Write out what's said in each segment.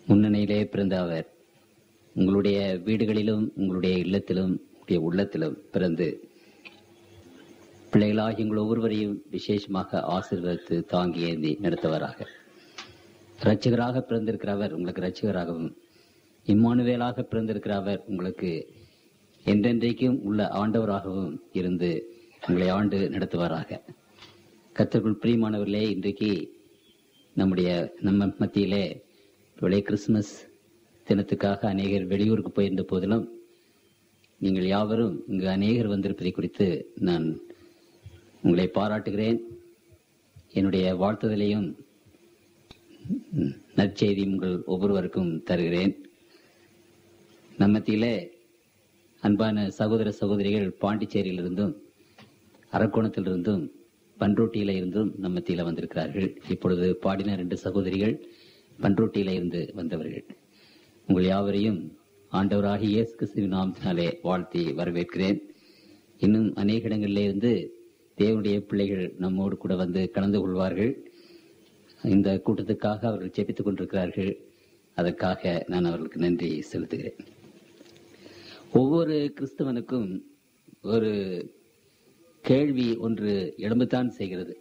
முன்னணியிலே பிறந்த அவர் உங்களுடைய வீடுகளிலும் உங்களுடைய இல்லத்திலும் உங்களுடைய உள்ளத்திலும் பிறந்து பிள்ளைகளாகி உங்கள் ஒவ்வொருவரையும் விசேஷமாக ஆசீர்வதித்து தாங்கி ஏந்தி நடத்துவாராக இரட்சகராக பிறந்திருக்கிற அவர் உங்களுக்கு இரட்சகராகவும் இம்மானுவேலாக பிறந்திருக்கிற அவர் உங்களுக்கு என்றென்றைக்கும் உள்ள ஆண்டவராகவும் இருந்து உங்களை ஆண்டு நடத்துவாராக கத்தர்கள் பிரியமானவர்களே இன்றைக்கு நம்முடைய நம்ம மத்தியிலே விலை கிறிஸ்துமஸ் தினத்துக்காக அநேகர் வெளியூருக்கு போயிருந்த போதிலும் நீங்கள் யாவரும் இங்கு அநேகர் வந்திருப்பதை குறித்து நான் உங்களை பாராட்டுகிறேன் என்னுடைய வாழ்த்துதலையும் ம், நற்செய்தி உங்கள் ஒவ்வொருவருக்கும் தருகிறேன் நம்மத்திலே அன்பான சகோதர சகோதரிகள் பாண்டிச்சேரியிலிருந்தும் அரக்கோணத்திலிருந்தும் பன்ருட்டியில இருந்தும் நம்ம மத்தியில வந்திருக்கிறார்கள் இப்பொழுது பாடின ரெண்டு சகோதரிகள் பன்ருட்டியில இருந்து வந்தவர்கள் உங்கள் யாவரையும் ஆண்டவராகிய இயேசு கிறிஸ்துவின் நாமத்தினாலே வாழ்த்தி வரவேற்கிறேன் இன்னும் அநேக இடங்களிலே இருந்து தேவனுடைய பிள்ளைகள் நம்மோடு கூட வந்து கலந்து கொள்வார்கள் இந்த கூட்டத்துக்காக அவர்கள் ஜெபித்துக் கொண்டிருக்கிறார்கள் அதற்காக நான் அவர்களுக்கு நன்றி செலுத்துகிறேன் ஒவ்வொரு கிறிஸ்தவனுக்கும் ஒரு கேள்வி ஒன்று எழும்புத்தான் செய்கிறது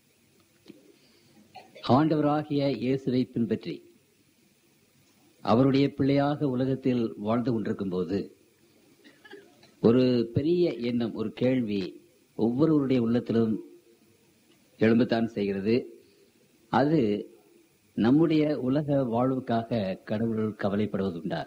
ஆண்டவராகிய இயேசுவை பின்பற்றி அவருடைய பிள்ளையாக உலகத்தில் வாழ்ந்து கொண்டிருக்கும் போது ஒரு பெரிய எண்ணம் ஒரு கேள்வி ஒவ்வொருவருடைய உள்ளத்திலும் எழும்புத்தான் செய்கிறது அது நம்முடைய உலக வாழ்வுக்காக கடவுள் கவலைப்படுவதுண்டா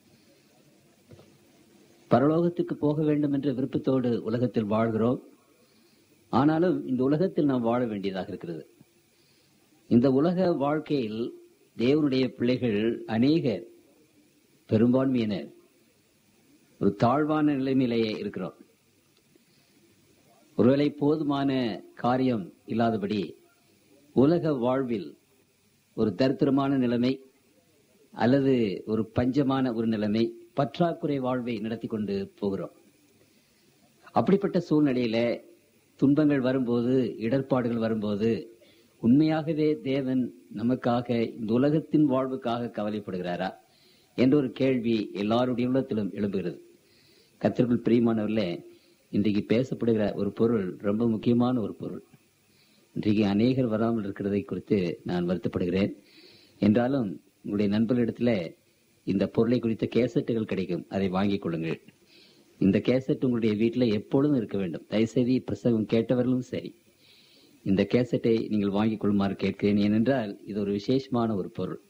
பரலோகத்துக்கு போக வேண்டும் என்ற விருப்பத்தோடு உலகத்தில் வாழ்கிறோம் ஆனாலும் இந்த உலகத்தில் நாம் வாழ வேண்டியதாக இருக்கிறது இந்த உலக வாழ்க்கையில் தேவனுடைய பிள்ளைகள் அநேகர் பெரும்பான்மையினர் ஒரு தாழ்வான நிலைமையிலேயே இருக்கிறோம் ஒருவேளை போதுமான காரியம் இல்லாதபடி உலக வாழ்வில் ஒரு தரித்திரமான நிலைமை அல்லது ஒரு பஞ்சமான ஒரு நிலைமை பற்றாக்குறை வாழ்வை நடத்தி கொண்டு போகிறோம் அப்படிப்பட்ட சூழ்நிலையில துன்பங்கள் வரும்போது இடர்பாடுகள் வரும்போது உண்மையாகவே தேவன் நமக்காக இந்த உலகத்தின் வாழ்வுக்காக கவலைப்படுகிறாரா என்ற ஒரு கேள்வி எல்லாருடைய உள்ளத்திலும் எழும்புகிறது கத்திற்குள் பிரியமானவர்களே இன்றைக்கு பேசப்படுகிற ஒரு பொருள் ரொம்ப முக்கியமான ஒரு பொருள் இன்றைக்கு அநேகர் வராமல் இருக்கிறதை குறித்து நான் வருத்தப்படுகிறேன் என்றாலும் உங்களுடைய நண்பர்களிடத்துல இந்த பொருளை குறித்த கேசட்டுகள் கிடைக்கும் அதை வாங்கிக் கொள்ளுங்கள் இந்த கேசட் உங்களுடைய வீட்டில் எப்பொழுதும் இருக்க வேண்டும் தயவுசெய்து பிரசவம் கேட்டவர்களும் சரி இந்த கேசட்டை நீங்கள் வாங்கிக் கொள்ளுமாறு கேட்கிறேன் ஏனென்றால் இது ஒரு விசேஷமான ஒரு பொருள்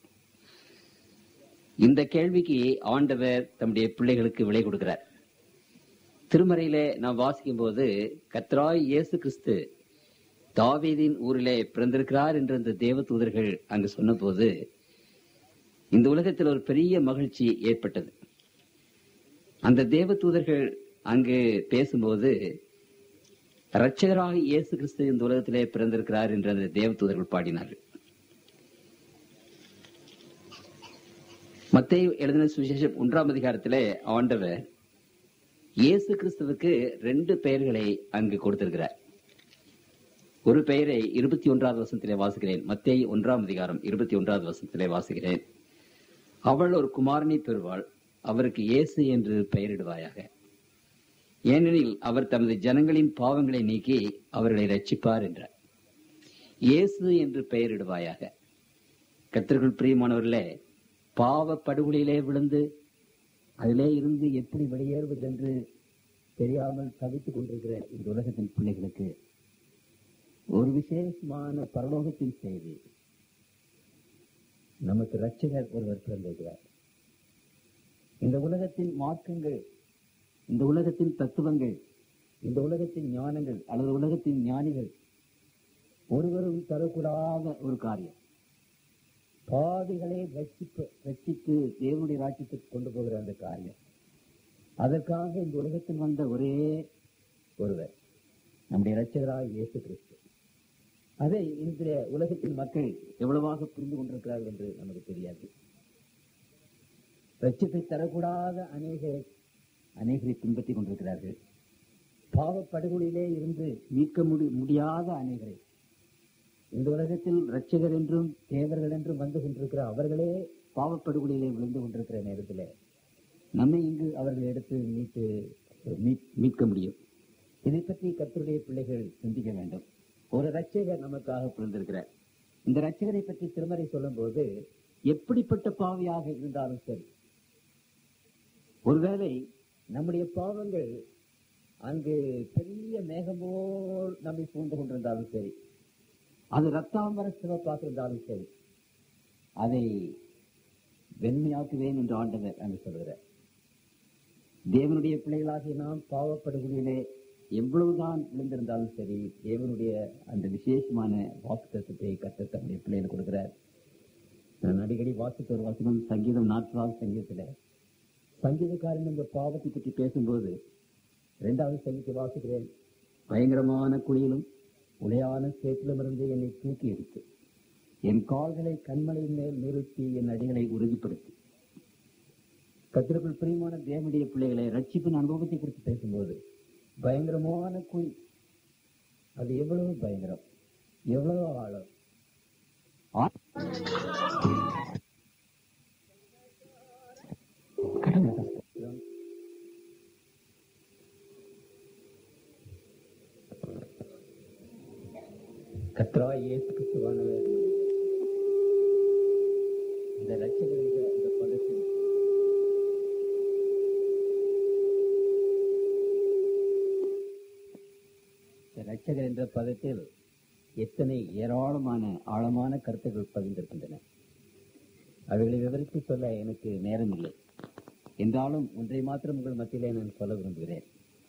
இந்த கேள்விக்கு ஆண்டவர் தம்முடைய பிள்ளைகளுக்கு விலை கொடுக்கிறார் திருமறையிலே நாம் வாசிக்கும் போது கத்ராய் இயேசு கிறிஸ்து தாவீதின் ஊரிலே பிறந்திருக்கிறார் என்ற இந்த தேவ தூதர்கள் அங்கு சொன்னபோது இந்த உலகத்தில் ஒரு பெரிய மகிழ்ச்சி ஏற்பட்டது அந்த தேவ தூதர்கள் அங்கு பேசும்போது இரட்சகராக இயேசு கிறிஸ்து இந்த உலகத்திலே பிறந்திருக்கிறார் என்று அந்த தேவ தூதர்கள் பாடினார்கள் மத்தேயு எழுதின சுவிசேஷம் ஒன்றாம் அதிகாரத்திலே ஆண்டவர் இயேசு கிறிஸ்துவுக்கு ரெண்டு பெயர்களை அங்கு கொடுத்திருக்கிறார் ஒரு பெயரை இருபத்தி ஒன்றாவது வசனத்திலே வாசிக்கிறேன் மத்தேயு ஒன்றாம் அதிகாரம் இருபத்தி ஒன்றாவது வசனத்திலே வாசிக்கிறேன் அவள் ஒரு குமாரனை பெறுவாள் அவருக்கு இயேசு என்று பெயரிடுவாயாக ஏனெனில் அவர் தமது ஜனங்களின் பாவங்களை நீக்கி அவர்களை ரட்சிப்பார் என்றார் இயேசு என்று பெயரிடுவாயாக கத்திற்குள் பிரியமானவர்களே பாவ படுகொலையிலே விழுந்து அதிலே இருந்து எப்படி வெளியேறுவது என்று தெரியாமல் தவித்துக் கொண்டிருக்கிற இந்த உலகத்தின் பிள்ளைகளுக்கு ஒரு விசேஷமான பரலோகத்தின் செய்தி நமக்கு ரட்சகர் ஒருவர் பிறந்திருக்கிறார் இந்த உலகத்தின் மார்க்கங்கள் இந்த உலகத்தின் தத்துவங்கள் இந்த உலகத்தின் ஞானங்கள் அல்லது உலகத்தின் ஞானிகள் ஒருவரும் தரக்கூடாத ஒரு காரியம் பாவிகளை ரட்சிப்பு ரட்சித்து தேவனுடைய ராஜ்யத்துக்கு கொண்டு போகிற அந்த காரியம் அதற்காக இந்த உலகத்தில் வந்த ஒரே ஒருவர் நம்முடைய இரட்சகராக இயேசு கிறிஸ்து அதை இன்றைய உலகத்தின் மக்கள் எவ்வளவாக புரிந்து கொண்டிருக்கிறார்கள் என்று நமக்கு தெரியாது ரட்சிப்பை தரக்கூடாத அநேக அநேகரை பின்பற்றிக் கொண்டிருக்கிறார்கள் பாவப்படுகொலிலே இருந்து மீட்க முடி முடியாத அநேகரை இந்த உலகத்தில் ரட்சகர் என்றும் தேவர்கள் என்றும் வந்து கொண்டிருக்கிற அவர்களே பாவப்படுகொலையிலே விழுந்து கொண்டிருக்கிற நேரத்தில் நம்மை இங்கு அவர்கள் எடுத்து மீட்டு மீட்- மீட்க முடியும் இதை பற்றி கர்த்தருடைய பிள்ளைகள் சிந்திக்க வேண்டும் ஒரு ரட்சகர் நமக்காக பிறந்திருக்கிறார் இந்த ரட்சகரை பற்றி திருமறை சொல்லும்போது எப்படிப்பட்ட பாவியாக இருந்தாலும் சரி ஒருவேளை நம்முடைய பாவங்கள் அங்கு பெரிய மேகமோல் நம்மை சூழ்ந்து கொண்டிருந்தாலும் சரி அது ரத்தாம்பர சிவப்பாக இருந்தாலும் சரி அதை வெண்மையாக்குவேன் என்று ஆண்டவர் அங்கு சொல்கிறார் தேவனுடைய பிள்ளைகளாகிய நாம் பாவப்படுகளிலே எவ்வளவுதான் விழுந்திருந்தாலும் சரி தேவனுடைய அந்த விசேஷமான வாக்குத்தத்தை கத்த தன்னுடைய பிள்ளைகளுக்கு கொடுக்கிறார் நான் அடிக்கடி வாசித்த ஒரு வசனம் சங்கீதம் நாற்பதாவது சங்கீதத்துல சங்கீதக்காரன் இந்த பாவத்தை பற்றி பேசும்போது இரண்டாவது சங்கீதத்தை வாசிக்கிறேன் பயங்கரமான குழியிலும் உளையான சேற்றிலும் இருந்து என்னை தூக்கி எடுத்து என் கால்களை கண்மலையின் மேல் நிறுத்தி என் அடிகளை உறுதிப்படுத்தி கத்திரக்குள் பிரியமான தேவனுடைய பிள்ளைகளை ரட்சிப்பின் அனுபவத்தை குறித்து பேசும்போது பயங்கரமான குழி அது எவ்வளவு பயங்கரம் எவ்வளவு ஆழம் ஆ- கடவுளை கஷ்டம். கர்த்தராய் இயேசு கிறிஸ்துவானவர் இந்த ரட்சகர் என்ற இந்த பதத்தில் இந்த ரட்சகர் என்ற பதத்தில் எத்தனை ஏராளமான ஆழமான கருத்துக்கள் பதிந்திருக்கின்றன அவைகளை விவரித்து சொல்ல எனக்கு நேரம் இல்லை என்றாலும் ஒன்றை மாத்திரம் உங்கள் மத்தியிலே நான் சொல்ல விரும்புகிறேன்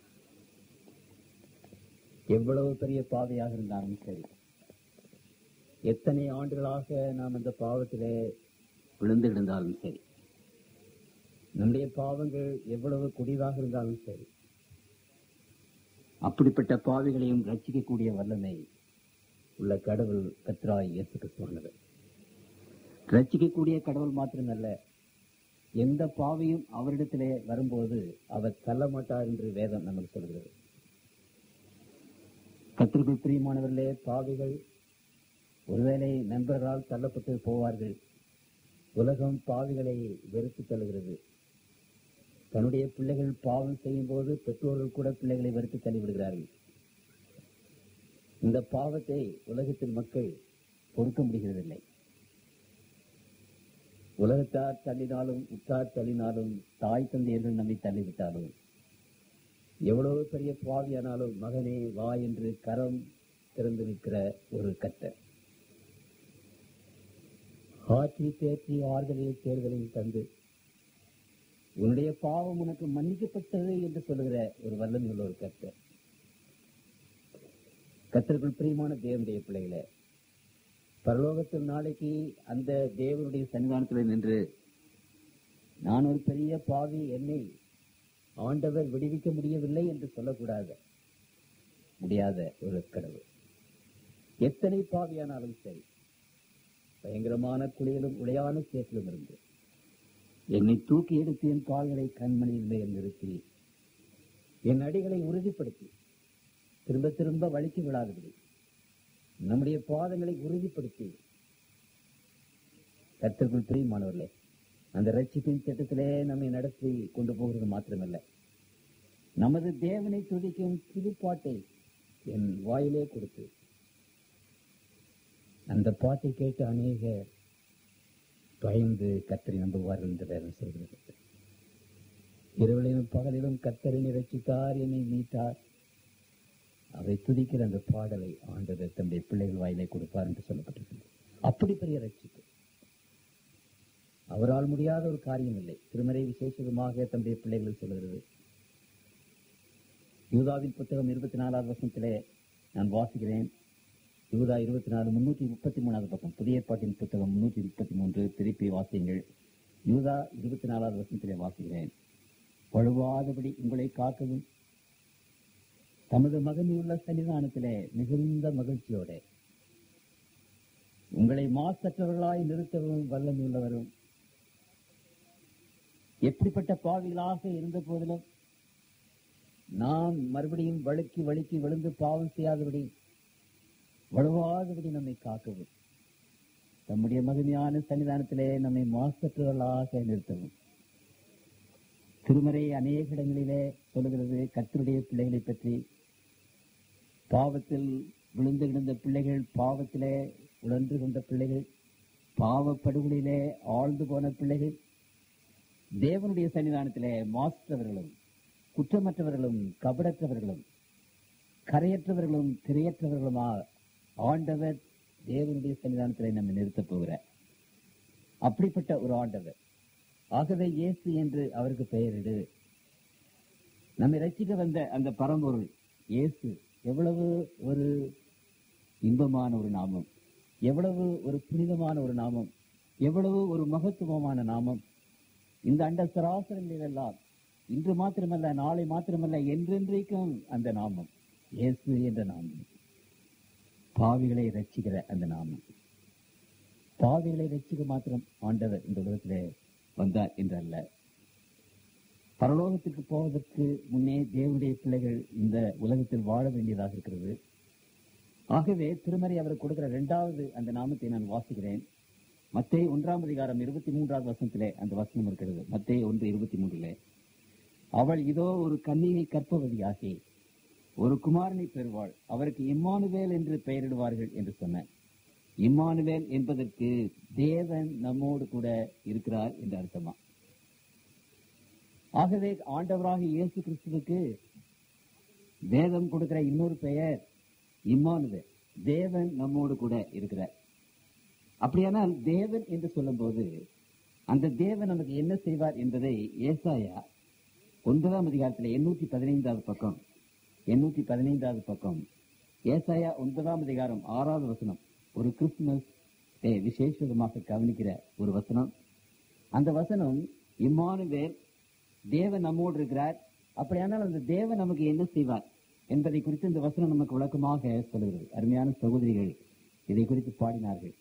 எவ்வளவு பெரிய பாதையாக இருந்தாலும் சரி எத்தனை ஆண்டுகளாக நாம் அந்த பாவத்திலே விழுந்து இருந்தாலும் சரி நம்முடைய பாவங்கள் எவ்வளவு குடிவாக இருந்தாலும் சரி அப்படிப்பட்ட பாவிகளையும் ரட்சிக்கக்கூடிய வல்லமை உள்ள கடவுள் கத்ராய் இயேசு கிறிஸ்துவானவர் ரட்சிக்கக்கூடிய கடவுள் மாத்திரமல்ல எந்த பாவியும் அவரிடத்திலே வரும்போது அவர் தள்ள மாட்டார் என்று வேதம் நமக்கு சொல்கிறது கத்திற்குள் பிரியமானவர்களே பாவிகள் ஒருவேளை நண்பர்களால் தள்ளப்பட்டு போவார்கள் உலகம் பாவிகளை வெறுத்து தள்ளுகிறது தன்னுடைய பிள்ளைகள் பாவம் செய்யும் போது பெற்றோர்கள் கூட பிள்ளைகளை வெறுத்து தள்ளிவிடுகிறார்கள் இந்த பாவத்தை உலகத்தின் மக்கள் பொறுக்க முடிகிறதில்லை உலகத்தார் தள்ளினாலும் உற்றார் தள்ளினாலும் தாய் தந்தையர்கள் நம்மை தள்ளிவிட்டாலும் எவ்வளவு பெரிய பாவியானாலும் மகனே வா என்று கரம் திறந்து நிற்கிற ஒரு கட்டை ஆற்றி தேற்றி ஆறுதலில் தேர்தலில் தந்து உன்னுடைய பாவம் உனக்கு மன்னிக்கப்பட்டது என்று சொல்லுகிற ஒரு வல்லமை உள்ள ஒரு கர்த்தர் கத்தர்கள் பிரியமான தேவனுடைய பிள்ளைகளே பரலோகத்தில் நாளைக்கு அந்த தேவனுடைய சன்னிதானத்தில் நின்று நான் ஒரு பெரிய பாவி என்னை ஆண்டவர் விடுவிக்க முடியவில்லை என்று சொல்லக்கூடாது முடியாத ஒரு கடவுள் எத்தனை பாவியானாலும் சரி பயங்கரமான குளியிலும் உளையான சேற்றிலும் இருந்து என்னை தூக்கி எடுத்து என் கால்களை கண்மணியில் மேல் நிறுத்தி என் அடிகளை உறுதிப்படுத்தி திரும்ப திரும்ப வலிக்கு விழாதபடி நம்முடைய பாதங்களை உறுதிப்படுத்தி கத்திற்குள் பிரியமானவர்களே அந்த ரட்சிப்பின் திட்டத்திலே நம்மை நடத்தி கொண்டு போகிறது மாத்திரமல்ல நமது தேவனை துதிக்கும் புதுப்பாட்டை என் வாயிலே கொடுத்து அந்த பாட்டை கேட்டு அநேக பயந்து கத்தரை நம்புவார்கள் என்று வேதம் சொல்கிறது இரவிலும் பகலிலும் கத்தரினை ரசித்தார் என்னை மீட்டார் அவரை துதிக்கிற அந்த பாடலை ஆண்டவர் தம்முடைய பிள்ளைகள் வாயிலே கொடுப்பார் என்று சொல்லப்பட்டிருக்கிறது அப்படி பெரிய ரட்சிப்பு அவரால் முடியாத ஒரு காரியம் இல்லை திருமறை விசேஷமாக தம்முடைய பிள்ளைகள் சொல்கிறது யூதாவின் புத்தகம் இருபத்தி நாலாவது வருஷத்திலே நான் வாசிக்கிறேன் யூதா இருபத்தி நாலு முன்னூற்றி முப்பத்தி மூணாவது பக்கம் புதிய ஏற்பாட்டின் புத்தகம் முன்னூற்றி முப்பத்தி மூன்று திருப்பி வாசியுங்கள் யூதா இருபத்தி நாலாவது வருஷத்திலே வாசிக்கிறேன் வழுவாதபடி உங்களை காக்கவும் தமது மகனியுள்ள சன்னிதானத்திலே மிகுந்த மகிழ்ச்சியோட உங்களை மாசற்றவர்களாய் நிறுத்தவும் வல்லமையுள்ளவரும் எப்படிப்பட்ட பாவிகளாக இருந்த போதிலும் நாம் மறுபடியும் வழுக்கி வழுக்கி விழுந்து பாவம் செய்யாதபடி வலுவாதபடி நம்மை காக்கவும் நம்முடைய மகிமையான சன்னிதானத்திலே நம்மை மாசற்றவர்களாக நிறுத்தவும் திருமறை அநேக இடங்களிலே சொல்லுகிறது கர்த்தருடைய பிள்ளைகளை பற்றி பாவத்தில் விழுந்து கிடந்த பிள்ளைகள் பாவத்திலே உழன்று கொண்ட பிள்ளைகள் பாவப்படுகொலிலே ஆழ்ந்து போன பிள்ளைகள் தேவனுடைய சன்னிதானத்திலே மாற்றவர்களும் குற்றமற்றவர்களும் கபடற்றவர்களும் கரையற்றவர்களும் திரையற்றவர்களுமா ஆண்டவர் தேவனுடைய சன்னிதானத்திலே நம்மை நிறுத்தப் போகிறார் அப்படிப்பட்ட ஒரு ஆண்டவர் ஆகவே இயேசு என்று அவருக்கு பெயரிடு நம்மை ரசிக்க வந்த அந்த பரம்பொருள் இயேசு எவ்வளவு ஒரு இன்பமான ஒரு நாமம் எவ்வளவு ஒரு புனிதமான ஒரு நாமம் எவ்வளவு ஒரு மகத்துவமான நாமம் இந்த அண்ட சராசரங்களிலெல்லாம் இன்று மாத்திரமல்ல நாளை மாத்திரமல்ல என்றென்றைக்கும் அந்த நாமம் இயேசு என்ற நாமம் பாவிகளை ரட்சிக்கிற அந்த நாமம் பாவிகளை ரட்சிக்க மாத்திரம் ஆண்டவர் இந்த உலகத்திலே வந்தார் என்றல்ல பரலோகத்துக்கு போவதற்கு முன்னே தேவனுடைய பிள்ளைகள் இந்த உலகத்தில் வாழ வேண்டியதாக இருக்கிறது ஆகவே திருமறை அவர் கொடுக்கிற இரண்டாவது அந்த நாமத்தை நான் வாசிக்கிறேன் மத்தே ஒன்றாம் அதிகாரம் இருபத்தி மூன்றாவது வசனத்திலே அந்த வசனம் இருக்கிறது மத்தே ஒன்று இருபத்தி மூன்றிலே அவள் இதோ ஒரு கன்னிகை கற்பவதியாகி ஒரு குமாரனை பெறுவாள் அவருக்கு இம்மானுவேல் என்று பெயரிடுவார்கள் என்று சொன்ன இம்மானுவேல் என்பதற்கு தேவன் நம்மோடு கூட இருக்கிறார் என்று அர்த்தமா ஆகவே ஆண்டவராக இயேசு கிறிஸ்துவுக்கு வேதம் கொடுக்கிற இன்னொரு பெயர் இம்மானுவேல் தேவன் நம்மோடு கூட இருக்கிறார் அப்படியானால் தேவன் என்று சொல்லும்போது அந்த தேவன் நமக்கு என்ன செய்வார் என்பதை ஏசாயா ஒன்பதாம் அதிகாரத்தில் எண்ணூற்றி பதினைந்தாவது பக்கம் எண்ணூற்றி பதினைந்தாவது பக்கம் ஏசாயா ஒன்பதாம் அதிகாரம் ஆறாவது வசனம் ஒரு கிறிஸ்துமஸ் டே விசேஷமாக கவனிக்கிற ஒரு வசனம் அந்த வசனம் இம்மானுவேல் தேவன் நம்மோடு இருக்கிறார் அப்படியானால் அந்த தேவன் நமக்கு என்ன செய்வார் என்பதை குறித்து இந்த வசனம் நமக்கு விளக்கமாக சொல்கிறது அருமையான சகோதரிகள் இதை குறித்து பாடினார்கள்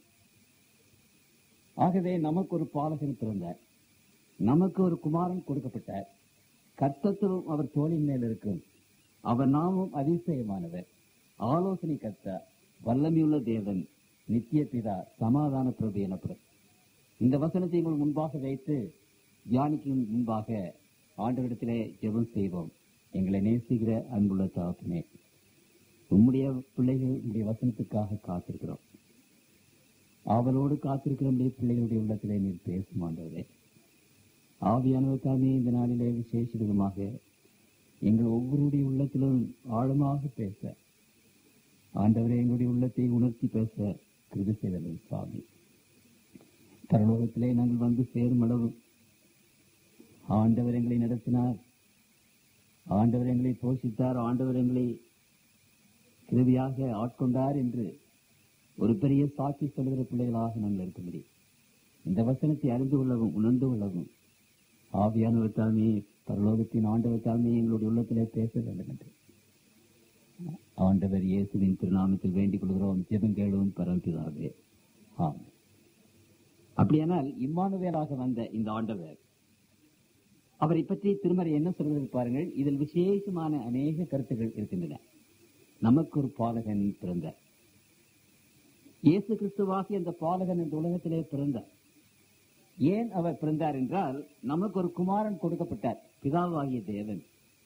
ஆகவே நமக்கு ஒரு பாலகன் பிறந்தார் நமக்கு ஒரு குமாரன் கொடுக்கப்பட்டார் கர்த்தத்துவம் அவர் தோளின் மேல் இருக்கும் அவர் நாமும் அதிசயமானவர் ஆலோசனை கர்த்தா வல்லமையுள்ள தேவன் நித்திய பிதா சமாதான பிரபு எனப்படும் இந்த வசனத்தை உங்கள் முன்பாக வைத்து தியானிக்கும் முன்பாக ஆண்டவரிடத்திலே ஜெபம் செய்வோம் எங்களை நேசிக்கிற அன்புள்ள தாப்பனே உம்முடைய பிள்ளைகள் உங்களுடைய வசனத்துக்காக காத்திருக்கிறோம் ஆவலோடு காத்திருக்கிற நம்முடைய பிள்ளைகளுடைய உள்ளத்திலே நீர் பேசும் ஆண்டவரே ஆவியானவர் தாமே இந்த நாளிலே விசேஷ விதமாக எங்கள் ஒவ்வொருடைய உள்ளத்திலும் ஆழமாக பேச ஆண்டவரே எங்களுடைய உள்ளத்தை உணர்த்தி பேச கிருபை செய்தலும் சுவாமி பரலோகத்திலே நாங்கள் வந்து சேரும் அளவு ஆண்டவர் எங்களை நடத்தினார் ஆண்டவர் எங்களை போஷித்தார் ஆண்டவர் எங்களை கிருபியாக ஆட்கொண்டார் என்று ஒரு பெரிய சாட்சி சொல்கிற பிள்ளைகளாக நாங்கள் இருக்க முடியும் இந்த வசனத்தை அறிந்து கொள்ளவும் உணர்ந்து கொள்ளவும் ஆவியானவர் தாமே பரலோகத்தின் ஆண்டவர் தாமே எங்களுடைய உள்ளத்திலே பேச வேண்டும் என்று ஆண்டவர் இயேசுவின் திருநாமத்தில் வேண்டிக் கொள்கிறோம் ஜெபம் கேளும் பரம்பிதாவே ஆம் அப்படியானால் இம்மானுவேலாக வந்த இந்த ஆண்டவர் அவரை பற்றி திருமறை என்ன சொல்கிறது பாருங்கள் இதில் விசேஷமான அநேக கருத்துகள் இருக்கின்றன நமக்கு ஒரு பாலகன் பிறந்தார் இயேசு கிறிஸ்துவாகி அந்த பாலகன் இந்த உலகத்திலே பிறந்தார் ஏன் அவர் பிறந்தார் என்றால் நமக்கு ஒரு குமாரன் கொடுக்கப்பட்டார் பிதாவாகிய தேவன்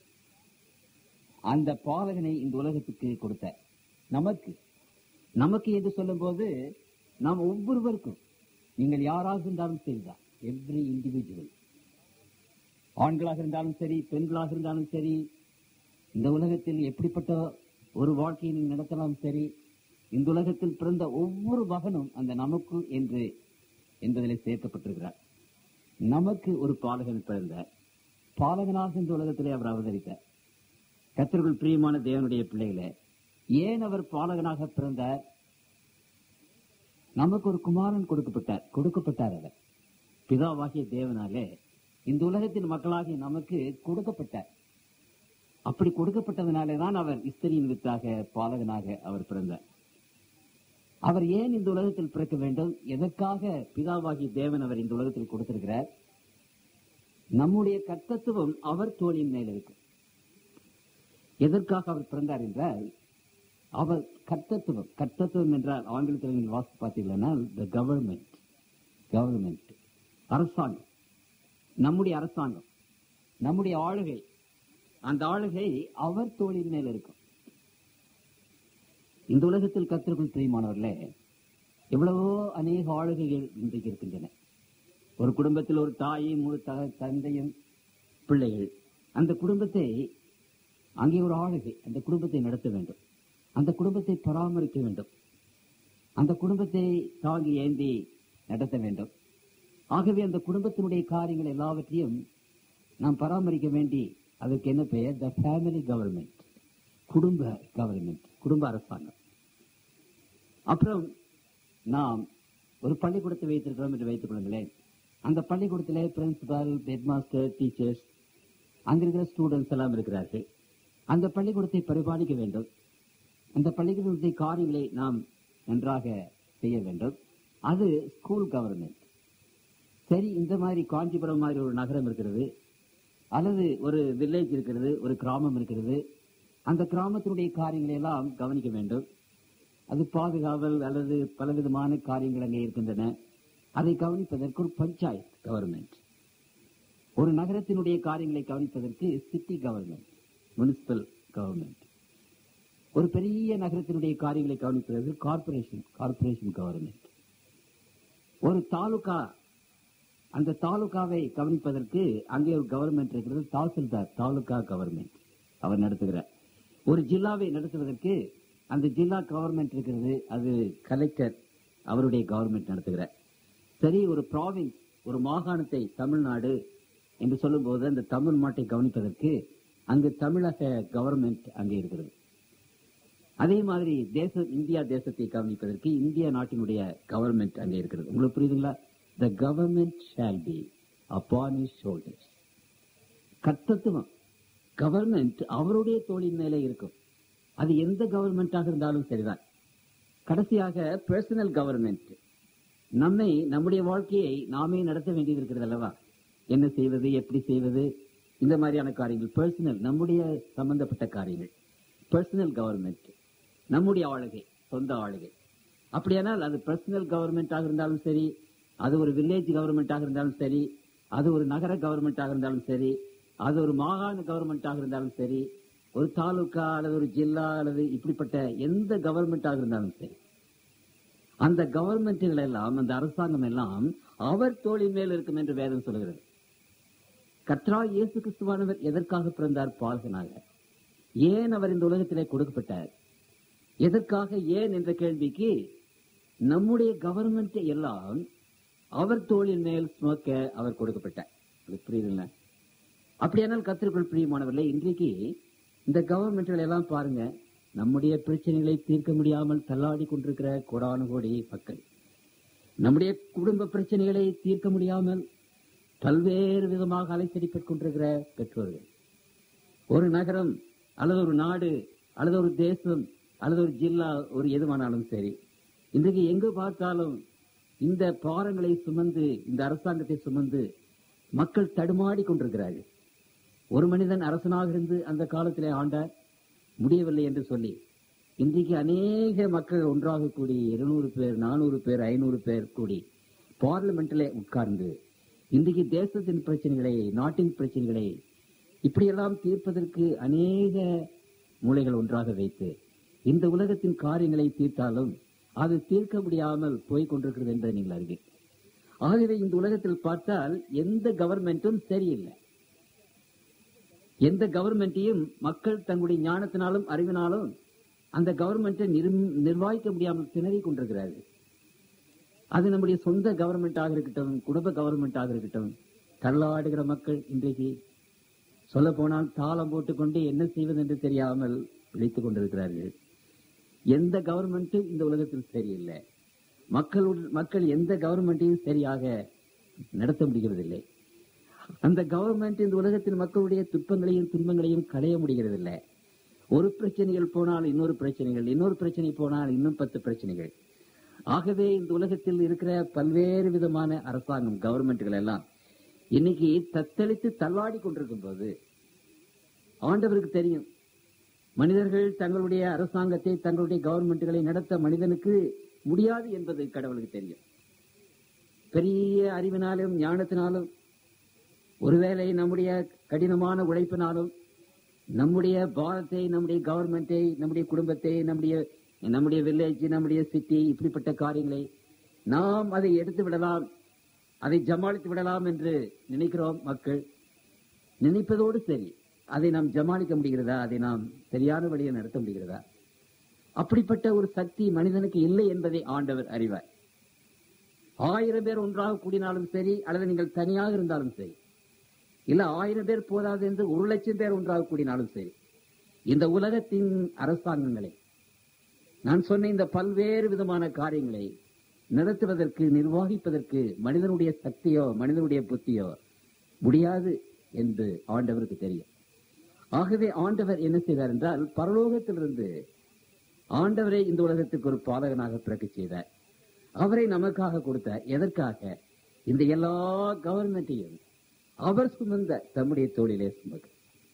அந்த பாலகனை இந்த உலகத்துக்கு கொடுத்தார் நமக்கு நமக்கு என்று சொல்லும்போது நாம் ஒவ்வொருவருக்கும் நீங்கள் யாராக இருந்தாலும் சரிதான் எவ்ரி இண்டிவிஜுவல் ஆண்களாக இருந்தாலும் சரி பெண்களாக இருந்தாலும் சரி இந்த உலகத்தில் எப்படிப்பட்ட ஒரு வாழ்க்கையை நீங்கள் நடத்தலாம் சரி இந்த உலகத்தில் பிறந்த ஒவ்வொரு மகனும் அந்த நமக்கு என்று என்பதிலே சேர்க்கப்பட்டிருக்கிறார் நமக்கு ஒரு பாலகன் பிறந்தார் பாலகனாக இந்த உலகத்திலே அவர் அவதரித்தார் கத்தர்கள் பிரியமான தேவனுடைய பிள்ளைகளே ஏன் அவர் பாலகனாக பிறந்தார் நமக்கு ஒரு குமாரன் கொடுக்கப்பட்டார் கொடுக்கப்பட்டார் அவர் பிதாவாகிய தேவனாலே இந்த உலகத்தின் மக்களாகிய நமக்கு கொடுக்கப்பட்டார் அப்படி கொடுக்கப்பட்டதனாலே தான் அவர் இஸ்திரியின் வித்தாக பாலகனாக அவர் பிறந்தார் அவர் ஏன் இந்த உலகத்தில் பிறக்க வேண்டும் எதற்காக பிதாவாகிய தேவன் அவர் இந்த உலகத்தில் கொடுத்திருக்கிறார் நம்முடைய கர்த்தத்துவம் அவர் தோழியின் மேல் இருக்கும் எதற்காக அவர் பிறந்தார் என்றால் அவர் கர்த்தத்துவம் கர்த்தத்துவம் என்றால் ஆங்கிலத்தில் நீங்கள் வாசி பார்த்தீங்கன்னா த கவர்மெண்ட் கவர்மெண்ட் அரசாங்கம் நம்முடைய அரசாங்கம் நம்முடைய ஆளுகை அந்த ஆளுகை அவர் தோளின் மேல் இருக்கும் இந்த உலகத்தில் கத்திற்குள் பிரியமானவர்களே எவ்வளவோ அநேக ஆளுகைகள் இன்றைக்கு இருக்கின்றன ஒரு குடும்பத்தில் ஒரு தாயும் ஒரு த- தந்தையும் பிள்ளைகள் அந்த குடும்பத்தை அங்கே ஒரு ஆளுகை அந்த குடும்பத்தை நடத்த வேண்டும் அந்த குடும்பத்தை பராமரிக்க வேண்டும் அந்த குடும்பத்தை தாங்கி ஏந்தி நடத்த வேண்டும் ஆகவே அந்த குடும்பத்தினுடைய காரியங்கள் எல்லாவற்றையும் நாம் பராமரிக்க வேண்டி அதற்கு என்ன பெயர் த ஃபேமிலி கவர்மெண்ட் குடும்ப கவர்மெண்ட் குடும்ப அரசாங்கம் அப்புறம் நாம் ஒரு பள்ளிக்கூடத்தை வைத்திருக்கிறோம் என்று வைத்துக் கொள்ளுங்களேன் அந்த பள்ளிக்கூடத்திலே பிரின்சிபால் ஹெட்மாஸ்டர் டீச்சர்ஸ் அங்கிருக்கிற ஸ்டூடெண்ட்ஸ் எல்லாம் இருக்கிறார்கள் அந்த பள்ளிக்கூடத்தை பரிபாலிக்க வேண்டும் அந்த பள்ளிக்கூடத்தை காரியங்களை நாம் நன்றாக செய்ய வேண்டும் அது ஸ்கூல் கவர்மெண்ட் சரி இந்த மாதிரி காஞ்சிபுரம் மாதிரி ஒரு நகரம் இருக்கிறது அல்லது ஒரு வில்லேஜ் இருக்கிறது ஒரு கிராமம் இருக்கிறது அந்த கிராமத்தினுடைய காரியங்களை எல்லாம் கவனிக்க வேண்டும் அது பாதுகாவல் அல்லது பலவிதமான காரியங்கள் அங்கே இருக்கின்றன அதை கவனிப்பதற்கு ஒரு பஞ்சாயத் கவர்மெண்ட் ஒரு நகரத்தினுடைய காரியங்களை கவனிப்பதற்கு சிட்டி கவர்மெண்ட் முனிசிபல் கவர்மெண்ட் ஒரு பெரிய நகரத்தினுடைய காரியங்களை கவனிப்பதற்கு கார்ப்பரேஷன் கார்ப்பரேஷன் கவர்மெண்ட் ஒரு தாலுகா அந்த தாலுகாவை கவனிப்பதற்கு அங்கே ஒரு கவர்மெண்ட் இருக்கிறது தாசில்தார் தாலுகா கவர்மெண்ட் அவர் நடத்துகிறார் ஒரு ஜில்லாவை நடத்துவதற்கு அந்த ஜில்லா கவர்மெண்ட் இருக்கிறது அது கலெக்டர் அவருடைய கவர்மெண்ட் நடத்துகிறார் சரி ஒரு ப்ராவின்ஸ் ஒரு மாகாணத்தை தமிழ்நாடு என்று சொல்லும்போது அந்த தமிழ் நாட்டை கவனிப்பதற்கு அங்கு தமிழக கவர்மெண்ட் அங்கே இருக்கிறது அதே மாதிரி தேச இந்தியா தேசத்தை கவனிப்பதற்கு இந்திய நாட்டினுடைய கவர்மெண்ட் அங்கே இருக்கிறது உங்களுக்கு புரியுதுங்களா the government shall be upon his shoulders கர்த்தத்துவம் கவர்மெண்ட் அவருடைய தோளின் மேலே இருக்கும் அது எந்த கவர்மெண்டாக இருந்தாலும் சரிதான் கடைசியாக பர்சனல் கவர்மெண்ட் நம்மை நம்முடைய வாழ்க்கையை நாமே நடத்த வேண்டியது இருக்கிறது அல்லவா என்ன செய்வது எப்படி செய்வது இந்த மாதிரியான காரியங்கள் பர்சனல் நம்முடைய சம்பந்தப்பட்ட காரியங்கள் பர்சனல் கவர்மெண்ட் நம்முடைய ஆளுகை சொந்த ஆளுகை அப்படியானால் அது பர்சனல் கவர்மெண்டாக இருந்தாலும் சரி அது ஒரு வில்லேஜ் கவர்மெண்டாக இருந்தாலும் சரி அது ஒரு நகர கவர்மெண்டாக இருந்தாலும் சரி அது ஒரு மாகாண கவர்மெண்டாக இருந்தாலும் சரி ஒரு தாலுகா அல்லது ஒரு ஜில்லா அல்லது இப்படிப்பட்ட எந்த கவர்மெண்டாக இருந்தாலும் சரி அந்த கவர்மெண்ட்டுகள் எல்லாம் அந்த அரசாங்கம் எல்லாம் அவர் தோளின் மேல் இருக்கும் என்று வேதம் சொல்கிறது கத்ரா இயேசு கிறிஸ்துவானவர் எதற்காக பிறந்தார் பால்கனாக ஏன் அவர் இந்த உலகத்திலே கொடுக்கப்பட்டார் எதற்காக ஏன் என்ற கேள்விக்கு நம்முடைய கவர்மெண்ட் எல்லாம் அவர் தோளின் மேல் சுமக்க அவர் கொடுக்கப்பட்டார் உங்களுக்கு புரியுதுல்ல அப்படியானால் கத்திற்குள் பிரியமானவர்களே இன்றைக்கு இந்த கவர்மெண்ட்கள் எல்லாம் பாருங்க நம்முடைய பிரச்சனைகளை தீர்க்க முடியாமல் தள்ளாடி கொண்டிருக்கிற கோடானு கோடி மக்கள் நம்முடைய குடும்ப பிரச்சனைகளை தீர்க்க முடியாமல் பல்வேறு விதமாக அலைச்சடிப்பட்டுக் கொண்டிருக்கிற பெற்றோர்கள் ஒரு நகரம் அல்லது ஒரு நாடு அல்லது ஒரு தேசம் அல்லது ஒரு ஜில்லா ஒரு எதுவானாலும் சரி இன்றைக்கு எங்கு பார்த்தாலும் இந்த பாரங்களை சுமந்து இந்த அரசாங்கத்தை சுமந்து மக்கள் தடுமாடி கொண்டிருக்கிறார்கள் ஒரு மனிதன் அரசனாக இருந்து அந்த காலத்திலே ஆண்டார் முடியவில்லை என்று சொல்லி இன்றைக்கு அநேக மக்கள் ஒன்றாக கூடி இருநூறு பேர் நானூறு பேர் ஐநூறு பேர் கூடி பார்லிமெண்ட்டிலே உட்கார்ந்து இன்றைக்கு தேசத்தின் பிரச்சனைகளை நாட்டின் பிரச்சனைகளை இப்படியெல்லாம் தீர்ப்பதற்கு அநேக மூளைகள் ஒன்றாக வைத்து இந்த உலகத்தின் காரியங்களை தீர்த்தாலும் அது தீர்க்க முடியாமல் போய் கொண்டிருக்கிறது என்பதை நீங்கள் அறிவீர்கள் ஆகவே இந்த உலகத்தில் பார்த்தால் எந்த கவர்மெண்ட்டும் சரியில்லை எந்த கவர்மெண்ட்டையும் மக்கள் தங்களுடைய ஞானத்தினாலும் அறிவினாலும் அந்த கவர்மெண்ட்டை நிர்ம்- நிர்வகிக்க முடியாமல் திணறிக் கொண்டிருக்கிறார்கள் அது நம்முடைய சொந்த கவர்மெண்டாக இருக்கட்டும் குடும்ப கவர்மெண்டாக இருக்கட்டும் தள்ளாடுகிற மக்கள் இன்றைக்கு சொல்ல போனால் தாளம் போட்டுக்கொண்டு என்ன செய்வது என்று தெரியாமல் விழித்துக் கொண்டிருக்கிறார்கள் எந்த கவர்மெண்ட்டும் இந்த உலகத்தில் சரியில்லை மக்கள் மக்கள் எந்த கவர்மெண்ட்டையும் சரியாக நடத்த முடிகிறதில்லை அந்த கவர்மெண்ட் இந்த உலகத்தில் மக்களுடைய துன்பங்களையும் துன்பங்களையும் களைய முடிகிறதில்லை ஒரு பிரச்சனைகள் போனால் இன்னொரு பிரச்சனைகள் இன்னொரு பிரச்சனை போனால் இன்னும் பத்து பிரச்சனைகள் ஆகவே இந்த உலகத்தில் இருக்கிற பல்வேறு விதமான அரசாங்கம் கவர்மெண்ட்கள் எல்லாம் இன்னைக்கு தத்தளித்து தள்ளாடி கொண்டிருக்கும் போது ஆண்டவருக்கு தெரியும் மனிதர்கள் தங்களுடைய அரசாங்கத்தை தங்களுடைய கவர்மெண்ட்களை நடத்த மனிதனுக்கு முடியாது என்பது கடவுளுக்கு தெரியும் பெரிய அறிவினாலும் ஞானத்தினாலும் ஒருவேளை நம்முடைய கடினமான உழைப்பினாலும் நம்முடைய பாரத்தை நம்முடைய கவர்மெண்டை நம்முடைய குடும்பத்தை நம்முடைய நம்முடைய வில்லேஜ் நம்முடைய சிட்டி இப்படிப்பட்ட காரியங்களை நாம் அதை எடுத்து விடலாம் அதை ஜமாளித்து விடலாம் என்று நினைக்கிறோம் மக்கள் நினைப்பதோடு சரி அதை நாம் ஜமாளிக்க முடிகிறதா அதை நாம் சரியான வழியை நடத்த முடிகிறதா அப்படிப்பட்ட ஒரு சக்தி மனிதனுக்கு இல்லை என்பதை ஆண்டவர் அறிவார் ஆயிரம் பேர் ஒன்றாக கூடினாலும் சரி அல்லது நீங்கள் தனியாக இருந்தாலும் சரி இல்ல ஆயிரம் பேர் போதாது என்று ஒரு லட்சம் பேர் ஒன்றாக கூடினாலும் சரி இந்த உலகத்தின் அரசாங்கங்களை நான் சொன்ன இந்த பல்வேறு விதமான காரியங்களை நடத்துவதற்கு நிர்வகிப்பதற்கு மனிதனுடைய சக்தியோ மனிதனுடைய புத்தியோ முடியாது என்று ஆண்டவருக்கு தெரியும் ஆகவே ஆண்டவர் என்ன செய்தார் என்றால் பரலோகத்திலிருந்து ஆண்டவரை இந்த உலகத்துக்கு ஒரு பாலகனாக பிறக்க செய்தார் அவரை நமக்காக கொடுத்தார் எதற்காக இந்த எல்லா கவர்மெண்ட்டையும் அவர் சுமந்த தம்முடைய தோளிலே சுமக்க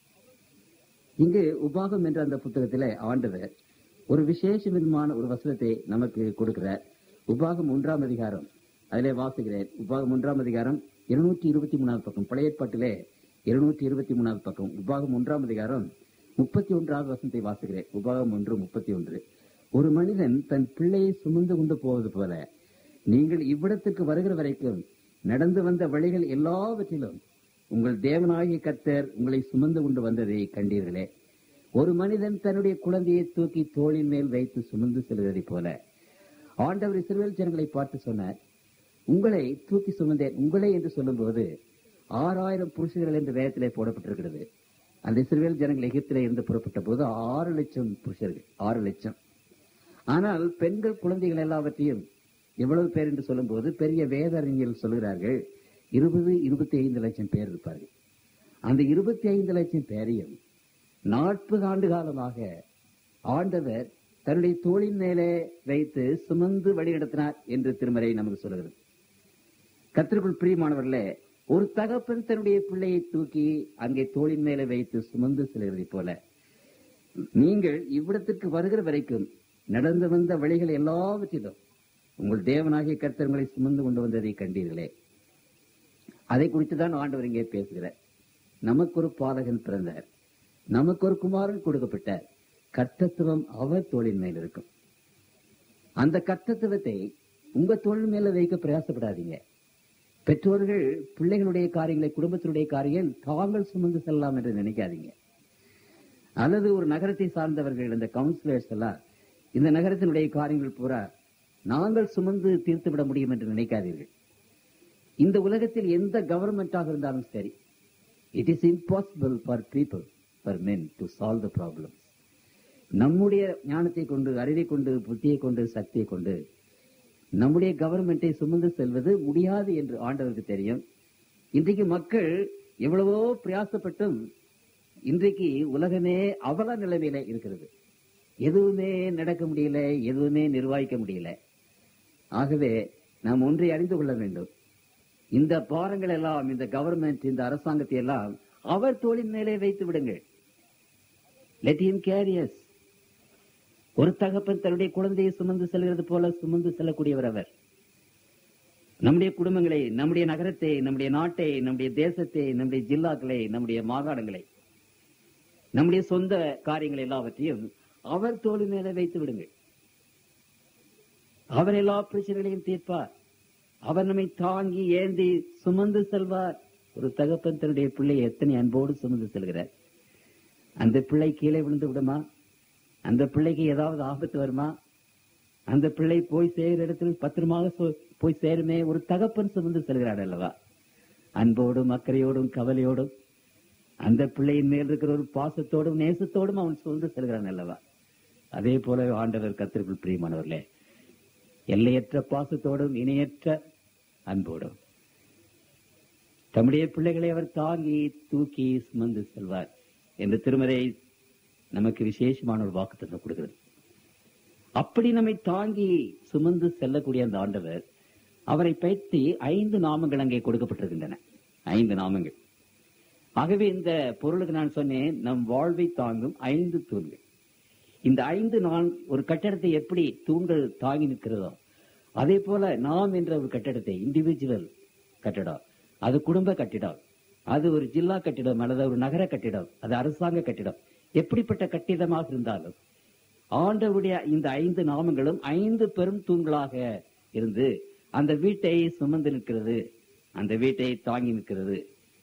இங்கு உபாகம் என்ற அந்த புத்தகத்திலே ஆண்டவர் ஒரு விசேஷமான ஒரு வசனத்தை நமக்கு கொடுக்கிறார் உபாகம் ஒன்றாம் அதிகாரம் அதிலே வாசிக்கிறேன் உபாகம் ஒன்றாம் அதிகாரம் இருநூற்றி இருபத்தி மூணாவது பக்கம் பழைய ஏற்பாட்டிலே இருநூற்றி இருபத்தி மூணாவது பக்கம் உபாகம் ஒன்றாம் அதிகாரம் முப்பத்தி ஒன்றாவது வசனத்தை வாசிக்கிறேன் உபாகம் ஒன்று முப்பத்தி ஒன்று ஒரு மனிதன் தன் பிள்ளையை சுமந்து கொண்டு போவது போல நீங்கள் இவ்விடத்துக்கு வருகிற வரைக்கும் நடந்து வந்த வழிகள் எல்லாவற்றிலும் உங்கள் தேவனாகிய கர்த்தர் உங்களை சுமந்து கொண்டு வந்ததை கண்டீர்களே ஒரு மனிதன் தன்னுடைய குழந்தையை தூக்கி தோளின் மேல் வைத்து சுமந்து செல்வதைப் போல ஆண்டவர் இஸ்ரவேல் ஜனங்களை பார்த்து சொன்னார் உங்களை தூக்கி சுமந்தேன் உங்களை என்று சொல்லும்போது ஆறாயிரம் புருஷர்கள் என்று வேதத்திலே போடப்பட்டிருக்கிறது அந்த இஸ்ரவேல் ஜனங்கள் எகிப்திலே இருந்து புறப்பட்ட போது ஆறு லட்சம் புருஷர்கள் ஆறு லட்சம் ஆனால் பெண்கள் குழந்தைகள் எல்லாவற்றையும் எவ்வளவு பேர் என்று சொல்லும்போது பெரிய வேத அறிஞர்கள் சொல்கிறார்கள் இருபது இருபத்தி ஐந்து லட்சம் பேர் இருப்பார்கள் அந்த இருபத்தி ஐந்து லட்சம் பேரையும் நாற்பது ஆண்டு காலமாக ஆண்டவர் தன்னுடைய தோளின் மேலே வைத்து சுமந்து வழிநடத்தினார் என்று திருமறை நமக்கு சொல்கிறது கத்திற்குள் பிரியமானவர்களே ஒரு தகப்பன் தன்னுடைய பிள்ளையை தூக்கி அங்கே தோளின் மேலே வைத்து சுமந்து செல்கிறதைப் போல நீங்கள் இவ்விடத்திற்கு வருகிற வரைக்கும் நடந்து வந்த வழிகள் எல்லாவற்றிலும் உங்கள் தேவனாகிய கர்த்தர் உங்களை சுமந்து கொண்டு வந்ததை கண்டீர்களே அதை குறித்து தான் ஆண்டவர் இங்கே பேசுகிறார் நமக்கு ஒரு பாலகன் பிறந்தார் நமக்கு ஒரு குமாரன் கொடுக்கப்பட்டார் கர்த்தத்துவம் அவர் தோளின் மேல் இருக்கும் அந்த கர்த்தத்துவத்தை உங்க தோல் மேல வைக்க பிரயாசப்படாதீங்க பெற்றோர்கள் பிள்ளைகளுடைய காரியங்களை குடும்பத்தினுடைய காரியங்கள் தாங்கள் சுமந்து செல்லலாம் என்று நினைக்காதீங்க அல்லது ஒரு நகரத்தை சார்ந்தவர்கள் இந்த கவுன்சிலர்ஸ் எல்லாம் இந்த நகரத்தினுடைய காரியங்கள் பூரா நாங்கள் சுமந்து தீர்த்து விட முடியும் என்று நினைக்காதீர்கள் இந்த உலகத்தில் எந்த கவர்மெண்டாக இருந்தாலும் சரி it is impossible for people for men to solve the problem நம்முடைய ஞானத்தை கொண்டு அறிவை கொண்டு புத்தியை கொண்டு சக்தியை கொண்டு நம்முடைய கவர்மெண்டை சுமந்து செல்வது முடியாது என்று ஆண்டவருக்கு தெரியும் இன்றைக்கு மக்கள் எவ்வளவோ பிரயாசப்பட்டும் இன்றைக்கு உலகமே அவல நிலைமையில இருக்கிறது எதுவுமே நடக்க முடியல எதுவுமே நிர்வகிக்க முடியல ஆகவே நாம் ஒன்றை அறிந்து கொள்ள வேண்டும் இந்த பாரங்கள் எல்லாம் இந்த கவர்மெண்ட் இந்த அரசாங்கத்தை எல்லாம் அவர் தோளின் மேலே வைத்து விடுங்கள் லெட் him கேரியஸ் ஒரு தகப்பன் தன்னுடைய குழந்தையை சுமந்து செல்கிறது போல சுமந்து செல்லக்கூடியவர் அவர் நம்முடைய குடும்பங்களை நம்முடைய நகரத்தை நம்முடைய நாட்டை நம்முடைய தேசத்தை நம்முடைய ஜில்லாக்களை நம்முடைய மாகாணங்களை நம்முடைய சொந்த காரியங்கள் எல்லாவற்றையும் அவர் தோழி மேலே வைத்து விடுங்கள் அவர் எல்லா பிரச்சனைகளையும் தீர்ப்பார் அவர் நம்மை தாங்கி ஏந்தி சுமந்து செல்வார் ஒரு தகப்பன் தன்னுடைய பிள்ளையை எத்தனை அன்போடு சுமந்து செல்கிறார் அந்த பிள்ளை கீழே விழுந்து விடுமா அந்த பிள்ளைக்கு ஏதாவது ஆபத்து வருமா அந்த பிள்ளை போய் சேர இடத்தில் பத்திரமாக சு- போய் சேருமே ஒரு தகப்பன் சுமந்து செல்கிறார் அல்லவா அன்போடும் அக்கறையோடும் கவலையோடும் அந்த பிள்ளையின் மேல் இருக்கிற ஒரு பாசத்தோடும் நேசத்தோடும் அவன் சுமந்து செல்கிறான் அல்லவா அதே போல ஆண்டவர் கத்திற்குள் பிரியமானவர்களே எல்லையற்ற பாசத்தோடும் இணையற்ற அன்போடும் தம்முடைய பிள்ளைகளை அவர் தாங்கி தூக்கி சுமந்து செல்வார் என்று திருமறை நமக்கு விசேஷமான ஒரு வாக்குத்தத்தை கொடுக்கிறது அப்படி நம்மை தாங்கி சுமந்து செல்லக்கூடிய அந்த ஆண்டவர் அவரை பற்றி ஐந்து நாமங்கள் அங்கே கொடுக்கப்பட்டிருக்கின்றன ஐந்து நாமங்கள் ஆகவே இந்த பொருளுக்கு நான் சொன்னேன் நம் வாழ்வை தாங்கும் ஐந்து தூண்கள் இந்த ஐந்து நான் ஒரு கட்டடத்தை எப்படி தூண்கள் தாங்கி நிற்கிறதோ அதே போல நாம் என்ற ஒரு கட்டடத்தை இண்டிவிஜுவல் கட்டடம் அது குடும்ப கட்டிடம் அது ஒரு ஜில்லா கட்டிடம் அல்லது ஒரு நகர கட்டிடம் அது அரசாங்க கட்டிடம் எப்படிப்பட்ட கட்டிடமாக இருந்தாலும் ஆண்டவருடைய இந்த ஐந்து நாமங்களும் ஐந்து பெரும் தூண்களாக இருந்து அந்த வீட்டை சுமந்து நிற்கிறது அந்த வீட்டை தாங்கி நிற்கிறது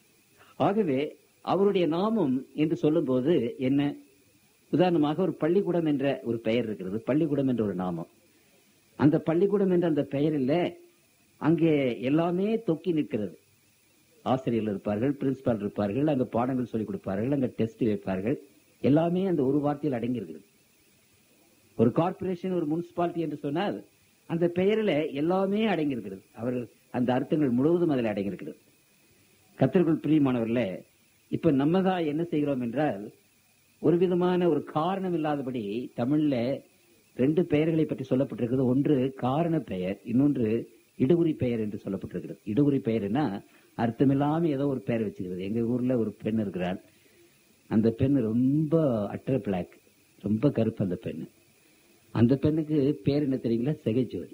ஆகவே அவருடைய நாமம் என்று சொல்லும்போது என்ன உதாரணமாக ஒரு பள்ளிக்கூடம் என்ற ஒரு பெயர் இருக்கிறது பள்ளிக்கூடம் என்ற ஒரு நாமம் அந்த பள்ளிக்கூடம் என்ற அந்த பெயரில் அங்கே எல்லாமே தொக்கி நிற்கிறது ஆசிரியர்கள் இருப்பார்கள் பிரின்சிபால் இருப்பார்கள் அங்க பாடங்கள் சொல்லிக் கொடுப்பார்கள் அங்க டெஸ்ட் வைப்பார்கள் எல்லாமே அந்த ஒரு வார்த்தையில் அடங்கியிருக்கிறது ஒரு கார்ப்பரேஷன் ஒரு முனிசிபாலிட்டி என்று சொன்னால் அந்த பெயரில் எல்லாமே அடங்கியிருக்கிறது அவர்கள் அந்த அர்த்தங்கள் முழுவதும் அதில் அடங்கியிருக்கிறது கத்தர்கள் பிரியமானவர்கள இப்ப நம்ம தான் என்ன செய்கிறோம் என்றால் ஒரு விதமான ஒரு காரணம் இல்லாதபடி தமிழ்ல ரெண்டு பெயர்களை பற்றி சொல்லப்பட்டிருக்கிறது ஒன்று காரண பெயர் இன்னொன்று இடுகுறி பெயர் என்று சொல்லப்பட்டிருக்கிறது இடுகுறி பெயர்னா அர்த்தமில்லாம ஏதோ ஒரு பெயர் வச்சுக்கிறது எங்க ஊர்ல ஒரு பெண் இருக்கிறாள் அந்த பெண் ரொம்ப அற்ற பிளாக் ரொம்ப கருப்பு அந்த பெண் அந்த பெண்ணுக்கு பேர் என்ன தெரியுங்களா செகைச்சோடி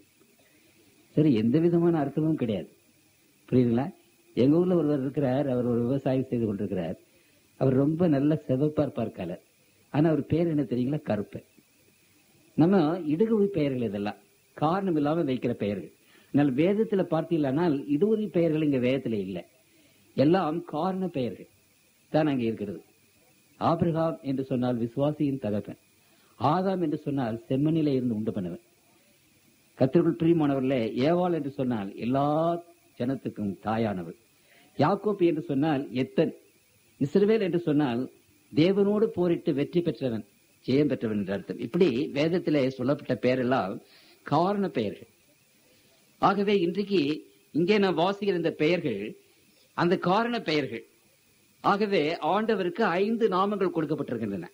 சரி எந்த விதமான அர்த்தமும் கிடையாது புரியுதுங்களா எங்க ஊர்ல ஒருவர் இருக்கிறார் அவர் ஒரு விவசாயம் செய்து கொண்டிருக்கிறார் அவர் ரொம்ப நல்ல செவப்பா இருப்பார் கலர் ஆனா அவர் பேர் என்ன தெரியுங்களா கருப்பு நம்ம இடுகுறி பெயர்கள் இதெல்லாம் காரணம் இல்லாம வைக்கிற பெயர்கள் ஆனால் வேதத்துல பார்த்தீங்களானால் இடுகுறி பெயர்கள் இங்க வேதத்துல இல்லை எல்லாம் காரண பெயர்கள் தான் அங்கே இருக்கிறது ஆபிரகாம் என்று சொன்னால் விசுவாசியின் தகப்பன் ஆதாம் என்று சொன்னால் செம்மனிலே இருந்து உண்டு பண்ணவன் கத்திற்குள் பிரியமானவர்களே ஏவாள் என்று சொன்னால் எல்லா ஜனத்துக்கும் தாயானவள் யாக்கோப்பு என்று சொன்னால் எத்தன் இஸ்ரவேல் என்று சொன்னால் தேவனோடு போரிட்டு வெற்றி பெற்றவன் ஜெயம் பெற்றவன் என்ற அர்த்தம் இப்படி வேதத்திலே சொல்லப்பட்ட பெயரெல்லாம் காரண பெயர்கள் ஆகவே இன்றைக்கு இங்கே நான் வாசிக்கிற இந்த பெயர்கள் அந்த காரண பெயர்கள் ஆகவே ஆண்டவருக்கு ஐந்து நாமங்கள் கொடுக்கப்பட்டிருக்கின்றன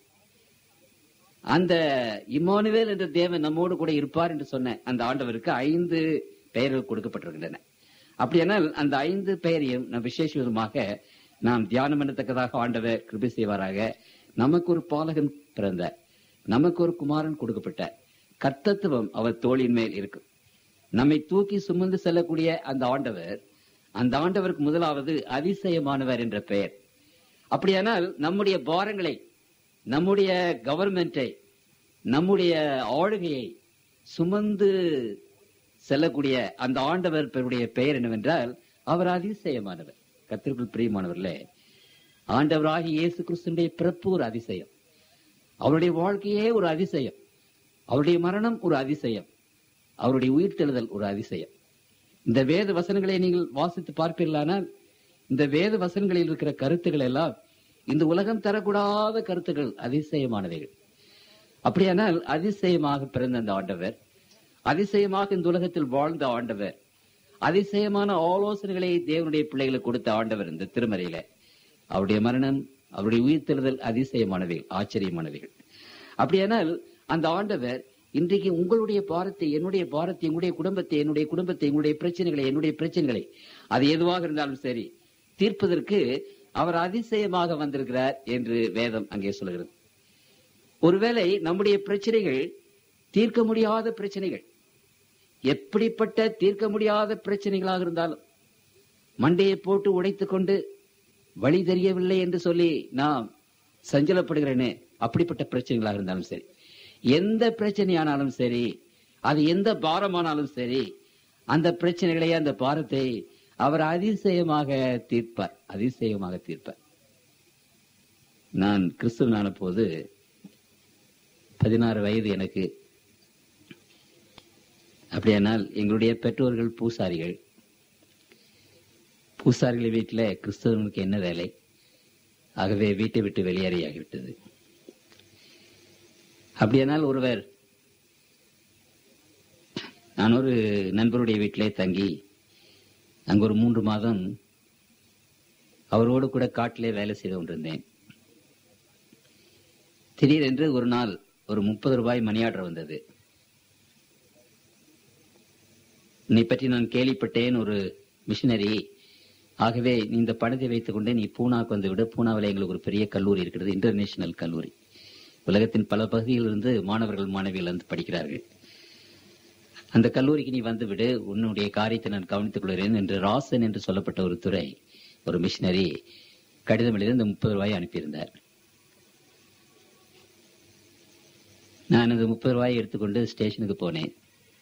அந்த இமானுவேல் என்ற தேவன் நம்மோடு கூட இருப்பார் என்று சொன்ன அந்த ஆண்டவருக்கு ஐந்து பெயர்கள் கொடுக்கப்பட்டிருக்கின்றன அப்படியானால் அந்த ஐந்து பெயரையும் நாம் விசேஷ விதமாக நாம் தியானம் பண்ணத்தக்கதாக ஆண்டவர் கிருபை செய்வாராக நமக்கு ஒரு பாலகன் பிறந்த நமக்கு ஒரு குமாரன் கொடுக்கப்பட்ட கர்த்தத்துவம் அவர் தோளின் மேல் இருக்கும் நம்மை தூக்கி சுமந்து செல்லக்கூடிய அந்த ஆண்டவர் அந்த ஆண்டவருக்கு முதலாவது அதிசயமானவர் என்ற பெயர் அப்படியானால் நம்முடைய பாரங்களை நம்முடைய கவர்மெண்டை நம்முடைய ஆளுகையை சுமந்து செல்லக்கூடிய அந்த ஆண்டவர் பெருடைய பெயர் என்னவென்றால் அவர் அதிசயமானவர் கத்திற்குள் பிரியமானவர்களே ஆண்டவராகி இயேசு கிறிஸ்துடைய பிறப்பு ஒரு அதிசயம் அவருடைய வாழ்க்கையே ஒரு அதிசயம் அவருடைய மரணம் ஒரு அதிசயம் அவருடைய உயிர்த்தெழுதல் ஒரு அதிசயம் இந்த வேத வசனங்களை நீங்கள் வாசித்து பார்ப்பீர்களானால் இந்த வேத வசனங்களில் இருக்கிற கருத்துக்கள் எல்லாம் இந்த உலகம் தரக்கூடாத கருத்துக்கள் அதிசயமானவைகள் அப்படியானால் அதிசயமாக பிறந்த அந்த ஆண்டவர் அதிசயமாக இந்த உலகத்தில் வாழ்ந்த ஆண்டவர் அதிசயமான ஆலோசனைகளை தேவனுடைய பிள்ளைகளுக்கு கொடுத்த ஆண்டவர் இந்த திருமறையில அவருடைய மரணம் அவருடைய உயிர்த்தெழுதல் அதிசயமானவைகள் ஆச்சரியமானவைகள் அப்படியானால் அந்த ஆண்டவர் இன்றைக்கு உங்களுடைய பாரத்தை என்னுடைய பாரத்தை எங்களுடைய குடும்பத்தை என்னுடைய குடும்பத்தை எங்களுடைய பிரச்சனைகளை என்னுடைய பிரச்சனைகளை அது எதுவாக இருந்தாலும் சரி தீர்ப்பதற்கு அவர் அதிசயமாக வந்திருக்கிறார் என்று வேதம் அங்கே சொல்கிறது ஒருவேளை நம்முடைய பிரச்சனைகள் தீர்க்க முடியாத பிரச்சனைகள் எப்படிப்பட்ட தீர்க்க முடியாத பிரச்சனைகளாக இருந்தாலும் மண்டையை போட்டு உடைத்துக் கொண்டு வழி தெரியவில்லை என்று சொல்லி நாம் சஞ்சலப்படுகிறேனே அப்படிப்பட்ட பிரச்சனைகளாக இருந்தாலும் சரி எந்த பிரச்சனையானாலும் சரி அது எந்த பாரமானாலும் சரி அந்த பிரச்சனைகளை அந்த பாரத்தை அவர் அதிசயமாக தீர்ப்பார் அதிசயமாக தீர்ப்பார் நான் கிறிஸ்துவனான போது பதினாறு வயது எனக்கு அப்படியானால் எங்களுடைய பெற்றோர்கள் பூசாரிகள் பூசாரிகள் வீட்டில் கிறிஸ்தவனுக்கு என்ன வேலை ஆகவே வீட்டை விட்டு வெளியேறியாகிவிட்டது அப்படியானால் ஒருவர் நான் ஒரு நண்பருடைய வீட்டிலே தங்கி அங்கு ஒரு மூன்று மாதம் அவரோடு கூட காட்டிலே வேலை செய்து கொண்டிருந்தேன் திடீரென்று ஒரு நாள் ஒரு முப்பது ரூபாய் மணி ஆர்டர் வந்தது உன்னை பற்றி நான் கேள்விப்பட்டேன் ஒரு மிஷினரி ஆகவே நீ இந்த பணத்தை வைத்துக் கொண்டு நீ பூனாக்கு வந்து விடு பூனாவில் எங்களுக்கு ஒரு பெரிய கல்லூரி இருக்கிறது இன்டர்நேஷனல் கல்லூரி உலகத்தின் பல பகுதிகளிலிருந்து மாணவர்கள் மாணவிகள் வந்து படிக்கிறார்கள் அந்த கல்லூரிக்கு நீ வந்துவிடு உன்னுடைய காரியத்தை நான் கவனித்துக் கொள்கிறேன் என்று ராசன் என்று சொல்லப்பட்ட ஒரு துறை ஒரு மிஷினரி கடிதம் எழுதி இந்த முப்பது ரூபாயை அனுப்பியிருந்தார் நான் அந்த முப்பது ரூபாயை எடுத்துக்கொண்டு ஸ்டேஷனுக்கு போனேன்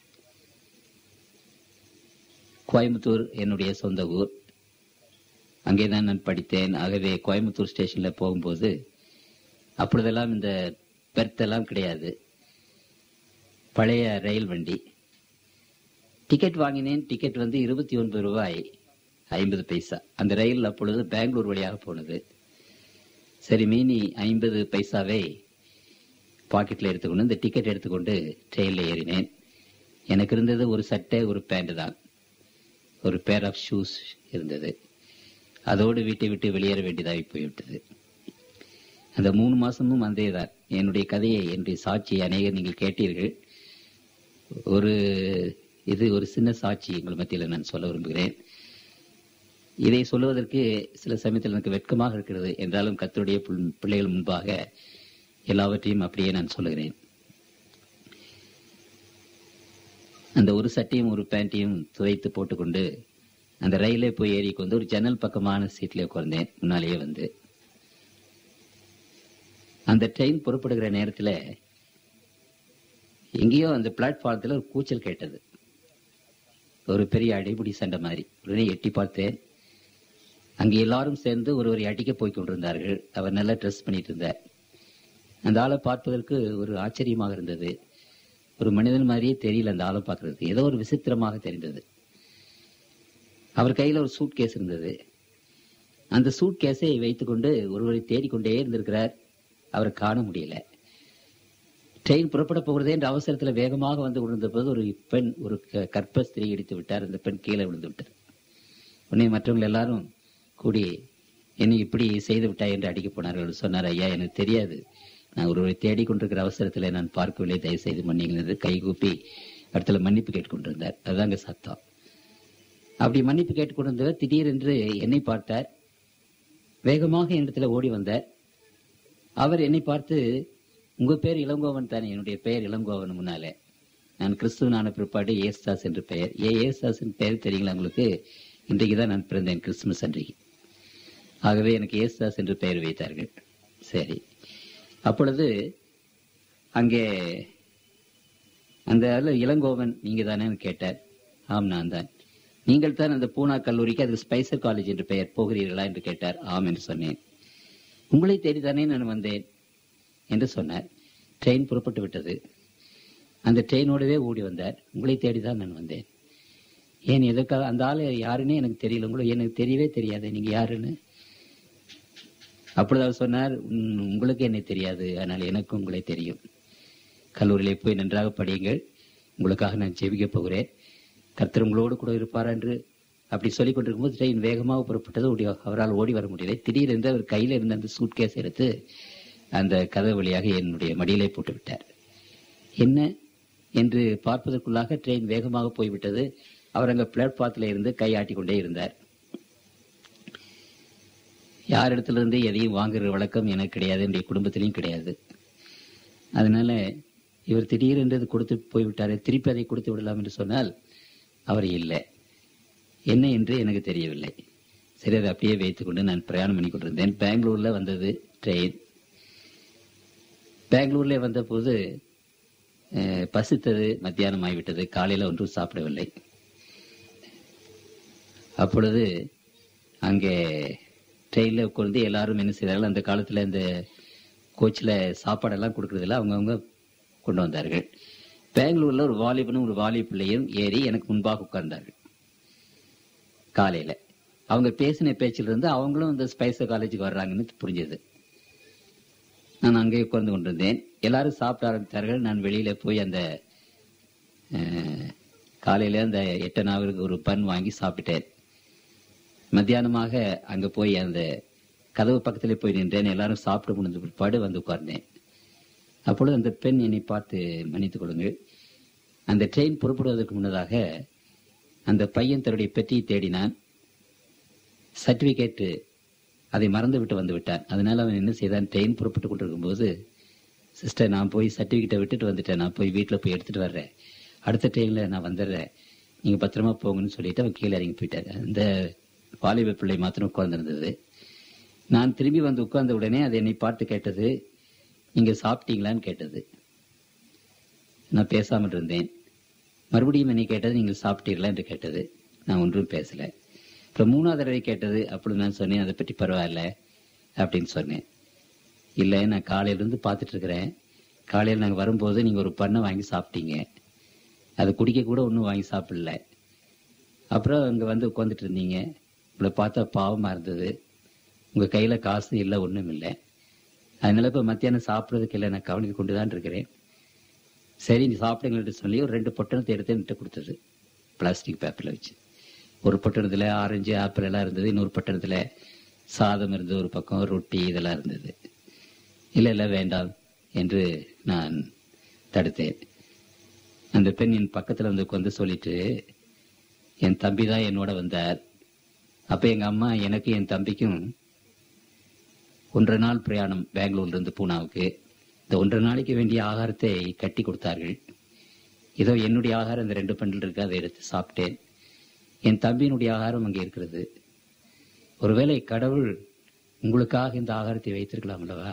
கோயம்புத்தூர் என்னுடைய சொந்த ஊர் அங்கேதான் நான் படித்தேன் ஆகவே கோயம்புத்தூர் ஸ்டேஷன்ல போகும்போது அப்பொழுதெல்லாம் இந்த பெர்த் எல்லாம் கிடையாது பழைய ரயில் வண்டி டிக்கெட் வாங்கினேன் டிக்கெட் வந்து இருபத்தி ஒன்பது ரூபாய் ஐம்பது பைசா அந்த ரயில் அப்பொழுது பெங்களூர் வழியாக போனது சரி மீனி ஐம்பது பைசாவை பாக்கெட்ல எடுத்துக்கொண்டு இந்த டிக்கெட் எடுத்துக்கொண்டு ட்ரெயின்ல ஏறினேன் எனக்கு இருந்தது ஒரு சட்டை ஒரு பேண்ட் தான் ஒரு பேர் ஆஃப் ஷூஸ் இருந்தது அதோடு வீட்டை விட்டு வெளியேற வேண்டியதாகி போய்விட்டது அந்த மூணு மாசமும் வந்தே தான் என்னுடைய கதையை என்னுடைய சாட்சியை அநேகர் நீங்கள் கேட்டீர்கள் ஒரு இது ஒரு சின்ன சாட்சி உங்கள் மத்தியில் நான் சொல்ல விரும்புகிறேன் இதை சொல்லுவதற்கு சில சமயத்தில் எனக்கு வெட்கமாக இருக்கிறது என்றாலும் கத்தருடைய பிள்- பிள்ளைகள் முன்பாக எல்லாவற்றையும் அப்படியே நான் சொல்லுகிறேன் அந்த ஒரு சட்டையும் ஒரு பேண்ட்டையும் துவைத்து போட்டுக்கொண்டு அந்த ரயிலே போய் ஏறிக்கொண்டு ஒரு ஜன்னல் பக்கமான சீட்ல உட்கார்ந்தேன் முன்னாலேயே வந்து அந்த ட்ரெயின் புறப்படுகிற நேரத்துல எங்கேயோ அந்த பிளாட்ஃபாரத்தில் ஒரு கூச்சல் கேட்டது ஒரு பெரிய அடிபுடி சண்டை மாதிரி உடனே எட்டி பார்த்தேன் அங்கே எல்லாரும் சேர்ந்து ஒருவரை அடிக்க போய் கொண்டிருந்தார்கள் அவர் நல்லா ட்ரெஸ் பண்ணிட்டு இருந்தார் அந்த ஆளை பார்ப்பதற்கு ஒரு ஆச்சரியமாக இருந்தது ஒரு மனிதன் மாதிரியே தெரியல அந்த ஆளை பார்க்கறதுக்கு ஏதோ ஒரு விசித்திரமாக தெரிந்தது அவர் கையில ஒரு சூட் கேஸ் இருந்தது அந்த சூட் கேஸை வைத்துக்கொண்டு ஒருவரை தேடிக்கொண்டே இருந்திருக்கிறார் அவரை காண முடியல ட்ரெயின் புறப்பட போகிறதே என்ற அவசரத்துல வேகமாக வந்து விழுந்த போது ஒரு பெண் ஒரு க- கர்ப்ப ஸ்திரீ இடித்து விட்டார் அந்த பெண் கீழே விழுந்து விட்டார் உடனே மற்றவங்க எல்லாரும் கூடி என்னை இப்படி செய்து விட்டாய் என்று அடிக்க போனார்கள் சொன்னார் ஐயா எனக்கு தெரியாது நான் ஒருவரை தேடிக்கொண்டிருக்கிற அவசரத்துல நான் பார்க்கவில்லை தயவு செய்து மன்னிங்கள் என்று கைகூப்பி இடத்துல மன்னிப்பு கேட்டுக்கொண்டிருந்தார் அதுதாங்க சத்தம் அப்படி மன்னிப்பு கேட்டுக்கொண்டிருந்தவர் திடீரென்று என்னை பார்த்தார் வேகமாக என்னிடத்துல ஓடி வந்தார் அவர் என்னை பார்த்து உங்க பேர் இளங்கோவன் தானே என்னுடைய பெயர் இளங்கோவன் முன்னாலே நான் கிறிஸ்துவனான பிற்பாடு ஏசுதாஸ் என்று பெயர் ஏ ஏசுதாஸ் பெயர் தெரியுங்களா உங்களுக்கு இன்றைக்கு தான் நான் பிறந்தேன் கிறிஸ்துமஸ் அன்றைக்கு ஆகவே எனக்கு ஏசுதாஸ் என்று பெயர் வைத்தார்கள் சரி அப்பொழுது அங்கே அந்த ஆளு, இளங்கோவன் நீங்க தானே கேட்டார் ஆம் நான் தான் நீங்கள் தான் அந்த பூனா கல்லூரிக்கு அதுக்கு ஸ்பைசர் காலேஜ் என்று பெயர் போகிறீர்களா என்று கேட்டார் ஆம் என்று சொன்னேன் உங்களை தேடித்தானே நான் வந்தேன் என்று சொன்னார் ட்ரெயின் புறப்பட்டு விட்டது அந்த ட்ரெயினோடவே ஓடி வந்தார் உங்களை தேடிதான் நான் வந்தேன் ஏன் எதற்காக அந்த ஆளு யாருன்னே எனக்கு தெரியல உங்களுக்கு எனக்கு தெரியவே தெரியாது நீங்க யாருன்னு அப்பொழுது அவர் சொன்னார் "உம், உங்களுக்கு என்னை தெரியாது ஆனால் எனக்கு உங்களை தெரியும் கல்லூரியிலே போய் நன்றாக படியுங்கள் உங்களுக்காக நான் ஜெபிக்க போகிறேன் கர்த்தர் உங்களோடு கூட இருப்பார் என்று அப்படி சொல்லிக் கொண்டிருக்கும்போது ட்ரெயின் வேகமாக புறப்பட்டது ஓடி அவரால் ஓடி வர முடியலை திடீரென்று அவர் கையில் இருந்த அந்த சூட்கேஸ் எடுத்து அந்த கதவு வழியாக என்னுடைய மடியிலே போட்டு விட்டார் என்ன என்று பார்ப்பதற்குள்ளாக ட்ரெயின் வேகமாக போய்விட்டது அவர் அங்க பிளாட்பாத்தில் இருந்து கை ஆட்டிக் கொண்டே இருந்தார் யாரிடத்திலிருந்து எதையும் வாங்குற வழக்கம் எனக்கு கிடையாது என்னுடைய குடும்பத்திலையும் கிடையாது அதனால இவர் திடீரென்று இது கொடுத்து போய்விட்டாரு திருப்பி அதை கொடுத்து விடலாம் என்று சொன்னால் அவர் இல்லை என்ன என்று எனக்கு தெரியவில்லை சரி அதை அப்படியே வைத்துக்கொண்டு நான் பிரயாணம் பண்ணி கொண்டிருந்தேன் பெங்களூர்ல வந்தது ட்ரெயின் பெங்களூர்ல வந்தபோது அஹ், பசித்தது மத்தியானம் ஆகிவிட்டது காலையில ஒன்றும் சாப்பிடவில்லை அப்பொழுது அங்கே ட்ரெயினில் உட்கார்ந்து எல்லாரும் என்ன செய்தார்கள் அந்த காலத்தில் இந்த கோச்சில் சாப்பாடெல்லாம் கொடுக்கறதில்ல அவங்கவுங்க கொண்டு வந்தார்கள் பெங்களூர்ல ஒரு வாலிபனும் ஒரு வாலி பிள்ளையும் ஏறி எனக்கு முன்பாக உட்கார்ந்தார்கள் காலையில அவங்க பேசின பேச்சில் இருந்து அவங்களும் இந்த ஸ்பைசர் காலேஜுக்கு வர்றாங்கன்னு புரிஞ்சது நான் அங்கே உட்கார்ந்து கொண்டிருந்தேன் எல்லாரும் சாப்பிட ஆரம்பித்தார்கள் நான் வெளியில போய் அந்த அஹ், காலையில அந்த எட்டனாவிற்கு ஒரு பன் வாங்கி சாப்பிட்டேன் மத்தியானமாக அங்க போய் அந்த கதவு பக்கத்திலே போய் நின்றேன் எல்லாரும் சாப்பிட முடிஞ்ச பிற்பாடு வந்து உட்கார்ந்தேன் அப்பொழுது அந்த பெண் என்னை பார்த்து மன்னித்துக் கொள்ளுங்கள் அந்த ட்ரெயின் புறப்படுவதற்கு முன்னதாக அந்த பையன் தன்னுடைய பெட்டியை தேடினான் சர்டிபிகேட் அதை மறந்து விட்டு வந்து விட்டான் அதனால அவன் என்ன செய்தான் ட்ரெயின் புறப்பட்டு கொண்டிருக்கும் போது சிஸ்டர் நான் போய் சர்டிஃபிகேட்டை விட்டுட்டு வந்துட்டேன் நான் போய் வீட்டில் போய் எடுத்துட்டு வர்றேன் அடுத்த டைமில் நான் வந்துடுறேன் நீங்கள் பத்திரமா போங்கன்னு சொல்லிட்டு அவன் கீழே இறங்கி போயிட்டாரு அந்த வாலிப பிள்ளை மாத்திரம் உட்கார்ந்துருந்தது நான் திரும்பி வந்து உட்கார்ந்த உடனே அது என்னை பார்த்து கேட்டது நீங்க சாப்பிட்டீங்களான்னு கேட்டது நான் பேசாமல் இருந்தேன் மறுபடியும் என்னை கேட்டது நீங்கள் சாப்பிட்டீர்களா என்று கேட்டது நான் ஒன்றும் பேசல அப்புறம் மூணாவது தடவை கேட்டது அப்படி நான் சொன்னேன் அதை பற்றி பரவாயில்ல அப்படின்னு சொன்னேன் இல்லை நான் காலையிலேருந்து பார்த்துட்டு இருக்கிறேன் காலையில் நாங்கள் வரும்போது நீங்கள் ஒரு பண்ணை வாங்கி சாப்பிட்டீங்க அது குடிக்க கூட ஒன்றும் வாங்கி சாப்பிடல அப்புறம் அங்கே வந்து உட்காந்துட்டு இருந்தீங்க உங்களை பார்த்தா பாவமாக இருந்தது உங்கள் கையில் காசு இல்லை ஒன்றும் இல்லை அதனால இப்போ மத்தியானம் சாப்பிட்றதுக்கு இல்லை நான் கவனித்து கொண்டு தான் இருக்கிறேன் சரி நீ சாப்பிடுங்கள்ட்டு சொல்லி ஒரு ரெண்டு பொட்டணத்தை எடுத்து என்கிட்ட கொடுத்தது பிளாஸ்டிக் பேப்பரில் வச்சு ஒரு பொட்டணத்தில் ஆரஞ்சு ஆப்பிள் எல்லாம் இருந்தது இன்னொரு பொட்டணத்தில் சாதம் இருந்தது ஒரு பக்கம் ரொட்டி இதெல்லாம் இருந்தது இல்லை இல்லை வேண்டாம் என்று நான் தடுத்தேன் அந்த பெண் என் பக்கத்தில் வந்து உட்காந்து சொல்லிட்டு என் தம்பி தான் என்னோட வந்தார் அப்போ எங்கள் அம்மா எனக்கு என் தம்பிக்கும் ஒன்றரை நாள் பிரயாணம் பெங்களூர்ல இருந்து பூனாவுக்கு இந்த ஒன்றரை நாளைக்கு வேண்டிய ஆகாரத்தை கட்டி கொடுத்தார்கள் இதோ என்னுடைய ஆகாரம் இந்த ரெண்டு பண்டில் இருக்கு அதை எடுத்து சாப்பிட்டேன் என் தம்பியினுடைய ஆகாரம் அங்கே இருக்கிறது ஒருவேளை கடவுள் உங்களுக்காக இந்த ஆகாரத்தை வைத்திருக்கலாம் அல்லவா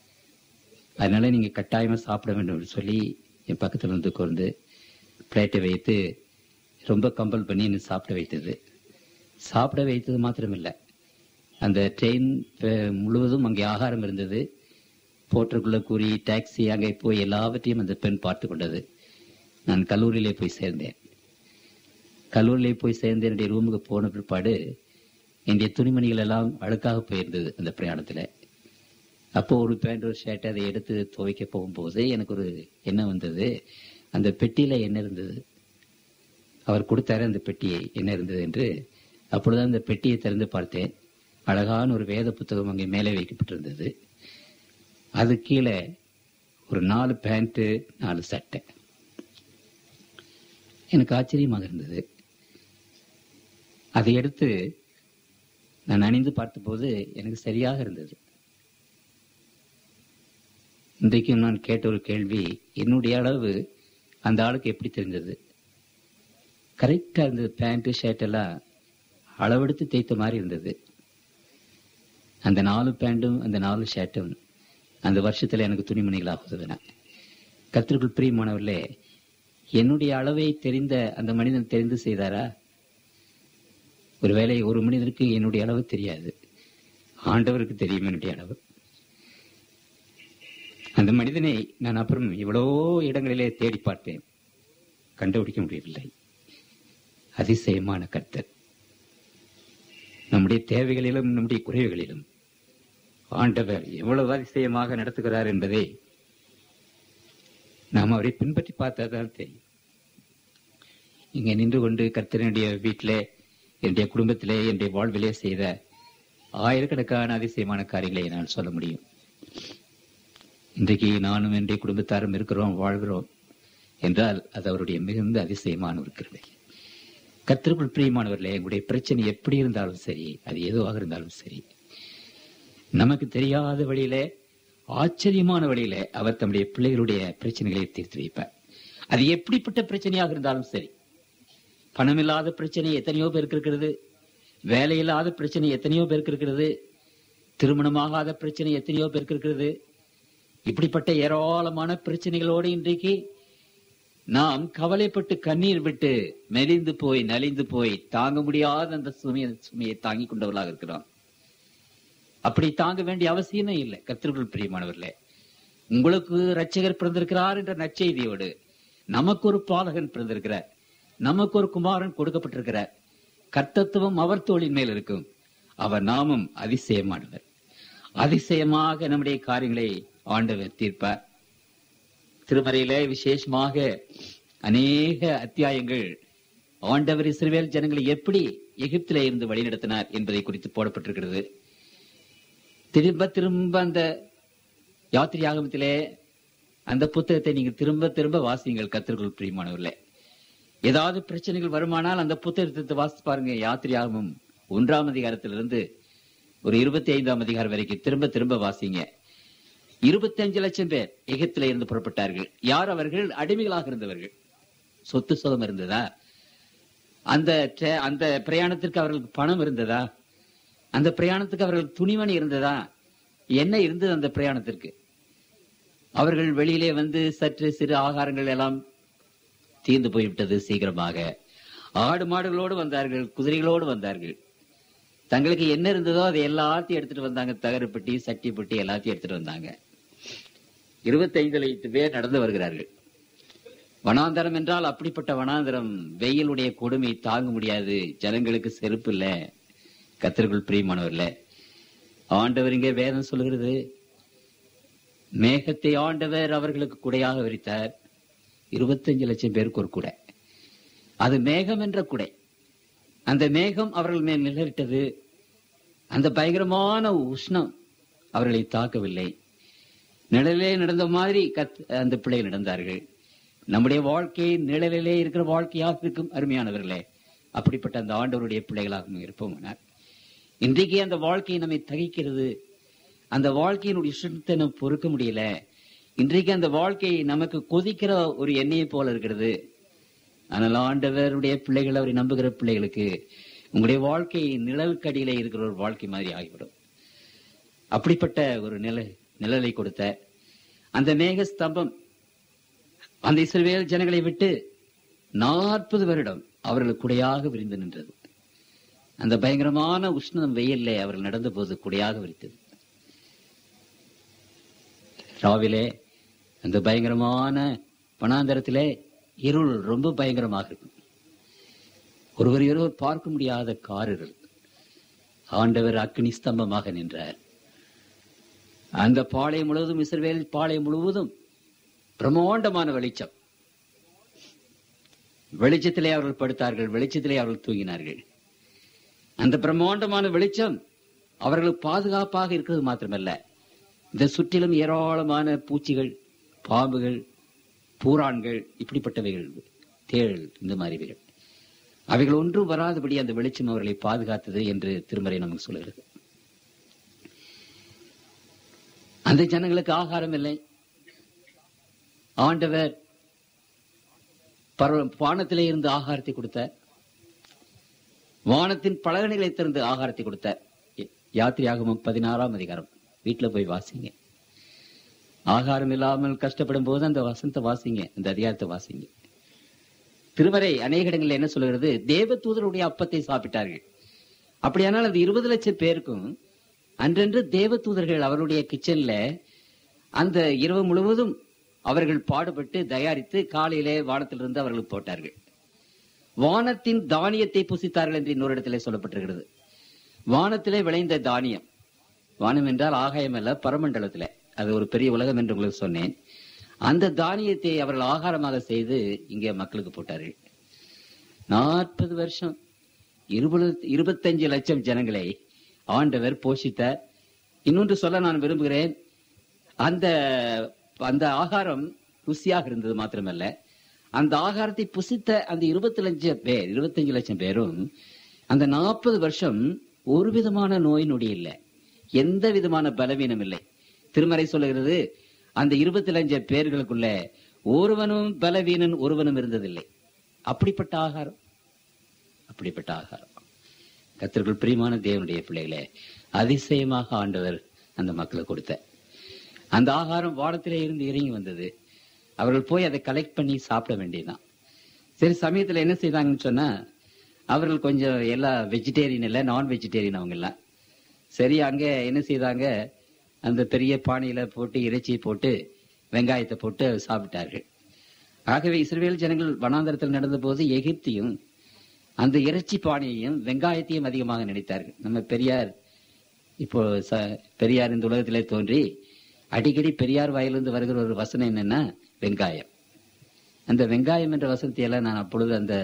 அதனால நீங்க கட்டாயமா சாப்பிட வேண்டும் என்று சொல்லி என் பக்கத்துல வந்து கொண்டு பிளேட்டை வைத்து ரொம்ப கம்பல் பண்ணி என்னை சாப்பிட வைத்தது சாப்பிட வைத்தது மாத்திரமில்லை அந்த ட்ரெயின் முழுவதும் அங்கே ஆகாரம் இருந்தது போட்டருக்குள்ள கூறி டாக்ஸி அங்கே போய் எல்லாவற்றையும் அந்த பெண் பார்த்து கொண்டது நான் கல்லூரியிலே போய் சேர்ந்தேன் கல்லூரியிலே போய் சேர்ந்து என்னுடைய ரூமுக்கு போன பிற்பாடு என்னுடைய துணிமணிகள் எல்லாம் அழுக்காக போயிருந்தது அந்த பிரயாணத்தில் அப்போ ஒரு பேண்ட் ஒரு ஷர்ட் அதை எடுத்து துவைக்க போகும்போது எனக்கு ஒரு எண்ணம் வந்தது அந்த பெட்டியில என்ன இருந்தது அவர் கொடுத்தாரு அந்த பெட்டியை என்ன இருந்தது என்று அப்பொழுது அந்த பெட்டியை திறந்து பார்த்தேன் அழகான ஒரு வேத புத்தகம் அங்கே மேலே வைக்கப்பட்டிருந்தது அது கீழே ஒரு நாலு பேண்ட்டு நாலு சட்டை எனக்கு ஆச்சரியமாக இருந்தது அதை எடுத்து நான் அணிந்து பார்த்தபோது எனக்கு சரியாக இருந்தது இன்றைக்கும் நான் கேட்ட ஒரு கேள்வி என்னுடைய அளவு அந்த ஆளுக்கு எப்படி தெரிந்தது கரெக்டா இருந்தது பேண்ட் ஷர்ட் எல்லாம் அளவெடுத்து தேய்த்த மாதிரி இருந்தது அந்த நாலு பேண்டும் அந்த நாலு ஷர்ட்டும் அந்த வருஷத்துல எனக்கு துணிமணிகளாக உதவின கத்திற்குள் பிரியமானவர்களே என்னுடைய அளவை தெரிந்த அந்த மனிதன் தெரிந்து செய்தாரா ஒருவேளை ஒரு மனிதனுக்கு என்னுடைய அளவு தெரியாது ஆண்டவருக்கு தெரியும் என்னுடைய அளவு அந்த மனிதனை நான் அப்புறம் எவ்வளவோ இடங்களிலே தேடி பார்த்தேன் கண்டுபிடிக்க முடியவில்லை அதிசயமான கர்த்தர் நம்முடைய தேவைகளிலும் நம்முடைய குறைவுகளிலும் ஆண்டவர் எவ்வளவு அதிசயமாக நடத்துகிறார் என்பதை நாம் அவரை பின்பற்றி பார்த்தாதான் தெரியும் இங்க நின்று கொண்டு கர்த்தனுடைய வீட்டிலே என்னுடைய குடும்பத்திலே என்னுடைய வாழ்விலே செய்த ஆயிரக்கணக்கான அதிசயமான காரியங்களை நான் சொல்ல முடியும் இன்றைக்கு நானும் என்னுடைய குடும்பத்தாரும் இருக்கிறோம் வாழ்கிறோம் என்றால் அது அவருடைய மிகுந்த அதிசயமான ஒரு கிருபை கத்திற்குள் பிரியமானவர்களே எங்களுடைய பிரச்சனை எப்படி இருந்தாலும் சரி அது எதுவாக இருந்தாலும் சரி நமக்கு தெரியாத வழியிலே ஆச்சரியமான வழியில அவர் தம்முடைய பிள்ளைகளுடைய பிரச்சனைகளை தீர்த்து வைப்பார் அது எப்படிப்பட்ட பிரச்சனையாக இருந்தாலும் சரி பணமில்லாத பிரச்சனை எத்தனையோ பேருக்கு இருக்கிறது வேலையில்லாத பிரச்சனை எத்தனையோ பேருக்கு இருக்கிறது திருமணமாகாத பிரச்சனை எத்தனையோ பேருக்கு இருக்கிறது இப்படிப்பட்ட ஏராளமான பிரச்சனைகளோடு இன்றைக்கு நாம் கவலைப்பட்டு கண்ணீர் விட்டு மெலிந்து போய் நலிந்து போய் தாங்க முடியாத அந்த சுமையை சுமையை தாங்கிக் கொண்டவர்களாக இருக்கிறோம் அப்படி தாங்க வேண்டிய அவசியமே இல்லை கத்திரிக்குள் பிரியமானவர்களே உங்களுக்கு ரட்சகர் பிறந்திருக்கிறார் என்ற நற்செய்தியோடு நமக்கு ஒரு பாலகன் பிறந்திருக்கிறார் நமக்கு ஒரு குமாரன் கொடுக்கப்பட்டிருக்கிறார் கர்த்தத்துவம் அவர் தோளின் மேல் இருக்கும் அவர் நாமும் அதிசயமானவர் அதிசயமாக நம்முடைய காரியங்களை ஆண்டவர் தீர்ப்பார் திருமறையில விசேஷமாக அநேக அத்தியாயங்கள் ஆண்டவர் இஸ்ரவேல் ஜனங்களை எப்படி எகிப்திலே இருந்து வழிநடத்தினார் என்பதை குறித்து போடப்பட்டிருக்கிறது திரும்ப திரும்ப அந்த யாத்திரை ஆகமத்திலே அந்த புத்தகத்தை நீங்க திரும்ப திரும்ப வாசிங்கள் கத்திற்குள் பிரியமானவர்களே ஏதாவது பிரச்சனைகள் வருமானால் அந்த புத்தகத்தை வாசித்து பாருங்க யாத்திரை ஆகமம் ஒன்றாம் அதிகாரத்திலிருந்து ஒரு இருபத்தி ஐந்தாம் அதிகாரம் வரைக்கும் திரும்ப திரும்ப வாசிங்க இருபத்தஞ்சு லட்சம் பேர் எகிப்தில இருந்து புறப்பட்டார்கள் யார் அவர்கள் அடிமைகளாக இருந்தவர்கள் சொத்து சுகம் இருந்ததா அந்த tra- அந்த பிரயாணத்திற்கு அவர்களுக்கு பணம் இருந்ததா அந்த பிரயாணத்துக்கு அவர்களுக்கு துணிமணி இருந்ததா என்ன இருந்தது அந்த பிரயாணத்திற்கு அவர்கள் வெளியிலே வந்து சற்று சிறு ஆகாரங்கள் எல்லாம் தீர்ந்து போய்விட்டது சீக்கிரமாக ஆடு மாடுகளோடு வந்தார்கள் குதிரைகளோடு வந்தார்கள் தங்களுக்கு என்ன இருந்ததோ அதை எல்லாத்தையும் எடுத்துட்டு வந்தாங்க தகர பெட்டி சட்டி பெட்டி எல்லாத்தையும் எடுத்துட்டு வந்தாங்க இருபத்தைந்து லட்சம் பேர் நடந்து வருகிறார்கள் வனாந்தரம் என்றால் அப்படிப்பட்ட வனாந்தரம் வெயிலுடைய கொடுமை தாங்க முடியாது ஜனங்களுக்கு செருப்பு இல்ல கத்திற்குள் பிரியமானவர்ல ஆண்டவர் இங்கே வேதம் சொல்லுகிறது மேகத்தை ஆண்டவர் அவர்களுக்கு குடையாக விரித்தார் இருபத்தஞ்சு லட்சம் பேருக்கு ஒரு குடை அது மேகம் என்ற குடை அந்த மேகம் அவர்கள் மேல் நிழலிட்டது அந்த பயங்கரமான உஷ்ணம் அவர்களை தாக்கவில்லை நிழலிலே நடந்த மாதிரி கத் அந்த பிள்ளைகள் நடந்தார்கள் நம்முடைய வாழ்க்கை நிழலிலே இருக்கிற வாழ்க்கையாக இருக்கும் அருமையானவர்களே அப்படிப்பட்ட அந்த ஆண்டவருடைய பிள்ளைகளாக இருப்போம் இன்றைக்கு அந்த வாழ்க்கை நம்மை தகிக்கிறது அந்த வாழ்க்கையினுடைய சுத்தத்தை நம்ம பொறுக்க முடியல இன்றைக்கு அந்த வாழ்க்கை நமக்கு கொதிக்கிற ஒரு எண்ணெயை போல இருக்கிறது ஆனால் ஆண்டவருடைய பிள்ளைகள் அவரை நம்புகிற பிள்ளைகளுக்கு உங்களுடைய வாழ்க்கை நிழல் கடியில இருக்கிற ஒரு வாழ்க்கை மாதிரி ஆகிவிடும் அப்படிப்பட்ட ஒரு நில நிழலை கொடுத்த அந்த மேக ஸ்தம்பம் அந்த இஸ்ரவேல் ஜனங்களை விட்டு நாற்பது வருடம் அவர்களுக்கு குடையாக விரிந்து நின்றது அந்த பயங்கரமான உஷ்ணம் வெயில்ல அவர்கள் நடந்த போது குடையாக விரித்தது ராவிலே அந்த பயங்கரமான வனாந்தரத்திலே இருள் ரொம்ப பயங்கரமாக இருக்கும் ஒருவர் ஒருவர் பார்க்க முடியாத காரிருள் ஆண்டவர் அக்னி ஸ்தம்பமாக நின்றார் அந்த பாளையம் முழுவதும் இஸ்ரவேல் பாளையம் முழுவதும் பிரம்மாண்டமான வெளிச்சம் வெளிச்சத்திலே அவர்கள் படுத்தார்கள் வெளிச்சத்திலே அவர்கள் தூங்கினார்கள் அந்த பிரம்மாண்டமான வெளிச்சம் அவர்களுக்கு பாதுகாப்பாக இருக்கிறது மாத்திரமல்ல இந்த சுற்றிலும் ஏராளமான பூச்சிகள் பாம்புகள் பூரான்கள் இப்படிப்பட்டவைகள் தேள் இந்த மாதிரிவைகள் அவைகள் ஒன்றும் வராதபடி அந்த வெளிச்சம் அவர்களை பாதுகாத்தது என்று திருமறை நமக்கு சொல்கிறது அந்த ஜனங்களுக்கு ஆகாரம் இல்லை ஆண்டவர் பர்வ வானத்திலே இருந்து ஆகாரத்தை கொடுத்தார் வானத்தின் பலகணிகளை திறந்து ஆகாரத்தை கொடுத்தார் யாத்திரையாகமும் பதினாறாம் அதிகாரம் வீட்டுல போய் வாசிங்க ஆகாரம் இல்லாமல் கஷ்டப்படும் போது அந்த வசந்த வாசிங்க அந்த அதிகாரத்தை வாசிங்க திருமறை அநேக இடங்கள்ல என்ன சொல்லுகிறது தேவ தூதருடைய அப்பத்தை சாப்பிட்டார்கள் அப்படியானால் அந்த இருபது லட்சம் பேருக்கும் அன்றன்று தேவ தூதர்கள் அவருடைய கிச்சன்ல அந்த இரவு முழுவதும் அவர்கள் பாடுபட்டு தயாரித்து காலையிலே வானத்திலிருந்து அவர்களுக்கு போட்டார்கள் வானத்தின் தானியத்தை புசித்தார்கள் என்று இன்னொரு இடத்திலே சொல்லப்பட்டிருக்கிறது வானத்திலே விளைந்த தானியம் வானம் என்றால் ஆகாயம் அல்ல பரமண்டலத்திலே அது ஒரு பெரிய உலகம் என்று உங்களுக்கு சொன்னேன் அந்த தானியத்தை அவர்கள் ஆகாரமாக செய்து இங்கே மக்களுக்கு போட்டார்கள் நாற்பது வருஷம் இருபது இருபத்தஞ்சு லட்சம் ஜனங்களை ஆண்டவர் போஷித்தார் இன்னொன்று சொல்ல நான் விரும்புகிறேன் அந்த அந்த ஆகாரம் ருசியாக இருந்தது மாத்திரமல்ல அந்த ஆகாரத்தை புசித்த அந்த இருபத்தி லட்சம் பேர் இருபத்தஞ்சு லட்சம் பேரும் அந்த நாற்பது வருஷம் ஒரு விதமான நோய் நொடி இல்லை எந்த விதமான பலவீனம் இல்லை திருமறை சொல்லுகிறது அந்த இருபத்தி லட்சம் பேர்களுக்குள்ள ஒருவனும் பலவீனன் ஒருவனும் இருந்ததில்லை அப்படிப்பட்ட ஆகாரம் அப்படிப்பட்ட ஆகாரம் கத்திற்குள் பிரியமான தேவனுடைய பிள்ளைகளே அதிசயமாக ஆண்டவர் அந்த மக்களுக்கு கொடுத்த அந்த ஆகாரம் வானத்திலே இருந்து இறங்கி வந்தது அவர்கள் போய் அதை கலெக்ட் பண்ணி சாப்பிட வேண்டியதுதான் சரி சமயத்துல என்ன செய்தாங்கன்னு சொன்னா அவர்கள் கொஞ்சம் எல்லாம் வெஜிடேரியன் இல்ல நான் வெஜிடேரியன் அவங்க எல்லாம் சரி அங்க என்ன செய்தாங்க அந்த பெரிய பானையில போட்டு இறைச்சி போட்டு வெங்காயத்தை போட்டு சாப்பிட்டார்கள் ஆகவே இஸ்ரேல் ஜனங்கள் வனாந்தரத்தில் நடந்த போது எகிப்தியும் அந்த இறைச்சி பானையையும் வெங்காயத்தையும் அதிகமாக நினைத்தார்கள் நம்ம பெரியார் இப்போ ச- பெரியார் இந்த உலகத்திலே தோன்றி அடிக்கடி பெரியார் வாயிலிருந்து வருகிற ஒரு வசனம் என்னன்னா வெங்காயம் அந்த வெங்காயம் என்ற வசனத்தை எல்லாம் நான் அப்பொழுது அந்த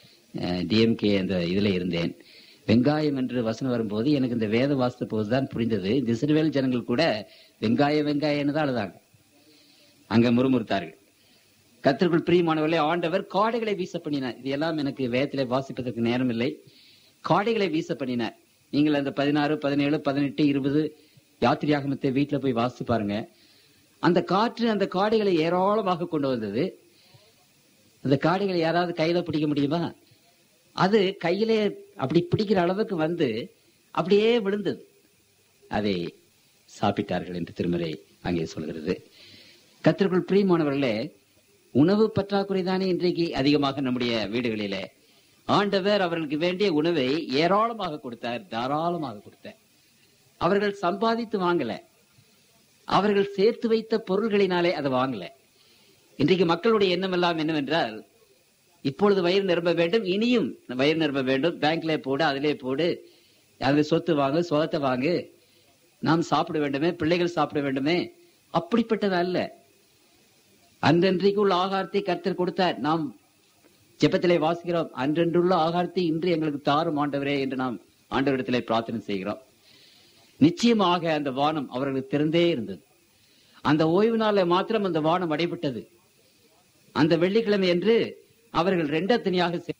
டிஎம்கே அந்த இதுல இருந்தேன் வெங்காயம் என்று வசனம் வரும்போது எனக்கு இந்த வேத வாசித்த போதுதான் புரிந்தது இந்த இஸ்ரவேல் ஜனங்கள் கூட வெங்காயம் வெங்காயம்னு தான் அழுதாங்க அங்க முறுமுறுத்தார்கள் கத்திற்குள் பிரியமானவர்களே ஆண்டவர் காடைகளை வீச பண்ணினார் இது எல்லாம் எனக்கு வேதத்திலே வாசிப்பதற்கு நேரம் இல்லை காடைகளை வீச பண்ணினார் நீங்கள் அந்த பதினாறு பதினேழு பதினெட்டு இருபது யாத்திரையாகமத்தை வீட்டுல போய் வாசித்து பாருங்க அந்த காற்று அந்த காடைகளை ஏராளமாக கொண்டு வந்தது அந்த காடைகளை யாராவது கையில பிடிக்க முடியுமா அது கையிலே அப்படி பிடிக்கிற அளவுக்கு வந்து அப்படியே விழுந்தது அதை சாப்பிட்டார்கள் என்று திருமறை அங்கே சொல்கிறது கத்திற்குள் பிரியமானவர்களே உணவு பற்றாக்குறை தானே இன்றைக்கு அதிகமாக நம்முடைய வீடுகளிலே ஆண்டவர் அவர்களுக்கு வேண்டிய உணவை ஏராளமாக கொடுத்தார் தாராளமாக கொடுத்தார் அவர்கள் சம்பாதித்து வாங்கல அவர்கள் சேர்த்து வைத்த பொருள்களினாலே அதை வாங்கல இன்றைக்கு மக்களுடைய எண்ணம் எல்லாம் என்னவென்றால் இப்பொழுது வயிறு நிரம்ப வேண்டும் இனியும் வயிறு நிரம்ப வேண்டும் பேங்க்ல போடு அதிலே போடு அதுல சொத்து வாங்கு சோகத்தை வாங்கு நாம் சாப்பிட வேண்டுமே பிள்ளைகள் சாப்பிட வேண்டுமே அப்படிப்பட்டது அல்ல அன்றன்றைக்கு உள்ள ஆகாரத்தை கர்த்தர் கொடுத்தார் நாம் ஜெபத்திலே வாசிக்கிறோம் அன்றன்றுள்ள ஆகாரத்தை இன்று எங்களுக்கு தாரும் ஆண்டவரே என்று நாம் ஆண்டவரிடத்திலே பிரார்த்தனை செய்கிறோம் நிச்சயமாக அந்த வானம் அவர்களுக்கு திறந்தே இருந்தது அந்த ஓய்வு நாள்ல மாத்திரம் அந்த வானம் அடைபட்டது அந்த வெள்ளிக்கிழமை என்று அவர்கள் ரெண்டத்தனியாக செ-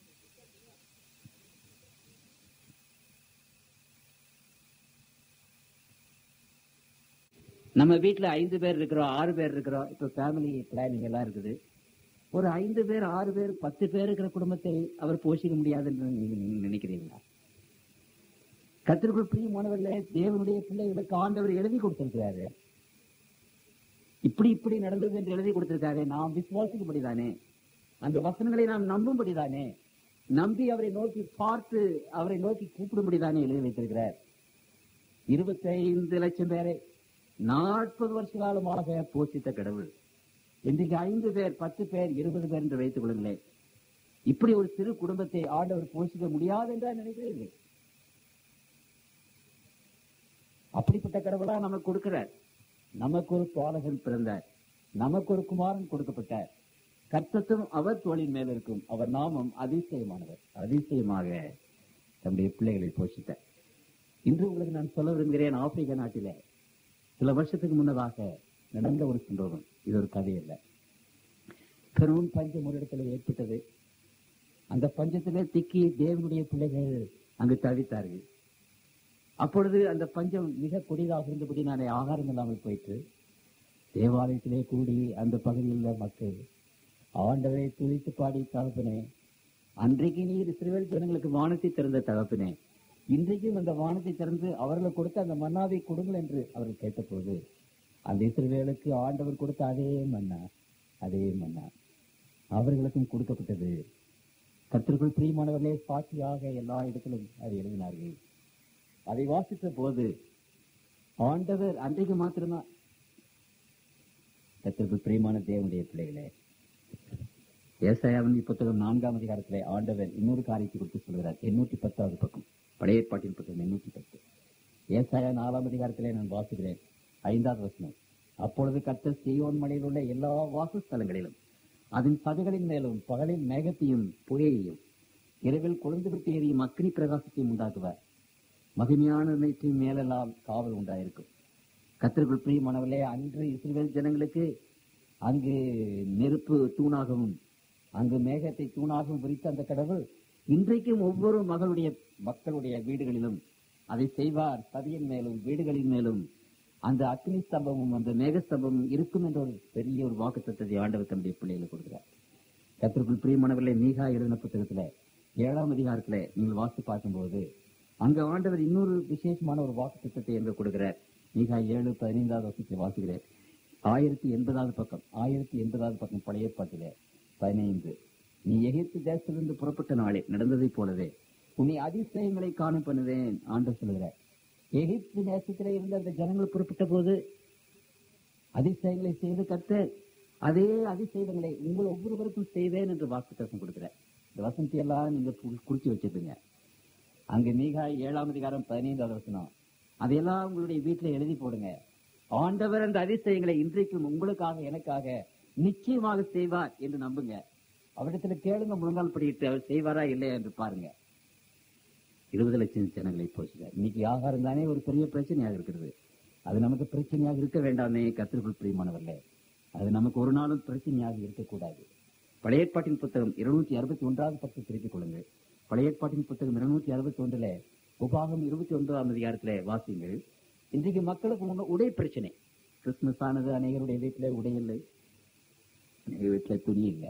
நம்ம வீட்டுல ஐந்து பேர் இருக்கிறோம் ஆறு பேர் இருக்கிறோம் இப்ப ஃபேமிலி பிளானிங் எல்லாம் இருக்குது ஒரு ஐந்து பேர் ஆறு பேர் பத்து பேர் இருக்கிற குடும்பத்தை அவர் போஷிக்க முடியாதுன்னு நீங்க நீங்க நினைக்கிறீங்களா கத்திற்குள் பிரியமானவர்களே தேவனுடைய பிள்ளைகளுக்கு ஆண்டவர் எழுதி கொடுத்திருக்கிறாரு இப்படி இப்படி நடந்தது என்று எழுதி கொடுத்திருக்காரு நாம் விசுவாசிக்கும்படிதானே அந்த வசனங்களை நாம் நம்பும்படிதானே நம்பி அவரை நோக்கி பார்த்து அவரை நோக்கி கூப்பிடும்படிதானே எழுதி வைத்திருக்கிறார் இருபத்தி ஐந்து லட்சம் பேரை நாற்பது வருஷ காலமாக போஷித்த கடவுள் இன்றைக்கு ஐந்து பேர் பத்து பேர் இருபது பேர் என்று வைத்துக் கொள்ளுங்களேன் இப்படி ஒரு சிறு குடும்பத்தை ஆண்டவர் போஷிக்க முடியாது என்றா நினைக்கிறீர்கள் அப்படிப்பட்ட கடவுளா நமக்கு கொடுக்கிறார் நமக்கு ஒரு பாலகன் பிறந்தார் நமக்கு ஒரு குமாரன் கொடுக்கப்பட்டார் கர்த்தத்துவம் அவர் தோளின் மேல் இருக்கும் அவர் நாமம் அதிசயமானவர் அதிசயமாக தம்முடைய பிள்ளைகளை போஷித்தார் இன்று உங்களுக்கு நான் சொல்ல விரும்புகிறேன் ஆப்பிரிக்க நாட்டிலே சில வருஷத்துக்கு முன்னதாக நடந்த ஒரு சம்பவம் இது ஒரு கதை அல்ல பெரும் பஞ்சம் ஒரு இடத்துல ஏற்பட்டது அந்த பஞ்சத்திலே திக்கி தேவனுடைய பிள்ளைகள் அங்கு தவித்தார்கள் அப்பொழுது அந்த பஞ்சம் மிக கொடிதாக இருந்தபடி நானே ஆகாரம் இல்லாமல் போயிட்டு தேவாலயத்திலே கூடி அந்த பகுதியில் உள்ள மக்கள் ஆண்டவரை துதித்து பாடி தகப்பனே அன்றைக்கு நீர் இஸ்ரவேல் ஜனங்களுக்கு வானத்தை திறந்த தகப்பனே இன்றைக்கும் அந்த வானத்தை திறந்து அவர்களுக்கு கொடுத்த அந்த மன்னாவை கொடுங்கள் என்று அவர்கள் கேட்டபோது அந்த இஸ்ரவேலுக்கு ஆண்டவர் கொடுத்த அதே மன்னா அதே மன்னா அவர்களுக்கும் கொடுக்கப்பட்டது கர்த்தருக்குள் பிரியமானவர்களே சாட்சியாக எல்லா இடத்திலும் அதை எழுதினார்கள் அதை வாசித்த போது ஆண்டவர் அன்றைக்கு மாத்திரம்தான் கர்த்தருக்குள் பிரியமான தேவனுடைய பிள்ளைகளே ஏசாயாவின் புத்தகம் நான்காம் அதிகாரத்திலே ஆண்டவர் இன்னொரு காரியத்தை குறித்து சொல்கிறார் எண்ணூற்றி பத்தாவது பக்கம் பழைய ஏற்பாட்டின் புத்தகம் எண்ணூற்றி பத்து ஏசாயா நாலாம் அதிகாரத்திலே நான் வாசிக்கிறேன் ஐந்தாவது வசனம் அப்பொழுது கர்த்தர் சீயோன் மலையில் உள்ள எல்லா வாசஸ்தலங்களிலும் அதன் சதுகளின் மேலும் பகலில் மேகத்தையும் புகையையும் இரவில் கொழுந்து விட்டு எரியும் அக்னி பிரகாசத்தையும் உண்டாக்குவார் மகிமையான மேற்றின் மேலெல்லாம் காவல் உண்டாயிருக்கும் கத்திற்குள் பிரியமானவர்களே அன்று இஸ்ரவேல் ஜனங்களுக்கு அங்கு நெருப்பு தூணாகவும் அங்கு மேகத்தை தூணாகவும் விரித்த அந்த கடவுள் இன்றைக்கும் ஒவ்வொரு மகளுடைய மக்களுடைய வீடுகளிலும் அதை செய்வார் சதியின் மேலும் வீடுகளின் மேலும் அந்த அக்னி ஸ்தம்பமும் அந்த மேக ஸ்தம்பமும் இருக்கும் என்ற ஒரு பெரிய ஒரு வாக்குத்தத்தை ஆண்டவர் தன்னுடைய பிள்ளைகளுக்கு கொடுக்கிறார் கத்திற்குள் பிரியமானவர்களே மீகா எழுதின புத்தகத்துல ஏழாம் அதிகாரத்துல நீங்கள் வாசி பார்க்கும்போது அங்க ஆண்டவர் இன்னொரு விசேஷமான ஒரு வாக்கு திட்டத்தை எங்க கொடுக்கிறார் மீகா ஏழு பதினைந்தாவது வருஷத்தை வாசிக்கிறேன் ஆயிரத்தி எண்பதாவது பக்கம் ஆயிரத்தி எண்பதாவது பக்கம் பழைய ஏற்பாட்டிலே பதினைந்து நீ எகிப்து தேசத்திலிருந்து புறப்பட்ட நாளே நடந்ததைப் போலவே உன்னை அதிசயங்களை காணும் பண்ணுவேன் ஆண்டு சொல்கிறார் எகிப்து தேசத்திலே இருந்த அந்த ஜனங்கள் புறப்பட்ட போது அதிசயங்களை செய்து கத்த அதே அதிசயங்களை உங்கள் ஒவ்வொருவருக்கும் செய்வேன் என்று வாக்குத்தம் கொடுக்கிறார் இந்த வசந்தி எல்லாம் நீங்க கு- குறிச்சு வச்சிருப்பீங்க அங்க மீகா ஏழாம் அதிகாரம் பதினைந்தாவது வசனம் அதையெல்லாம் உங்களுடைய வீட்டுல எழுதி போடுங்க ஆண்டவர் அந்த அதிசயங்களை இன்றைக்கும் உங்களுக்காக எனக்காக நிச்சயமாக செய்வார் என்று நம்புங்க அவரிடத்துல கேளுங்க முழங்கால் படியிட்டு அவர் செய்வாரா இல்லையா என்று பாருங்க இருபது லட்சம் ஜனங்களை போச்சுங்க இன்னைக்கு ஆகாரம் தானே ஒரு பெரிய பிரச்சனையாக இருக்கிறது அது நமக்கு பிரச்சனையாக இருக்க வேண்டாமே கத்திற்குள் பிரியமானவர்களே அது நமக்கு ஒரு நாளும் பிரச்சனையாக இருக்கக்கூடாது பழைய ஏற்பாட்டின் புத்தகம் இருநூத்தி அறுபத்தி ஒன்றாவது பக்கம் திருப்பிக் கொள்ளுங்கள் பழைய ஏற்பாட்டின் புத்தகம் இருநூத்தி அறுபத்தி ஒன்றுல உபாகம் இருபத்தி ஒன்பதாம் அதிகாரத்துல வாசிங்கள் இன்றைக்கு மக்களுக்கு முன்ன உடை பிரச்சனை கிறிஸ்துமஸ் ஆனது அநேகருடைய வீட்டில உடை இல்லை அநேக வீட்டுல துணி இல்லை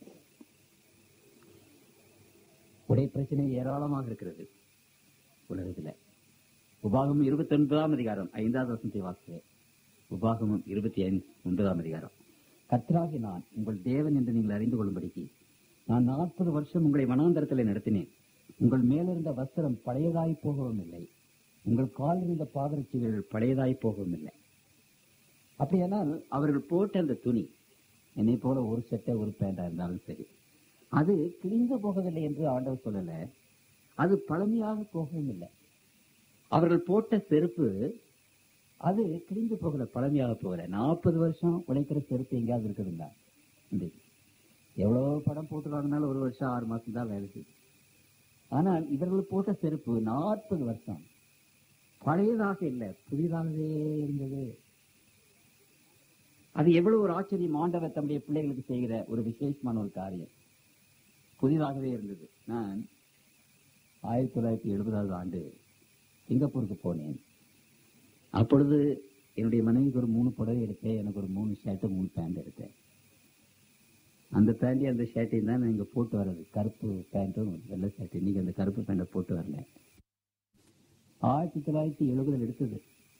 உடை பிரச்சனை ஏராளமாக இருக்கிறது உலகத்துல உபாகமும் இருபத்தி ஒன்பதாம் அதிகாரம் ஐந்தாவது வசனத்தை வாசிக்கிறேன் உபாகமும் இருபத்தி ஐந்து ஒன்பதாம் அதிகாரம் கர்த்தராகி நான் உங்கள் தேவன் என்று நீங்கள் அறிந்து கொள்ளும்படிக்கு நான் நாற்பது வருஷம் உங்களை வனாந்தரத்தில் நடத்தினேன் உங்கள் மேலிருந்த வஸ்திரம் பழையதாய் போகவும் இல்லை உங்கள் கால் இருந்த பாதரட்சிகள் பழையதாய் போகவும் இல்லை அப்படியானால் அவர்கள் போட்ட அந்த துணி என்னை போல ஒரு சட்டை ஒரு பேண்டா இருந்தாலும் சரி அது கிழிந்து போகவில்லை என்று ஆண்டவர் சொல்லல அது பழமையாக போகவும் இல்லை அவர்கள் போட்ட செருப்பு அது கிழிந்து போகல பழமையாக போகல நாற்பது வருஷம் உழைக்கிற செருப்பு எங்கேயாவது இருக்குதுங்களா இன்றைக்கு எவ்வளவு படம் போட்டுருவாங்கனாலும் ஒரு வருஷம் ஆறு மாசம் தான் வேலை செய்யும் ஆனால் இவர்கள் போட்ட செருப்பு நாற்பது வருஷம் பழையதாக இல்லை புதிதாகவே இருந்தது அது எவ்வளவு ஒரு ஆச்சரியம் ஆண்டவர் தம்முடைய பிள்ளைகளுக்கு செய்கிற ஒரு விசேஷமான ஒரு காரியம் புதிதாகவே இருந்தது நான் ஆயிரத்தி தொள்ளாயிரத்தி எழுபதாவது ஆண்டு சிங்கப்பூருக்கு போனேன் அப்பொழுது என்னுடைய மனைவிக்கு ஒரு மூணு புடவை எடுத்தேன் எனக்கு ஒரு மூணு ஷர்ட்டு மூணு பேண்ட் எடுத்தேன் அந்த பேண்டையும் அந்த ஷர்ட்டையும் தான் நான் இங்கே போட்டு வர்றது கருப்பு பேண்ட்டும் வெள்ளை ஷர்ட் இன்னைக்கு அந்த கருப்பு பேண்டை போட்டு வரல ஆயிரத்தி தொள்ளாயிரத்தி எழுபதில் எடுத்தது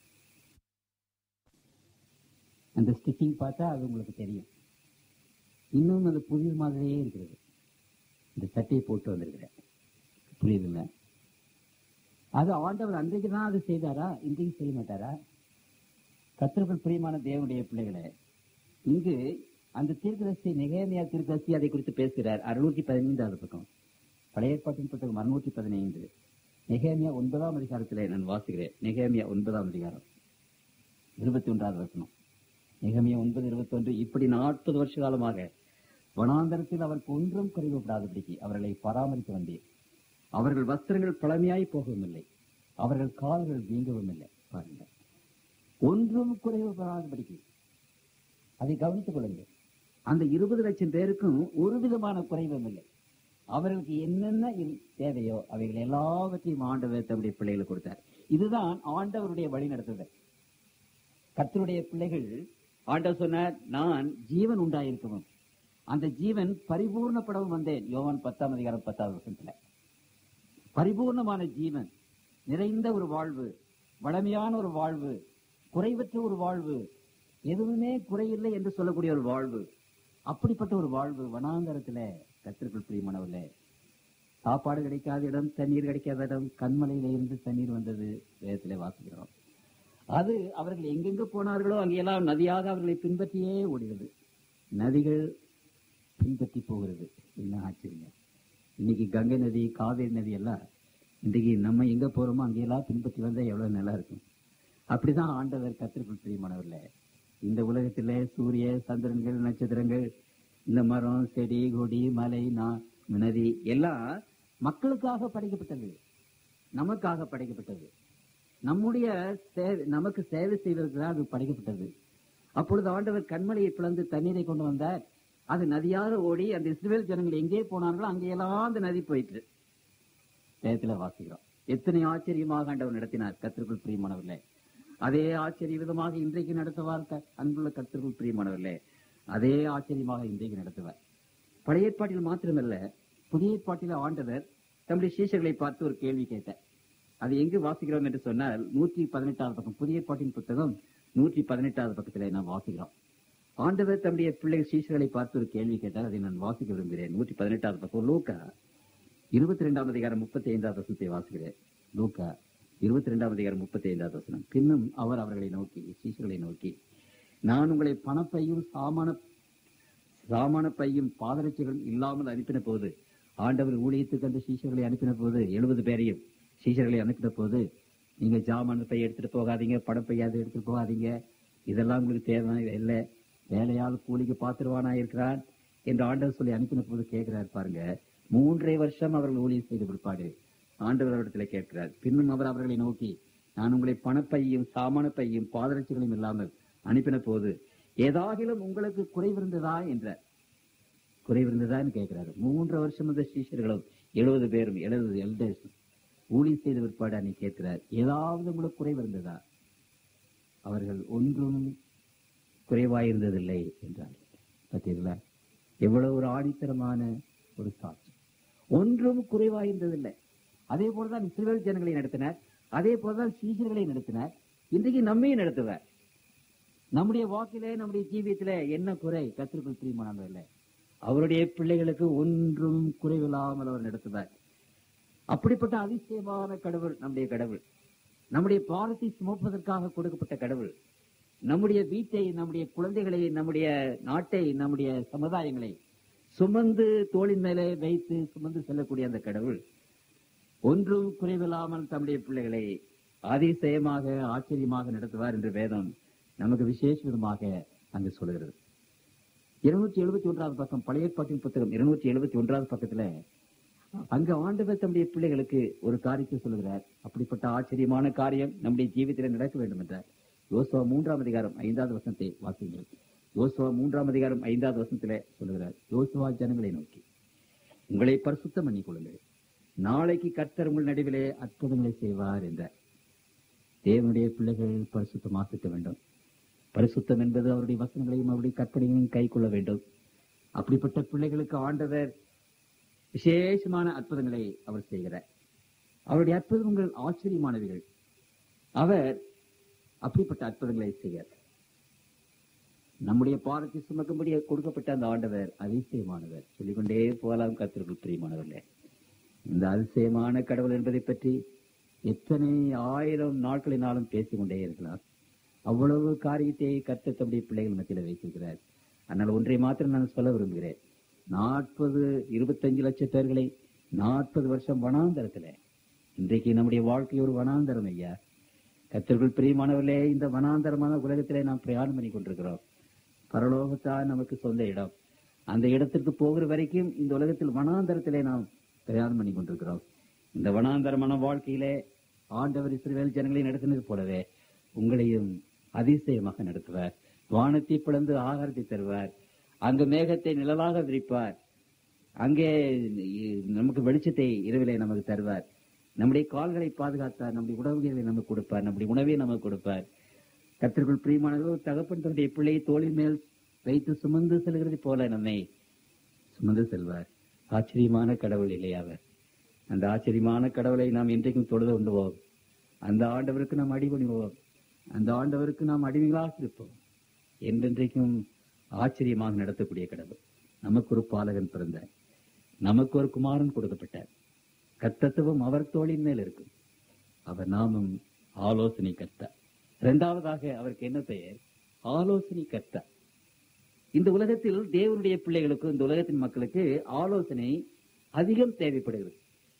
அந்த ஸ்டிச்சிங் பார்த்தா அது உங்களுக்கு தெரியும் இன்னும் அது புதிய மாதிரியே இருக்கிறது இந்த சட்டையை போட்டு வந்திருக்கிறேன் புரியுதுல்ல அது ஆண்டவர் அன்றைக்கு தான் அது செய்தாரா இன்றைக்கு செய்ய மாட்டாரா கத்திரர்கள் பிரியமான தேவனுடைய பிள்ளைகளே இங்கு அந்த தீர்க்கதரிசி நெகேமியா தீர்க்கதரிசி அதை குறித்து பேசுகிறார் அறுநூற்றி பதினைந்தாவது பக்கம் பழைய ஏற்பாட்டின் புத்தகம் அறுநூற்றி பதினைந்து நெகேமியா ஒன்பதாம் அதிகாரத்திலே நான் வாசிக்கிறேன் நெகேமியா ஒன்பதாம் அதிகாரம் இருபத்தி ஒன்றாவது வசனம் நெகேமியா ஒன்பது இருபத்தொன்று இப்படி நாற்பது வருஷ காலமாக வனாந்தரத்தில் அவருக்கு ஒன்றும் குறைவுபடாதபடிக்கு அவர்களை பராமரித்து வந்தேன் அவர்கள் வஸ்திரங்கள் பழமையாய் போகவும் இல்லை அவர்கள் கால்கள் வீங்கவும் இல்லை பாருங்க ஒன்றும் குறைவுபடாதபடிக்கு அதை கவனித்துக் கொள்ளுங்கள் அந்த இருபது லட்சம் பேருக்கும் ஒரு விதமான குறைவும் இல்லை அவர்களுக்கு என்னென்ன இல்- தேவையோ அவைகள் எல்லாவற்றையும் ஆண்டவர் தம்முடைய பிள்ளைகளுக்கு கொடுத்தார் இதுதான் ஆண்டவருடைய வழி நடத்துதல் கர்த்தருடைய பிள்ளைகள் ஆண்டவர் சொன்னார் நான் ஜீவன் உண்டாயிருக்கவும் அந்த ஜீவன் பரிபூர்ணப்படவும் வந்தேன் யோவான் பத்தாம் அதிகாரம் பத்தாவது வருஷத்துல பரிபூர்ணமான ஜீவன் நிறைந்த ஒரு வாழ்வு வளமையான ஒரு வாழ்வு குறைவற்ற ஒரு வாழ்வு எதுவுமே குறையில்லை என்று சொல்லக்கூடிய ஒரு வாழ்வு அப்படிப்பட்ட ஒரு வாழ்வு வனாந்தரத்துல கத்திற்குள் பிரியமானவர்களே சாப்பாடு கிடைக்காத இடம் தண்ணீர் கிடைக்காத இடம் கண்மலையில இருந்து தண்ணீர் வந்தது வேதத்திலே வாசிக்கிறோம் அது அவர்கள் எங்கெங்க போனார்களோ அங்கெல்லாம் நதியாக அவர்களை பின்பற்றியே ஓடினது நதிகள் பின்பற்றி போகிறது என்ன ஆச்சரியம் இன்னைக்கு கங்கை நதி காவேரி நதி எல்லாம் இன்னைக்கு நம்ம எங்க போறோமோ அங்கெல்லாம் பின்பற்றி வந்தா எவ்வளவு நல்லா இருக்கும் அப்படிதான் ஆண்டவர் கத்திற்குள் பிரியமானவர்களே இந்த உலகத்திலே சூரிய சந்திரன்கள் நட்சத்திரங்கள் இந்த மரம் செடி கொடி மலை நா நதி எல்லாம் மக்களுக்காக படைக்கப்பட்டது நமக்காக படைக்கப்பட்டது நம்முடைய சேவை நமக்கு சேவை செய்வதற்கு தான் அது படைக்கப்பட்டது அப்பொழுது ஆண்டவர் கண்மலையை பிளந்து தண்ணீரை கொண்டு வந்தார் அது நதியாக ஓடி அந்த இஸ்ரேல் ஜனங்கள் எங்கே போனார்களோ அங்கெல்லாம் அந்த நதி போயிட்டு வேதத்துல வாசிக்கிறோம் எத்தனை ஆச்சரியமாக ஆண்டவர் நடத்தினார் கத்திற்குள் பிரியமானவர்களே அதே ஆச்சரிய விதமாக இன்றைக்கு நடத்துவார் க- அன்புள்ள கத்திற்குள் பிரியமானவர்களே அதே ஆச்சரியமாக இன்றைக்கு நடத்துவார் பழைய ஏற்பாட்டில் மாத்திரமல்ல புதிய ஏற்பாட்டில் ஆண்டவர் தம்முடைய சீஷர்களை பார்த்து ஒரு கேள்வி கேட்டார் அது எங்கு வாசிக்கிறோம் என்று சொன்னால் நூற்றி பதினெட்டாவது பக்கம் புதிய ஏற்பாட்டின் புத்தகம் நூற்றி பதினெட்டாவது பக்கத்திலே நாம் வாசிக்கிறோம் ஆண்டவர் தம்முடைய பிள்ளை சீஷர்களை பார்த்து ஒரு கேள்வி கேட்டார் அதை நான் வாசிக்க விரும்புகிறேன் நூற்றி பதினெட்டாவது பக்கம் லூக்கா இருபத்தி ரெண்டாம் அதிகாரம் முப்பத்தி ஐந்தாவது வசனத்தை வாசிக்கிறேன் லூக்கா இருபத்தி ரெண்டாம் அதிகாரம் முப்பத்தி ஐந்தாவது வசனம் பின்னும் அவர் அவர்களை நோக்கி சீஷர்களை நோக்கி நான் உங்களை பணப்பையும் சாமான சாமான பையும் பாதரட்சிகளும் இல்லாமல் அனுப்பின போது ஆண்டவர் ஊழியத்துக்கு அந்த சீஷர்களை அனுப்பின போது எழுபது பேரையும் சீஷர்களை அனுப்பின போது நீங்க ஜாமான பை எடுத்துட்டு போகாதீங்க பணப்பையாவது எடுத்துட்டு போகாதீங்க இதெல்லாம் உங்களுக்கு தேவை இல்லை வேலையால் கூலிக்கு பாத்திரவானா இருக்கிறான் என்று ஆண்டவர் சொல்லி அனுப்பின போது கேட்கிறார் பாருங்க மூன்றரை வருஷம் அவர்கள் ஊழியம் செய்த பிற்பாடு ஆண்டவர் அவரிடத்தில் கேட்கிறார் பின்னும் அவர் அவர்களை நோக்கி நான் உங்களை பணப்பையும் சாமான பையும் பாதரட்சிகளும் இல்லாமல் அனுப்பின போது ஏதாகிலும் உங்களுக்கு குறைவிருந்ததா என்ற குறைவிருந்ததான்னு கேட்கிறாரு மூன்று வருஷம் அந்த சீஷர்களும் எழுபது பேரும் எழுபது எல்டர்ஸ் ஊழியம் செய்த பிற்பாடு அன்னைக்கு கேட்கிறார் ஏதாவது உங்களுக்கு குறைவிருந்ததா அவர்கள் ஒன்றும் குறைவாயிருந்ததில்லை என்றார் பார்த்தீங்களா எவ்வளவு ஒரு ஆணித்தரமான ஒரு சாட்சி ஒன்றும் குறைவாயிருந்ததில்லை அதே போலதான் இஸ்ரேல் ஜனங்களை நடத்தினார் அதே போலதான் சீசர்களை நடத்தினார் இன்றைக்கு நம்மையும் நடத்துவார் நம்முடைய வாக்கிலே நம்முடைய ஜீவியத்திலே என்ன குறை கத்திற்குள் பிரியமானவர்களே அவருடைய பிள்ளைகளுக்கு ஒன்றும் குறைவில்லாமல் அவர் நடத்துவார் அப்படிப்பட்ட அதிசயமான கடவுள் நம்முடைய கடவுள் நம்முடைய பாரத்தை சுமப்பதற்காக கொடுக்கப்பட்ட கடவுள் நம்முடைய வீட்டை நம்முடைய குழந்தைகளை நம்முடைய நாட்டை நம்முடைய சமுதாயங்களை சுமந்து தோளின் மேலே வைத்து சுமந்து செல்லக்கூடிய அந்த கடவுள் ஒன்றும் குறைவில்லாமல் தம்முடைய பிள்ளைகளை அதிசயமாக ஆச்சரியமாக நடத்துவார் என்று வேதம் நமக்கு விசேஷ விதமாக அங்கு சொல்கிறது இருநூற்றி எழுபத்தி ஒன்றாவது பக்கம் பழைய ஏற்பாட்டின் புத்தகம் இருநூற்றி எழுபத்தி ஒன்றாவது பக்கத்துல அங்க ஆண்டவர் தம்முடைய பிள்ளைகளுக்கு ஒரு காரியத்தை சொல்லுகிறார் அப்படிப்பட்ட ஆச்சரியமான காரியம் நம்முடைய ஜீவிதத்தில் நடக்க வேண்டும் என்றார் யோசுவா மூன்றாம் அதிகாரம் ஐந்தாவது வசனத்தை வாசிங்கள் யோசுவா மூன்றாம் அதிகாரம் ஐந்தாவது வசனத்திலே சொல்லுகிறார் யோசுவா ஜனங்களை நோக்கி உங்களை பரிசுத்தம் பண்ணிக் கொள்ளுங்கள் நாளைக்கு கர்த்தர் உங்கள் நடுவிலே அற்புதங்களை செய்வார் என்றார் தேவனுடைய பிள்ளைகள் பரிசுத்தமாக்க வேண்டும் பரிசுத்தம் என்பது அவருடைய வசனங்களையும் அவருடைய கற்பனைகளையும் கை கொள்ள வேண்டும் அப்படிப்பட்ட பிள்ளைகளுக்கு ஆண்டவர் விசேஷமான அற்புதங்களை அவர் செய்கிறார் அவருடைய அற்புதங்கள் ஆச்சரியமானவைகள் அவர் அப்படிப்பட்ட அற்புதங்களை செய்கிறார் நம்முடைய பாரத்தை சுமக்கும்படி கொடுக்கப்பட்ட அந்த ஆண்டவர் அதிசயமானவர் சொல்லிக்கொண்டே போகலாம் கத்திற்குள் பிரியமானவர்களே இந்த அதிசயமான கடவுள் என்பதை பற்றி எத்தனை ஆயிரம் நாட்களினாலும் பேசிக்கொண்டே இருக்கலாம் அவ்வளவு காரியத்தை கற்று தம்முடைய பிள்ளைகள் மத்தியில் வைத்திருக்கிறார் ஆனால் ஒன்றை மாத்திரம் நான் சொல்ல விரும்புகிறேன் நாற்பது இருபத்தஞ்சு லட்சம் பேர்களை நாற்பது வருஷம் வனாந்தரத்துல இன்றைக்கு நம்முடைய வாழ்க்கை ஒரு வனாந்தரம் ஐயா கத்திற்குள் பிரியமானவர்களே இந்த வனாந்தரமான உலகத்திலே நாம் பிரயாணம் பண்ணி கொண்டிருக்கிறோம் பரலோகத்தான் நமக்கு சொந்த இடம் அந்த இடத்திற்கு போகிற வரைக்கும் இந்த உலகத்தில் வனாந்தரத்திலே நாம் பிரயாணம் பண்ணி கொண்டிருக்கிறோம் இந்த வனாந்தரமான வாழ்க்கையிலே ஆண்டவர் இஸ்ரவேல் ஜனங்களை நடத்தினது போலவே உங்களையும் அதிசயமாக நடத்துவார் வானத்தை பிளந்து ஆகாரத்தை தருவார் அங்கு மேகத்தை நிழலாக விரிப்பார் அங்கே நமக்கு வெளிச்சத்தை இரவிலே நமக்கு தருவார் நம்முடைய கால்களை பாதுகாத்தார் நம்முடைய உணவுகளை நமக்கு கொடுப்பார் நம்முடைய உணவை நமக்கு கொடுப்பார் கத்திற்குள் பிரியமானவர்கள் தகப்பன் தன்னுடைய பிள்ளையை தோளின் மேல் வைத்து சுமந்து செல்கிறது போல நம்மை சுமந்து செல்வார் ஆச்சரியமான கடவுள் இல்லையா அவர் அந்த ஆச்சரியமான கடவுளை நாம் இன்றைக்கும் தொழுது கொண்டுவோம் அந்த ஆண்டவருக்கு நாம் அடிபணிவோம் அந்த ஆண்டவருக்கு நாம் அடிமைகளாக இருப்போம் என்றென்றைக்கும் ஆச்சரியமாக நடத்தக்கூடிய கடவுள் நமக்கு ஒரு பாலகன் பிறந்தார் நமக்கு ஒரு குமாரன் கொடுக்கப்பட்டார் கத்தத்துவம் அவர் தோளின் மேல் இருக்கும் அவர் நாமும் ஆலோசனை கர்த்தா இரண்டாவதாக அவருக்கு என்ன பெயர் ஆலோசனை கர்த்தா இந்த உலகத்தில் தேவனுடைய பிள்ளைகளுக்கு இந்த உலகத்தின் மக்களுக்கு ஆலோசனை அதிகம் தேவைப்படுகிறது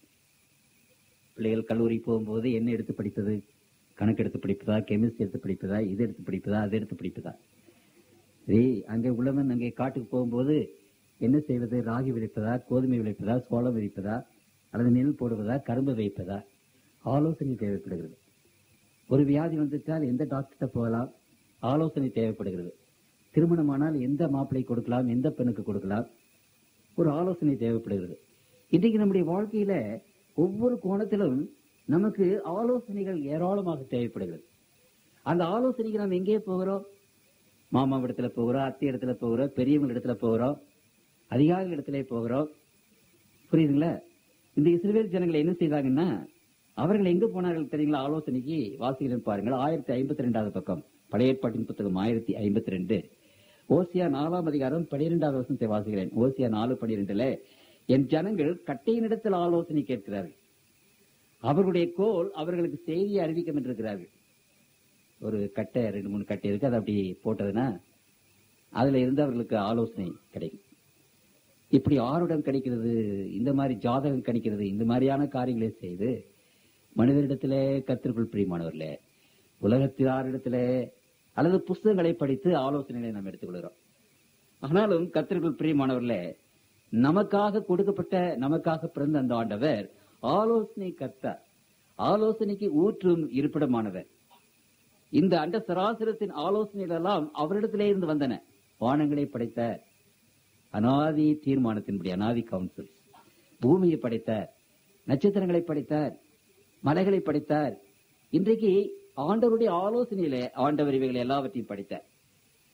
பிள்ளைகள் கல்லூரி போகும்போது என்ன எடுத்து படிப்பது கணக்கு எடுத்து படிப்பதா கெமிஸ்ட்ரி எடுத்து படிப்பதா இது எடுத்து படிப்பதா அது எடுத்து படிப்பதா சரி அங்கே உள்ளவன் அங்கே காட்டுக்கு போகும்போது என்ன செய்வது ராகி விளைப்பதா கோதுமை விளைப்பதா சோளம் விளைப்பதா அல்லது நெல் போடுவதா கரும்பு வைப்பதா ஆலோசனை தேவைப்படுகிறது ஒரு வியாதி வந்துட்டால் எந்த டாக்டர்கிட்ட போகலாம் ஆலோசனை தேவைப்படுகிறது திருமணமானால் எந்த மாப்பிளை கொடுக்கலாம் எந்த பெண்ணுக்கு கொடுக்கலாம் ஒரு ஆலோசனை தேவைப்படுகிறது இன்றைக்கு நம்முடைய வாழ்க்கையில ஒவ்வொரு கோணத்திலும் நமக்கு ஆலோசனைகள் ஏராளமாக தேவைப்படுகிறது அந்த ஆலோசனைக்கு நாம் எங்கே போகிறோம் மாமா இடத்துல போகிறோம் அத்தை இடத்துல போகிறோம் பெரியவங்க இடத்துல போகிறோம் அதிகாரிகள் இடத்துல போகிறோம் புரியுதுங்களா இந்த இஸ்ரேல் ஜனங்களை என்ன செய்தாங்கன்னா அவர்கள் எங்க போனார்கள் தெரியுங்களா ஆலோசனைக்கு வாசிக்கிறேன் பாருங்கள் ஆயிரத்தி ஐம்பத்தி ரெண்டாவது பக்கம் பழைய ஏற்பாட்டின் புத்தகம் ஆயிரத்தி ஐம்பத்தி ரெண்டு ஓசியா நாலாம் அதிகாரம் பனிரெண்டாவது வசனத்தை வாசிக்கிறேன் ஓசியா நாலு பனிரெண்டுல என் ஜனங்கள் கட்டையினிடத்தில் ஆலோசனை கேட்கிறார்கள் அவர்களுடைய கோல் அவர்களுக்கு செய்தியை அறிவிக்கும் என்றிருக்கிறார்கள் ஒரு கட்டை ரெண்டு மூணு கட்டை இருக்கு அதை அப்படி போட்டதுன்னா அதுல இருந்து அவர்களுக்கு ஆலோசனை கிடைக்கும் இப்படி ஆருடம் கிடைக்கிறது இந்த மாதிரி ஜாதகம் கிடைக்கிறது இந்த மாதிரியான காரியங்களை செய்து மனிதரிடத்திலே கத்திற்குள் பிரியமானவர்களே உலகத்திலாரிடத்திலே அல்லது புஸ்தகங்களை படித்து ஆலோசனைகளை நாம் எடுத்துக்கொள்கிறோம் ஆனாலும் கத்திற்குள் பிரியமானவர்களே நமக்காக கொடுக்கப்பட்ட நமக்காக பிறந்த அந்த ஆண்டவர் ஆலோசனை கர்த்தார் ஆலோசனைக்கு ஊற்றும் இருப்பிடமானவர் இந்த அண்ட சராசரத்தின் ஆலோசனைகள் எல்லாம் அவரிடத்திலே இருந்து வந்தன வானங்களை படைத்த அனாதி தீர்மானத்தின்படி அனாதி கவுன்சில் பூமியை படைத்தார் நட்சத்திரங்களை படைத்தார் மலைகளை படைத்தார் இன்றைக்கு ஆண்டவருடைய ஆலோசனையிலே ஆண்டவர் இவைகளை எல்லாவற்றையும் படைத்தார்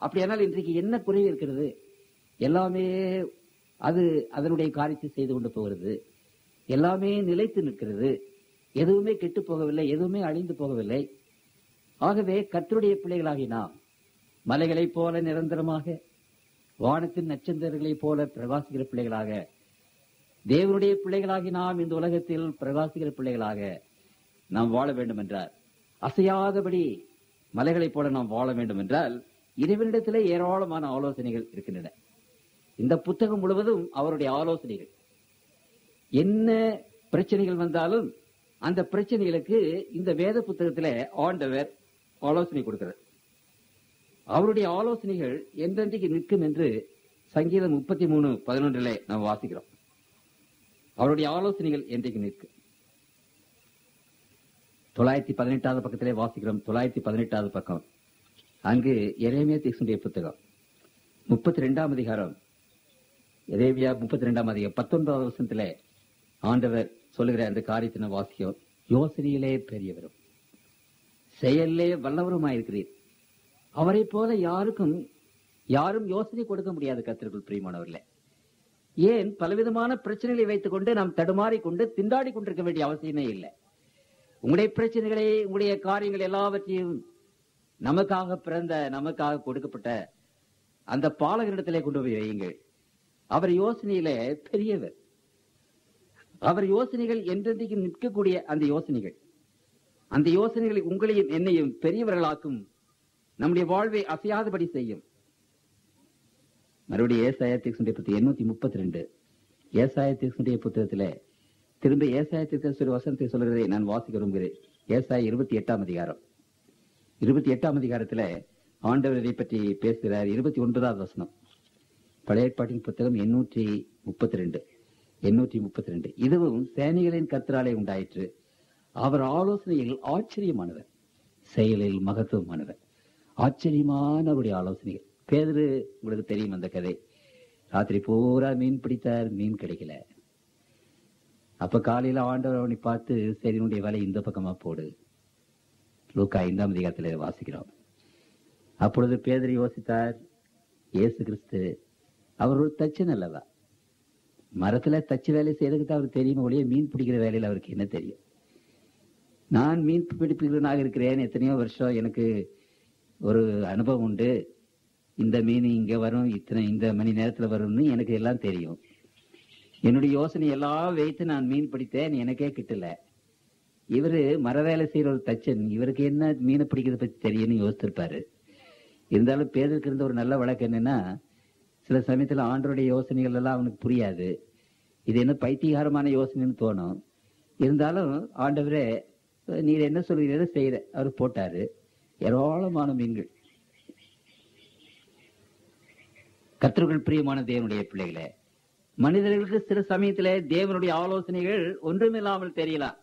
அப்படியானால் இன்றைக்கு என்ன குறைவு இருக்கிறது எல்லாமே அது அதனுடைய காரியத்தை செய்து கொண்டு போகிறது எல்லாமே நிலைத்து நிற்கிறது எதுவுமே கெட்டு போகவில்லை எதுவுமே அழிந்து போகவில்லை ஆகவே கர்த்தருடைய பிள்ளைகளாகி நாம் மலைகளைப் போல நிரந்தரமாக வானத்தின் நட்சத்திரங்களைப் போல பிரகாசிக்கிற பிள்ளைகளாக தேவனுடைய பிள்ளைகளாகி நாம் இந்த உலகத்தில் பிரகாசிக்கிற பிள்ளைகளாக நாம் வாழ வேண்டும் என்றார் அசையாதபடி மலைகளைப் போல நாம் வாழ வேண்டும் என்றால் இறைவனிடத்திலே ஏராளமான ஆலோசனைகள் இருக்கின்றன இந்த புத்தகம் முழுவதும் அவருடைய ஆலோசனைகள் என்ன பிரச்சனைகள் வந்தாலும் அந்த பிரச்சனைகளுக்கு இந்த வேத புத்தகத்துல ஆண்டவர் ஆலோசனை கொடுக்கிறார் அவருடைய ஆலோசனைகள் என்றென்றைக்கு நிற்கும் என்று சங்கீதம் முப்பத்தி மூணு பதினொன்றில நாம் வாசிக்கிறோம் அவருடைய ஆலோசனைகள் என்றைக்கு நிற்கும் தொள்ளாயிரத்தி பதினெட்டாவது பக்கத்திலே வாசிக்கிறோம் தொள்ளாயிரத்தி பதினெட்டாவது பக்கம் அங்கு எரேமியா தீசுடைய புத்தகம் முப்பத்தி ரெண்டாம் அதிகாரம் எரேமியா முப்பத்தி ரெண்டாம் அதிகாரம் பத்தொன்பதாவது வருஷத்துல ஆண்டவர் சொல்லுகிற அந்த காரியத்தை நான் வாசிக்கிறோம் யோசனையிலே பெரியவரும் செயல்லே வல்லவருமாயிருக்கிறீர் அவரை போல யாருக்கும் யாரும் யோசனை கொடுக்க முடியாது கத்திற்குள் பிரியமானவர்களே ஏன் பலவிதமான பிரச்சனைகளை வைத்துக் கொண்டு நாம் தடுமாறி கொண்டு திண்டாடி கொண்டிருக்க வேண்டிய அவசியமே இல்லை உங்களுடைய பிரச்சனைகளை உங்களுடைய காரியங்கள் எல்லாவற்றையும் நமக்காக பிறந்த நமக்காக கொடுக்கப்பட்ட அந்த பாலகரிடத்திலே கொண்டு போய் வையுங்கள் அவர் யோசனையில பெரியவர் அவர் யோசனைகள் என்றென்றைக்கும் நிற்கக்கூடிய அந்த யோசனைகள் அந்த யோசனைகளை உங்களையும் என்னையும் பெரியவர்களாக்கும் நம்முடைய வாழ்வை அசையாதபடி செய்யும் மறுபடியும் ஏசாய தீக்ஷனுடைய புத்தகம் எண்ணூத்தி முப்பத்தி ரெண்டு ஏசாய தீக்ஷனுடைய புத்தகத்துல திரும்ப ஏசாய தீர்க்கசுரி வசனத்தை சொல்கிறதை நான் வாசிக்க விரும்புகிறேன் ஏசாய இருபத்தி எட்டாம் அதிகாரம் இருபத்தி எட்டாம் அதிகாரத்துல ஆண்டவர் இதை பற்றி பேசுகிறார் இருபத்தி ஒன்பதாவது வசனம் பழைய ஏற்பாட்டின் புத்தகம் எண்ணூற்றி முப்பத்தி ரெண்டு எண்ணூற்றி முப்பத்தி ரெண்டு இதுவும் சேனைகளின் கத்திராலே உண்டாயிற்று அவர் ஆலோசனையில் ஆச்சரியமானவர் செயலில் மகத்துவமானவர் ஆச்சரியமான அவருடைய ஆலோசனைகள் பேதரு உங்களுக்கு தெரியும் அந்த கதை ராத்திரி பூரா மீன் பிடித்தார் மீன் கிடைக்கல அப்ப காலையில ஆண்டவர் அவனை பார்த்து சரி உன்னுடைய வேலை இந்த பக்கமா போடு லூக்கா ஐந்தாம் அதிகாரத்துல வாசிக்கிறோம் அப்பொழுது பேதர் யோசித்தார் இயேசு கிறிஸ்து அவர் ஒரு தச்சன் அல்லவா மரத்துல தச்சு வேலை செய்யறதுக்கு அவருக்கு தெரியும் ஒழிய மீன் பிடிக்கிற வேலையில அவருக்கு என்ன தெரியும் நான் மீன் பிடிப்புகிறவனாக இருக்கிறேன் எத்தனையோ வருஷம் எனக்கு ஒரு அனுபவம் உண்டு இந்த மீன் இங்க வரும் இத்தனை இந்த மணி நேரத்துல வரும்னு எனக்கு எல்லாம் தெரியும் என்னுடைய யோசனை எல்லாம் வைத்து நான் மீன் பிடித்தேன் எனக்கே கிட்டல இவரு மர வேலை செய்யற ஒரு தச்சன் இவருக்கு என்ன மீனை பிடிக்கிறத பத்தி தெரியும்னு யோசிச்சிருப்பாரு இருந்தாலும் பேருக்கு இருந்த ஒரு நல்ல வழக்கு என்னன்னா சில சமயத்துல ஆண்டருடைய யோசனைகள் எல்லாம் அவனுக்கு புரியாது இது என்ன பைத்தியகாரமான யோசனைன்னு தோணும் இருந்தாலும் ஆண்டவரே நீர் என்ன சொல்கிறீரோ செய்யற அவர் போட்டாரு ஏராளமான மீன்கள் கத்தர்கள் பிரியமான தேவனுடைய பிள்ளைகளே மனிதர்களுக்கு சில சமயத்துல தேவனுடைய ஆலோசனைகள் ஒன்றுமில்லாமல் தெரியலாம்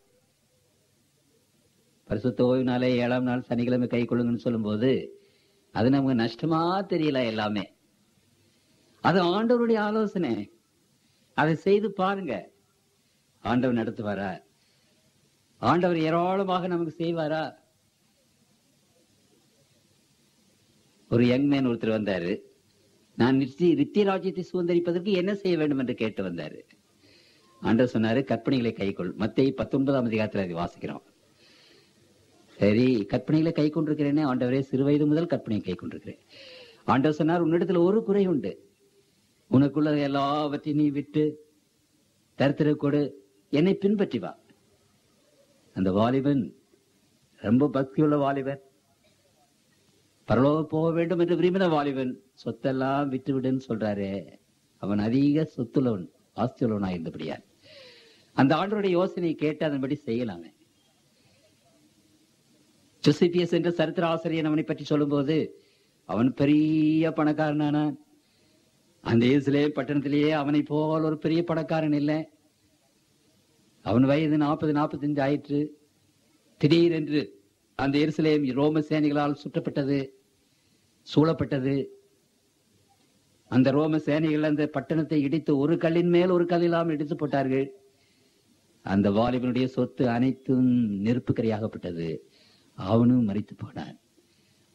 பரிசுத்த ஓய்வு நாளே ஏழாம் நாள் சனிக்கிழமை கை கொள்ளுங்கன்னு சொல்லும்போது அது நமக்கு நஷ்டமா தெரியல எல்லாமே அது ஆண்டவருடைய ஆலோசனை அதை செய்து பாருங்க ஆண்டவர் நடத்துவாரா ஆண்டவர் ஏராளமாக நமக்கு செய்வாரா ஒரு யங் மேன் ஒருத்தர் வந்தாரு நான் நித்திய நித்திய ராஜ்யத்தை சுதந்திரிப்பதற்கு என்ன செய்ய வேண்டும் என்று கேட்டு வந்தாரு ஆண்டவர் சொன்னாரு கற்பனைகளை கைக்கொள் மத்திய பத்தொன்பதாம் அதிகாரத்தில் அதை வாசிக்கிறோம் சரி கற்பனைகளை கை கொண்டிருக்கிறேனே ஆண்டவரே சிறு வயது முதல் கற்பனையை கை கொண்டிருக்கிறேன் ஆண்டவர் சொன்னார் உன்னிடத்துல ஒரு குறை உண்டு உனக்குள்ள எல்லாவற்றையும் நீ விட்டு தரித்திர கொடு என்னை பின்பற்றி வா அந்த வாலிபன் ரொம்ப பக்தியுள்ள வாலிபன் பரலோகம் போக வேண்டும் என்று விரும்பின வாலிபன் சொத்தெல்லாம் விட்டு விடுன்னு சொல்றாரு அவன் அதிக சொத்துள்ளவன் ஆஸ்தியுள்ளவனா இருந்தபடியா அந்த ஆண்டோடைய யோசனையை கேட்டு அதன்படி செய்யலாமே ஜோசிபியஸ் என்ற சரித்திர ஆசிரியர் அவனை பற்றி சொல்லும்போது அவன் பெரிய பணக்காரனான அந்த இயேசுலே பட்டணத்திலேயே அவனை போல் ஒரு பெரிய பணக்காரன் இல்லை அவன் வயது நாற்பது நாற்பத்தஞ்சு ஆயிற்று திடீரென்று அந்த எருசலேம் ரோம சேனைகளால் சுற்றப்பட்டது சூழப்பட்டது அந்த ரோம சேனைகள் அந்த பட்டணத்தை இடித்து ஒரு கல்லின் மேல் ஒரு கல்லிலாம் இடித்து போட்டார்கள் அந்த வாலிபனுடைய சொத்து அனைத்தும் நெருப்புக்கரையாகப்பட்டது அவனும் மறித்து போனான்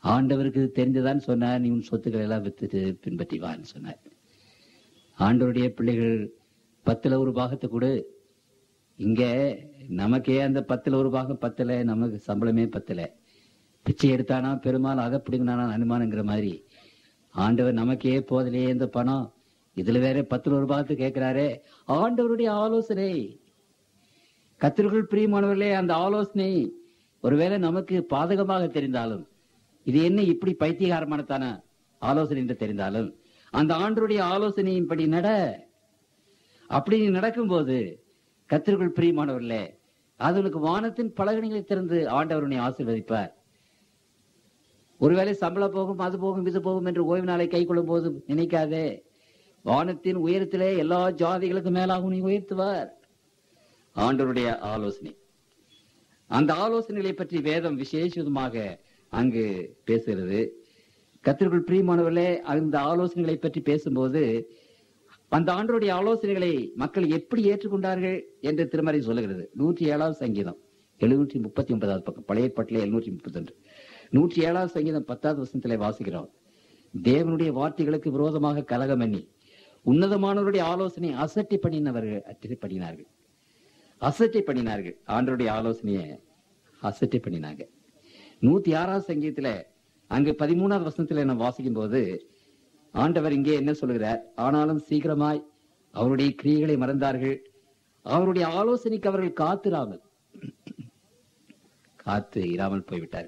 ஆண்டவருக்கு இது தெரிந்துதான் சொன்னார் நீ உன் சொத்துக்களை எல்லாம் வித்துட்டு பின்பற்றி வான்னு சொன்னார் ஆண்டவருடைய பிள்ளைகள் பத்துல ஒரு பாகத்தை கொடு இங்க நமக்கே அந்த பத்துல ஒரு பாகம் பத்தல நமக்கு சம்பளமே பத்தல பிச்சை எடுத்தானா பெருமாள் அதை பிடுங்கினானா அனுமானங்கிற மாதிரி ஆண்டவர் நமக்கே போதிலே இந்த பணம் இதுல வேற பத்துல ஒரு பாகத்து கேட்கிறாரே ஆண்டவருடைய ஆலோசனை கத்திரிகள் பிரியமானவர்களே அந்த ஆலோசனை ஒருவேளை நமக்கு பாதகமாக தெரிந்தாலும் இது என்ன இப்படி பைத்தியகாரமானதான ஆலோசனை என்று தெரிந்தாலும் அந்த ஆண்டருடைய ஆலோசனையின்படி நட அப்படி நீ நடக்கும்போது கத்திரிகள் பிரியமானவர்களே அது உனக்கு வானத்தின் பலகணிகளை திறந்து ஆண்டவருனை ஆசீர்வதிப்பார் ஒருவேளை சம்பளம் போகும் அது போகும் இது போகும் என்று ஓய்வு நாளை கை கொள்ளும் போது நினைக்காதே வானத்தின் உயரத்திலே எல்லா ஜாதிகளுக்கும் மேலாகவும் நீ உயர்த்துவார் ஆண்டவருடைய ஆலோசனை அந்த ஆலோசனைகளை பற்றி வேதம் விசேஷமாக அங்கு பேசுகிறது கத்திற்குள் பிரியமானவர்களே அந்த ஆலோசனைகளை பற்றி பேசும்போது அந்த ஆண்டருடைய ஆலோசனைகளை மக்கள் எப்படி ஏற்றுக்கொண்டார்கள் என்று திருமறை சொல்லுகிறது நூற்றி ஏழாவது சங்கீதம் எழுநூற்றி முப்பத்தி ஒன்பதாவது பக்கம் பழைய ஏற்பாட்டிலே எழுநூற்றி முப்பத்தி ஒன்று நூற்றி ஏழாவது சங்கீதம் பத்தாவது வசனத்திலே வாசிக்கிறோம் தேவனுடைய வார்த்தைகளுக்கு விரோதமாக கலகம் எண்ணி உன்னதமானவருடைய ஆலோசனை அசட்டி பண்ணினவர்கள் அற்றி பண்ணினார்கள் அசட்டை பண்ணினார்கள் ஆண்டருடைய ஆலோசனையை அசட்டை பண்ணினாங்க நூத்தி ஆறாவது சங்கீதத்துல அங்கு பதிமூணாவது வசனத்துல நான் வாசிக்கும் போது ஆண்டவர் இங்கே என்ன சொல்லுகிறார் ஆனாலும் சீக்கிரமாய் அவருடைய கிரியைகளை மறந்தார்கள் அவருடைய ஆலோசனைக்கு அவர்கள் காத்திராமல் காத்து இராமல் போய்விட்டார்கள்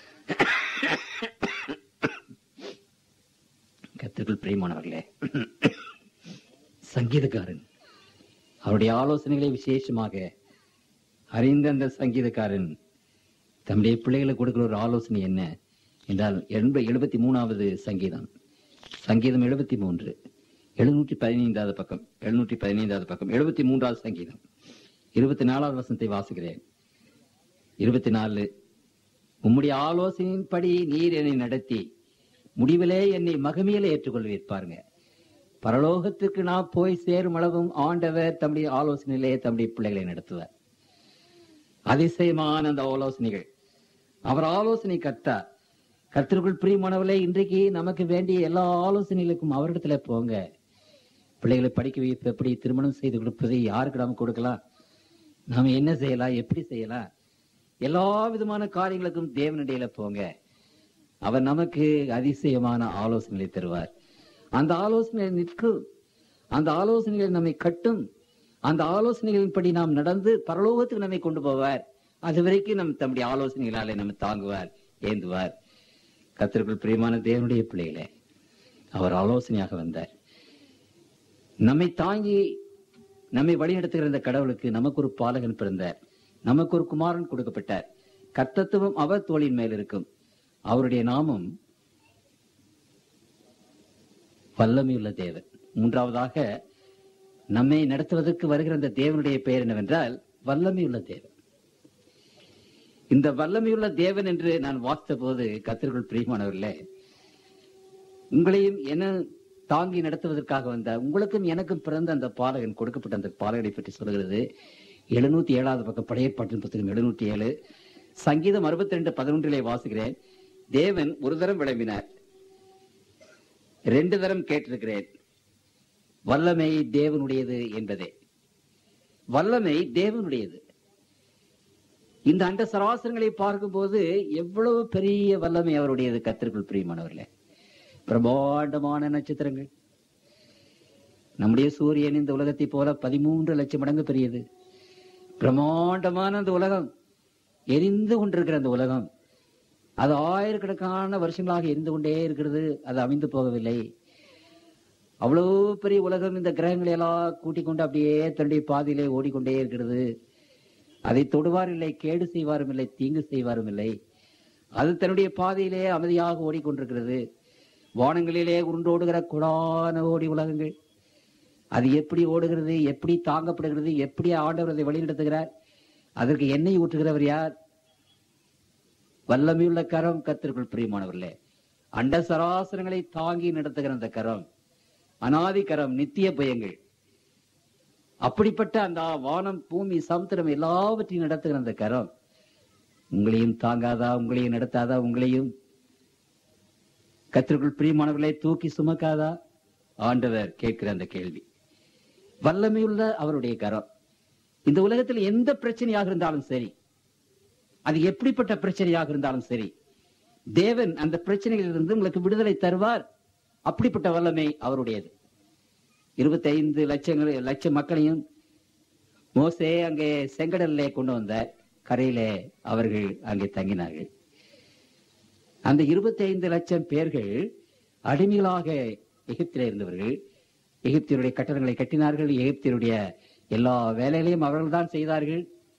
கத்திற்குள் பிரியமானவர்களே சங்கீதக்காரன் அவருடைய ஆலோசனைகளை விசேஷமாக அறிந்த அந்த சங்கீதக்காரன் தம்முடைய பிள்ளைகளுக்கு கொடுக்கிற ஒரு ஆலோசனை என்ன என்றால் எண்ப எழுபத்தி மூணாவது சங்கீதம் சங்கீதம் எழுபத்தி மூன்று எழுநூற்றி பதினைந்தாவது பக்கம் எழுநூற்றி பதினைந்தாவது பக்கம் எழுபத்தி மூன்றாவது சங்கீதம் இருபத்தி நாலாவது வசனத்தை வாசிக்கிறேன் இருபத்தி நாலு உம்முடைய ஆலோசனையின்படி நீர் என்னை நடத்தி முடிவிலே என்னை மகிமையில ஏற்றுக்கொள்வீர் பாருங்க பரலோகத்துக்கு நான் போய் சேரும் அளவும் ஆண்டவர் தம்முடைய ஆலோசனையிலே தம்முடைய பிள்ளைகளை நடத்துவார் அதிசயமான அந்த ஆலோசனைகள் அவர் ஆலோசனை கர்த்தார் கர்த்தருக்குள் பிரியமானவர்களே இன்றைக்கு நமக்கு வேண்டிய எல்லா ஆலோசனைகளுக்கும் அவரிடத்துல போங்க பிள்ளைகளை படிக்க வைப்பு எப்படி திருமணம் செய்து கொடுப்பது யாருக்கு நாம கொடுக்கலாம் நாம என்ன செய்யலாம் எப்படி செய்யலாம் எல்லா விதமான காரியங்களுக்கும் தேவனடியில போங்க அவர் நமக்கு அதிசயமான ஆலோசனைகளை தருவார் அந்த ஆலோசனை நிற்கும் அந்த ஆலோசனைகள் நம்மை கட்டும் அந்த ஆலோசனைகளின்படி நாம் நடந்து பரலோகத்துக்கு நம்மை கொண்டு போவார் அது வரைக்கும் நம் தம்முடைய ஆலோசனைகளாலே நம்ம தாங்குவார் ஏந்துவார் கத்திற்குள் பிரியமான தேவனுடைய பிள்ளைகளே அவர் ஆலோசனையாக வந்தார் நம்மை தாங்கி நம்மை வழிநடத்துகிற இந்த கடவுளுக்கு நமக்கு ஒரு பாலகன் பிறந்தார் நமக்கு ஒரு குமாரன் கொடுக்கப்பட்டார் கர்த்தத்துவம் அவர் தோளின் மேல் இருக்கும் அவருடைய நாமம் வல்லமையுள்ள தேவன் மூன்றாவதாக நம்மை நடத்துவதற்கு வருகிற அந்த தேவனுடைய பெயர் என்னவென்றால் வல்லமையுள்ள தேவன் இந்த வல்லமையுள்ள தேவன் என்று நான் வாசித்த போது கத்திற்குள் பிரியமானவர்களே உங்களையும் என்ன தாங்கி நடத்துவதற்காக வந்த உங்களுக்கும் எனக்கும் பிறந்த அந்த பாலகன் கொடுக்கப்பட்ட அந்த பாலகனை பற்றி சொல்கிறது எழுநூத்தி ஏழாவது பக்கம் பழைய பாட்டின் புத்தகம் எழுநூத்தி ஏழு சங்கீதம் அறுபத்தி ரெண்டு பதினொன்றிலே வாசிக்கிறேன் தேவன் ஒரு தரம் விளம்பினார் ரெண்டு தரம் கேட்டிருக்கிறேன் வல்லமை தேவனுடையது என்பதே வல்லமை தேவனுடையது இந்த அண்ட சராசரங்களை பார்க்கும்போது எவ்வளவு பெரிய வல்லமை அவருடையது கத்திற்குள் பிரியமானவர்களே பிரம்மாண்டமான நட்சத்திரங்கள் நம்முடைய சூரியன் இந்த உலகத்தை போல பதிமூன்று லட்சம் மடங்கு பெரியது பிரம்மாண்டமான அந்த உலகம் எரிந்து கொண்டிருக்கிற அந்த உலகம் அது ஆயிரக்கணக்கான வருஷங்களாக எரிந்து கொண்டே இருக்கிறது அது அமைந்து போகவில்லை அவ்வளவு பெரிய உலகம் இந்த கிரகங்களை எல்லாம் கூட்டிக் கொண்டு அப்படியே தன்னுடைய பாதையிலே ஓடிக்கொண்டே இருக்கிறது அதை தொடுவார் இல்லை கேடு செய்வாரும் இல்லை தீங்கு செய்வாரும் இல்லை அது தன்னுடைய பாதையிலே அமைதியாக ஓடிக்கொண்டிருக்கிறது வானங்களிலே உருண்டோடுகிற குடான ஓடி உலகங்கள் அது எப்படி ஓடுகிறது எப்படி தாங்கப்படுகிறது எப்படி ஆண்டவர் அதை வழிநடத்துகிறார் அதற்கு எண்ணெய் ஊற்றுகிறவர் யார் வல்லமையுள்ள கரம் கத்திற்குள் பிரியமானவர்களே அண்ட சராசரங்களை தாங்கி நடத்துகிற அந்த கரம் அனாதி கரம் நித்திய பயங்கள் அப்படிப்பட்ட அந்த வானம் பூமி சமுத்திரம் எல்லாவற்றையும் நடத்துகிற அந்த கரம் உங்களையும் தாங்காதா உங்களையும் நடத்தாதா உங்களையும் கத்திற்குள் பிரியமானவர்களை தூக்கி சுமக்காதா ஆண்டவர் கேட்கிற அந்த கேள்வி வல்லமையுள்ள அவருடைய கரம் இந்த உலகத்தில் எந்த பிரச்சனையாக இருந்தாலும் சரி அது எப்படிப்பட்ட பிரச்சனையாக இருந்தாலும் சரி தேவன் அந்த பிரச்சனைகளிலிருந்து உங்களுக்கு விடுதலை தருவார் அப்படிப்பட்ட வல்லமை அவருடையது இருபத்தி ஐந்து லட்சங்கள் லட்சம் மக்களையும் மோசே அங்கே செங்கடல்லே கொண்டு வந்த கரையிலே அவர்கள் அங்கே தங்கினார்கள் அந்த இருபத்தி ஐந்து லட்சம் பேர்கள் அடிமைகளாக எகிப்திலே இருந்தவர்கள் எகிப்தியருடைய கட்டடங்களை கட்டினார்கள் எகிப்தியருடைய எல்லா வேலைகளையும் அவர்கள் தான் செய்தார்கள்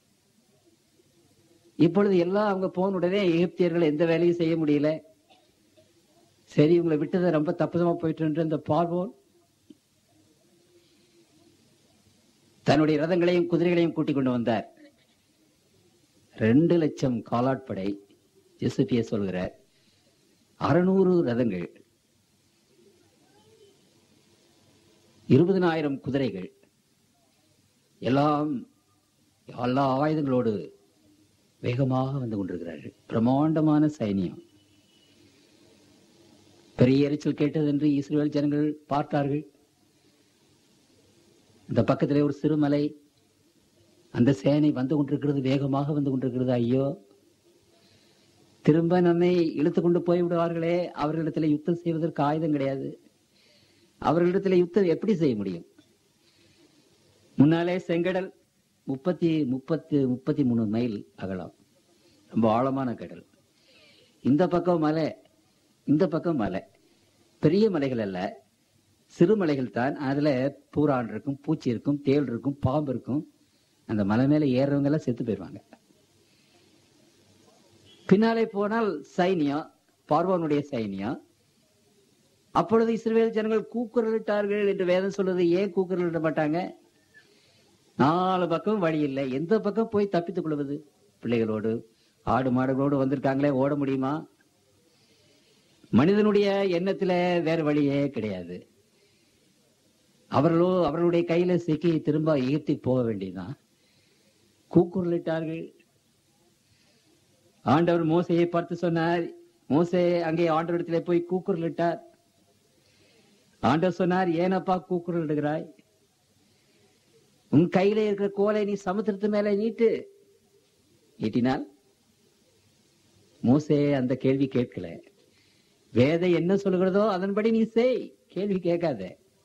இப்பொழுது எல்லாம் அவங்க போன உடனே எகிப்தியர்கள் எந்த வேலையும் செய்ய முடியல சரி உங்களை விட்டதை ரொம்ப தப்புதமா போயிட்டு இந்த பார்வோன் தன்னுடைய ரதங்களையும் குதிரைகளையும் கூட்டிக் கொண்டு வந்தார் ரெண்டு லட்சம் காலாட்படை ஜெசுபிய சொல்கிறார் அறுநூறு ரதங்கள் இருபதனாயிரம் குதிரைகள் எல்லாம் எல்லா ஆயுதங்களோடு வேகமாக வந்து கொண்டிருக்கிறார்கள் பிரமாண்டமான சைனியம் பெரிய எரிச்சல் கேட்டது என்று இஸ்ரேல் ஜனங்கள் பார்த்தார்கள் இந்த பக்கத்திலே ஒரு சிறுமலை அந்த சேனை வந்து கொண்டிருக்கிறது வேகமாக வந்து கொண்டிருக்கிறது ஐயோ திரும்ப நம்மை இழுத்து கொண்டு போய் விடுவார்களே அவர்களிடத்தில் யுத்தம் செய்வதற்கு ஆயுதம் கிடையாது அவர்களிடத்தில் யுத்தம் எப்படி செய்ய முடியும் முன்னாலே செங்கடல் முப்பத்தி முப்பத்தி முப்பத்தி மூணு மைல் அகலம் ரொம்ப ஆழமான கடல் இந்த பக்கம் மலை இந்த பக்கம் மலை பெரிய மலைகள் அல்ல சிறு மலைகள் தான் அதுல பூரான் இருக்கும் பூச்சி இருக்கும் தேள் இருக்கும் பாம்பு இருக்கும் அந்த மலை மேல ஏறுறவங்க எல்லாம் செத்து போயிருவாங்க பின்னாலே போனால் சைனியம் பார்வோனுடைய சைனியம் அப்பொழுது இஸ்ரவேல் ஜனங்கள் கூக்குரலிட்டார்கள் என்று வேதம் சொல்றது ஏன் கூக்குரலிட மாட்டாங்க நாலு பக்கம் வழி இல்லை எந்த பக்கம் போய் தப்பித்துக் கொள்வது பிள்ளைகளோடு ஆடு மாடுகளோடு வந்திருக்காங்களே ஓட முடியுமா மனிதனுடைய எண்ணத்துல வேற வழியே கிடையாது அவர்களோ அவர்களுடைய கையில சிக்கி திரும்ப எகிப்துக்கு போக வேண்டியதுதான் கூக்குரலிட்டார்கள் ஆண்டவர் மோசையை பார்த்து சொன்னார் மோசே அங்கே ஆண்டவரிடத்திலே போய் கூக்குரலிட்டார் ஆண்டவர் சொன்னார் ஏனப்பா கூக்குரலிடுகிறாய் உன் கையில இருக்கிற கோலை நீ சமுத்திரத்து மேல நீட்டு நீட்டினால் மோசே அந்த கேள்வி கேட்கல வேதை என்ன சொல்லுகிறதோ அதன்படி நீ செய் கேள்வி கேட்காத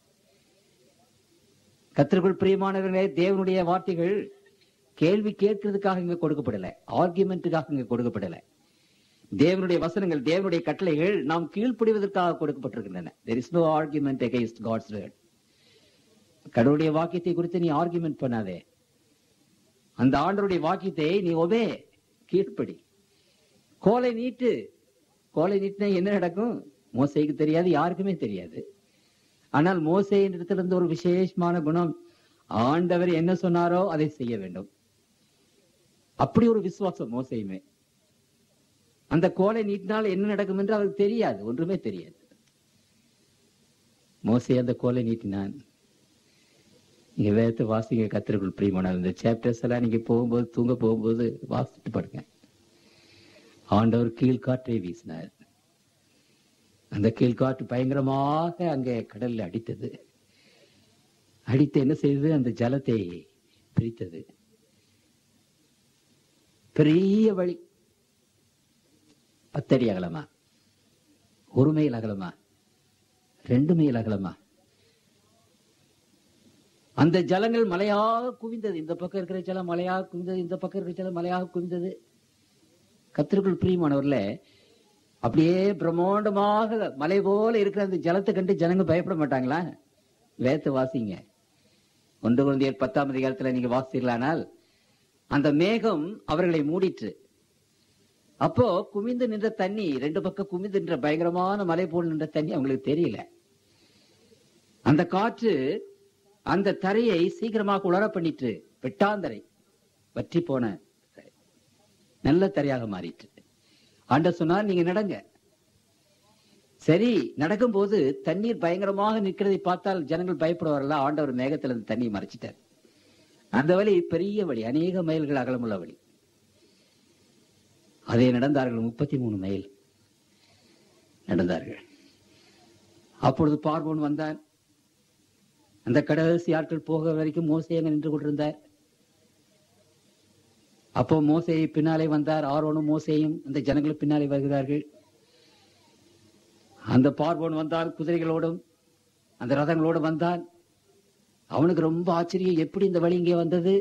கத்திற்குள் பிரியமானவர்களே தேவனுடைய வார்த்தைகள் கேள்வி கேட்கறதுக்காக இங்க கொடுக்கப்படல ஆர்குமெண்ட்டுக்காக இங்க கொடுக்கப்படல தேவனுடைய வசனங்கள் தேவனுடைய கட்டளைகள் நாம் கீழ்ப்படிவதற்காக கொடுக்கப்பட்டிருக்கின்றன there is no argument against God's word கடவுளுடைய வாக்கியத்தை குறித்து நீ ஆர்குமெண்ட் பண்ணாதே அந்த ஆண்டருடைய வாக்கியத்தை நீ ஒபே கீழ்ப்படி கோலை நீட்டு கோலை நீட்டினா என்ன நடக்கும் மோசைக்கு தெரியாது யாருக்குமே தெரியாது ஆனால் மோசை இடத்திலிருந்து ஒரு விசேஷமான குணம் ஆண்டவர் என்ன சொன்னாரோ அதை செய்ய வேண்டும் அப்படி ஒரு விசுவாசம் மோசையுமே அந்த கோலை நீட்டினால் என்ன நடக்கும் என்று அவருக்கு தெரியாது ஒன்றுமே தெரியாது மோசை அந்த கோலை நீட்டினான் நீங்க வேதத்தை வாசிங்க கத்திரக்குள் பிரியமான இந்த சாப்டர்ஸ் எல்லாம் நீங்க போகும்போது தூங்க போகும்போது வாசிட்டு படுங்க ஆண்டவர் கீழ்காற்றை வீசினார் அந்த கீழ்காற்று பயங்கரமாக அங்கே கடல்ல அடித்தது அடித்து என்ன செய்தது அந்த ஜலத்தை பிரித்தது பெரிய வழி பத்தடி அகலமா ஒரு மைல் அகலமா ரெண்டு மைல் அகலமா அந்த ஜலங்கள் மலையாக குவிந்தது இந்த பக்கம் இருக்கிற ஜலம் மலையாக குவிந்தது இந்த பக்கம் இருக்கிற ஜலம் மலையாக குவிந்தது கத்திற்குள் பிரியமானவர்ல அப்படியே பிரம்மாண்டமாக மலை போல இருக்கிற அந்த ஜலத்தை கண்டு ஜனங்க பயப்பட மாட்டாங்களா வேத்து வாசிங்க ஒன்று குழந்தையர் பத்தாம் அதிகாரத்துல நீங்க வாசித்தீர்களானால் அந்த மேகம் அவர்களை மூடிற்று அப்போ குமிந்து நின்ற தண்ணி ரெண்டு பக்கம் குமிந்து நின்ற பயங்கரமான மலை போல் நின்ற தண்ணி அவங்களுக்கு தெரியல அந்த காற்று அந்த தரையை சீக்கிரமாக உலர பண்ணிட்டு வெட்டாந்தரை வற்றி போன தரை. நல்ல தரையாக மாறிட்டு ஆண்ட சொன்னார் நீங்க நடங்க சரி நடக்கும்போது தண்ணீர் பயங்கரமாக நிற்கிறதை பார்த்தால் ஜனங்கள் பயப்படுவார்களா ஆண்டவர் மேகத்துல அந்த தண்ணியை மறைச்சிட்டார் அந்த வழி பெரிய வழி அநேக மைல்கள் அகலமுள்ள வழி அதை நடந்தார்கள் முப்பத்தி மூணு மைல் நடந்தார்கள் அப்பொழுது பார்வோன் வந்தான் அந்த கடைசி ஆட்கள் போக வரைக்கும் மோசே அங்க நின்று கொண்டிருந்தார் அப்போ மோசே பின்னாலே வந்தார் ஆரோனும் மோசேயும் அந்த ஜனங்கள் பின்னாலே வருகிறார்கள் அந்த பார்வோன் வந்தான் குதிரைகளோடும் அந்த ரதங்களோடு வந்தான் அவனுக்கு ரொம்ப ஆச்சரியம் எப்படி இந்த வழி இங்கே வந்தது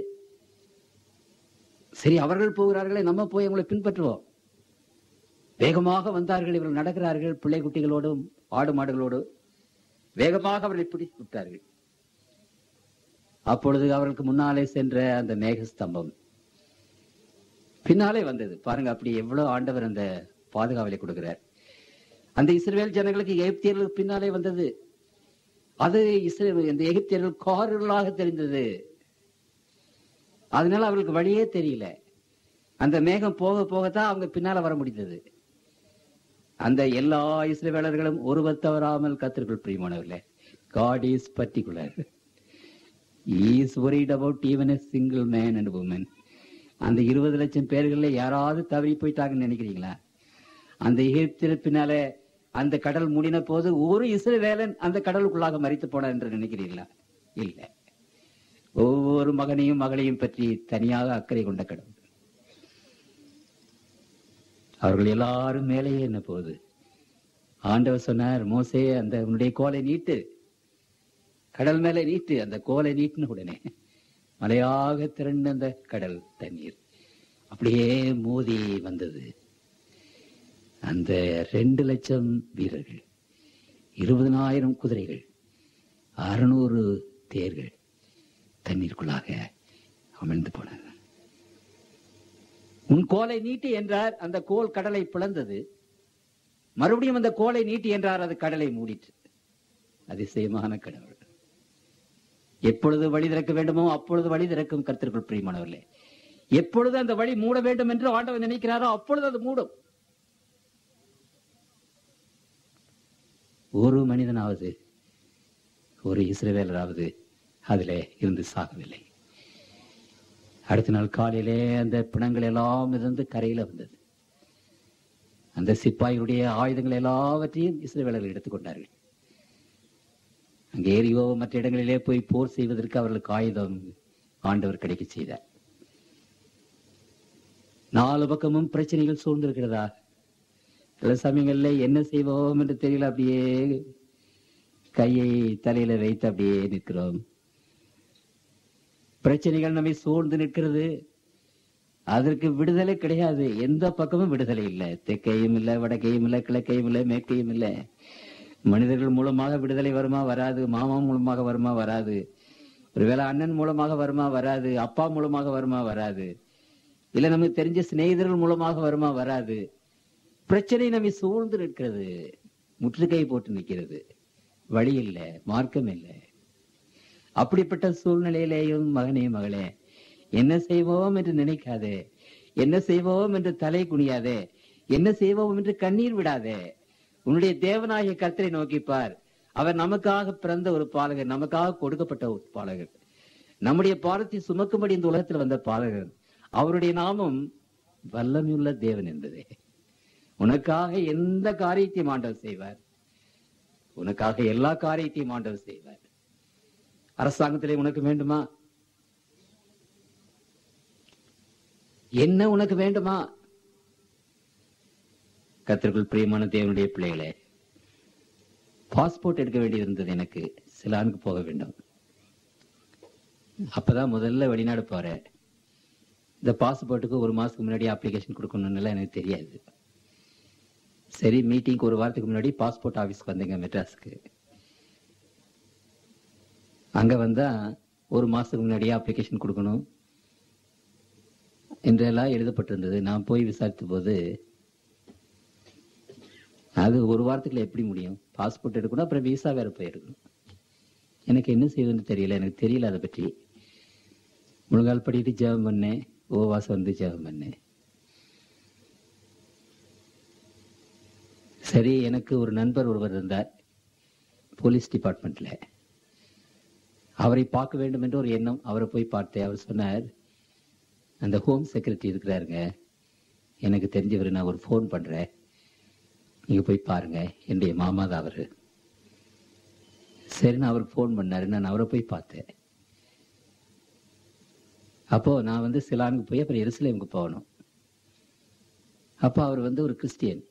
சரி அவர்கள் போகிறார்களே நம்ம போய் அவங்களை பின்பற்றுவோம் வேகமாக வந்தார்கள் இவர்கள் நடக்கிறார்கள் பிள்ளை குட்டிகளோடும் ஆடு மாடுகளோடு வேகமாக அவர்களை பிடித்து விட்டார்கள் அப்பொழுது அவர்களுக்கு முன்னாலே சென்ற அந்த மேகஸ்தம்பம் பின்னாலே வந்தது பாருங்க அப்படி எவ்வளவு ஆண்டவர் அந்த பாதுகாவலை கொடுக்கிறார் அந்த இஸ்ரேல் ஜனங்களுக்கு எகிப்தியர்களுக்கு பின்னாலே வந்தது அது இஸ்ரேல் அந்த எகிப்தியர்கள் கார்களாக தெரிந்தது அதனால அவர்களுக்கு வழியே தெரியல அந்த மேகம் போக போகத்தான் அவங்க பின்னால வர முடிந்தது அந்த எல்லா இஸ்ரேவேலர்களும் ஒருவர் தவறாமல் கத்திற்குள் பிரியமானவர்களே God is particular is worried about even a single man and woman அந்த இருபது லட்சம் பேர்கள்ல யாராவது தவறி போயிட்டாங்கன்னு நினைக்கிறீங்களா அந்த எகிப்தியர் பின்னால அந்த கடல் மூடின போது ஒரு இஸ்ரவேலன் அந்த கடலுக்குள்ளாக மறித்து போனார் என்று நினைக்கிறீர்களா இல்ல ஒவ்வொரு மகனையும் மகளையும் பற்றி தனியாக அக்கறை கொண்ட கடவுள் அவர்கள் எல்லாரும் மேலேயே என்ன போகுது ஆண்டவர் சொன்னார் மோசே அந்த உன்னுடைய கோலை நீட்டு கடல் மேலே நீட்டு அந்த கோலை நீட்டின உடனே மலையாக திரண்ட அந்த கடல் தண்ணீர் அப்படியே மோதி வந்தது அந்த ரெண்டு லட்சம் வீரர்கள் இருபதனாயிரம் குதிரைகள் அறுநூறு தேர்கள் தண்ணீருக்குள்ளாக அமிழ்ந்து போனாங்க உன் கோலை நீட்டு என்றார் அந்த கோல் கடலை பிளந்தது மறுபடியும் அந்த கோலை நீட்டி என்றார் அது கடலை மூடிற்று அதிசயமான கடவுள் எப்பொழுது வழி திறக்க வேண்டுமோ அப்பொழுது வழி திறக்கும் கர்த்தர்கள் பிரியமானவர்களே எப்பொழுது அந்த வழி மூட வேண்டும் என்று ஆண்டவர் நினைக்கிறாரோ அப்பொழுது அது மூடும் ஒரு மனிதனாவது ஒரு இஸ்ரவேலராவது அதிலே இருந்து சாகவில்லை அடுத்த நாள் காலையிலே அந்த பிணங்கள் எல்லாம் மிதந்து கரையில வந்தது அந்த சிப்பாய்களுடைய ஆயுதங்கள் எல்லாவற்றையும் இஸ்ரவேலர்கள் எடுத்துக்கொண்டார்கள் அங்கே ஏரியோ மற்ற இடங்களிலே போய் போர் செய்வதற்கு அவர்களுக்கு ஆயுதம் ஆண்டவர் கிடைக்க செய்தார் நாலு பக்கமும் பிரச்சனைகள் சூழ்ந்திருக்கிறதா சில சமயங்கள்ல என்ன செய்வோம் என்று தெரியல அப்படியே கையை தலையில வைத்து அப்படியே நிற்கிறோம் பிரச்சனைகள் நம்மை சூழ்ந்து நிற்கிறது அதற்கு விடுதலை கிடையாது எந்த பக்கமும் விடுதலை இல்லை தெற்கையும் இல்லை வடக்கையும் இல்லை கிழக்கையும் இல்லை மேற்கையும் இல்லை மனிதர்கள் மூலமாக விடுதலை வருமா வராது மாமா மூலமாக வருமா வராது ஒருவேளை அண்ணன் மூலமாக வருமா வராது அப்பா மூலமாக வருமா வராது இல்ல நமக்கு தெரிஞ்ச சிநேகிதர்கள் மூலமாக வருமா வராது பிரச்சனை நம்மை சூழ்ந்து நிற்கிறது முற்றுகை போட்டு நிற்கிறது வழி இல்லை மார்க்கம் இல்லை அப்படிப்பட்ட சூழ்நிலையிலேயும் மகனே மகளே என்ன செய்வோம் என்று நினைக்காதே என்ன செய்வோம் என்று தலை குனியாதே என்ன செய்வோம் என்று கண்ணீர் விடாதே உன்னுடைய தேவனாகிய கர்த்தரை நோக்கிப்பார் அவர் நமக்காக பிறந்த ஒரு பாலகர் நமக்காக கொடுக்கப்பட்ட ஒரு பாலகர் நம்முடைய பாரத்தை சுமக்கும்படி இந்த உலகத்தில் வந்த பாலகர் அவருடைய நாமம் வல்லமையுள்ள தேவன் என்பதே உனக்காக எந்த காரியத்தையும் ஆண்டவர் செய்வார் உனக்காக எல்லா காரியத்தையும் ஆண்டவர் செய்வார் அரசாங்கத்திலே உனக்கு வேண்டுமா என்ன உனக்கு வேண்டுமா கத்திற்குள் பிரியமான தேவனுடைய பிள்ளைகளே பாஸ்போர்ட் எடுக்க வேண்டியிருந்தது எனக்கு சிலானுக்கு போக வேண்டும் அப்பதான் முதல்ல வெளிநாடு போறேன் இந்த பாஸ்போர்ட்டுக்கு ஒரு மாசத்துக்கு முன்னாடி அப்ளிகேஷன் கொடுக்கணும்னு எனக்கு தெரியாது சரி மீட்டிங்க்கு ஒரு வாரத்துக்கு முன்னாடி பாஸ்போர்ட் ஆபீஸ்க்கு வந்தேங்க மெட்ராஸ்க்கு அங்க வந்தா ஒரு மாசத்துக்கு முன்னாடியே அப்ளிகேஷன் கொடுக்கணும் என்றெல்லாம் எழுதப்பட்டிருந்தது நான் போய் விசாரித்த போது அது ஒரு வாரத்துக்குள்ள எப்படி முடியும் பாஸ்போர்ட் எடுக்கணும் அப்புறம் விசா வேற போய் எடுக்கணும் எனக்கு என்ன செய்வதுன்னு தெரியல எனக்கு தெரியல அதை பற்றி முழுங்கால் படிட்டு ஜெபம் பண்ணேன் ஓவாசம் வந்து ஜெபம் பண்ணேன் சரி எனக்கு ஒரு நண்பர் ஒருவர் இருந்தார் போலீஸ் டிபார்ட்மெண்ட்ல அவரை பார்க்க வேண்டும் என்று ஒரு எண்ணம் அவரை போய் பார்த்தேன் அவர் சொன்னார் அந்த ஹோம் செக்ரட்டரி இருக்கிறாருங்க எனக்கு தெரிஞ்சவர் நான் ஒரு ஃபோன் பண்றேன் நீங்க போய் பாருங்க என்னுடைய மாமா தான் அவரு சரி நான் அவருக்கு ஃபோன் பண்ணாரு நான் அவரை போய் பார்த்தேன் அப்போ நான் வந்து சிலானுக்கு போய் அப்புறம் எருசலேமுக்கு போகணும் அப்போ அவர் வந்து ஒரு கிறிஸ்டியன்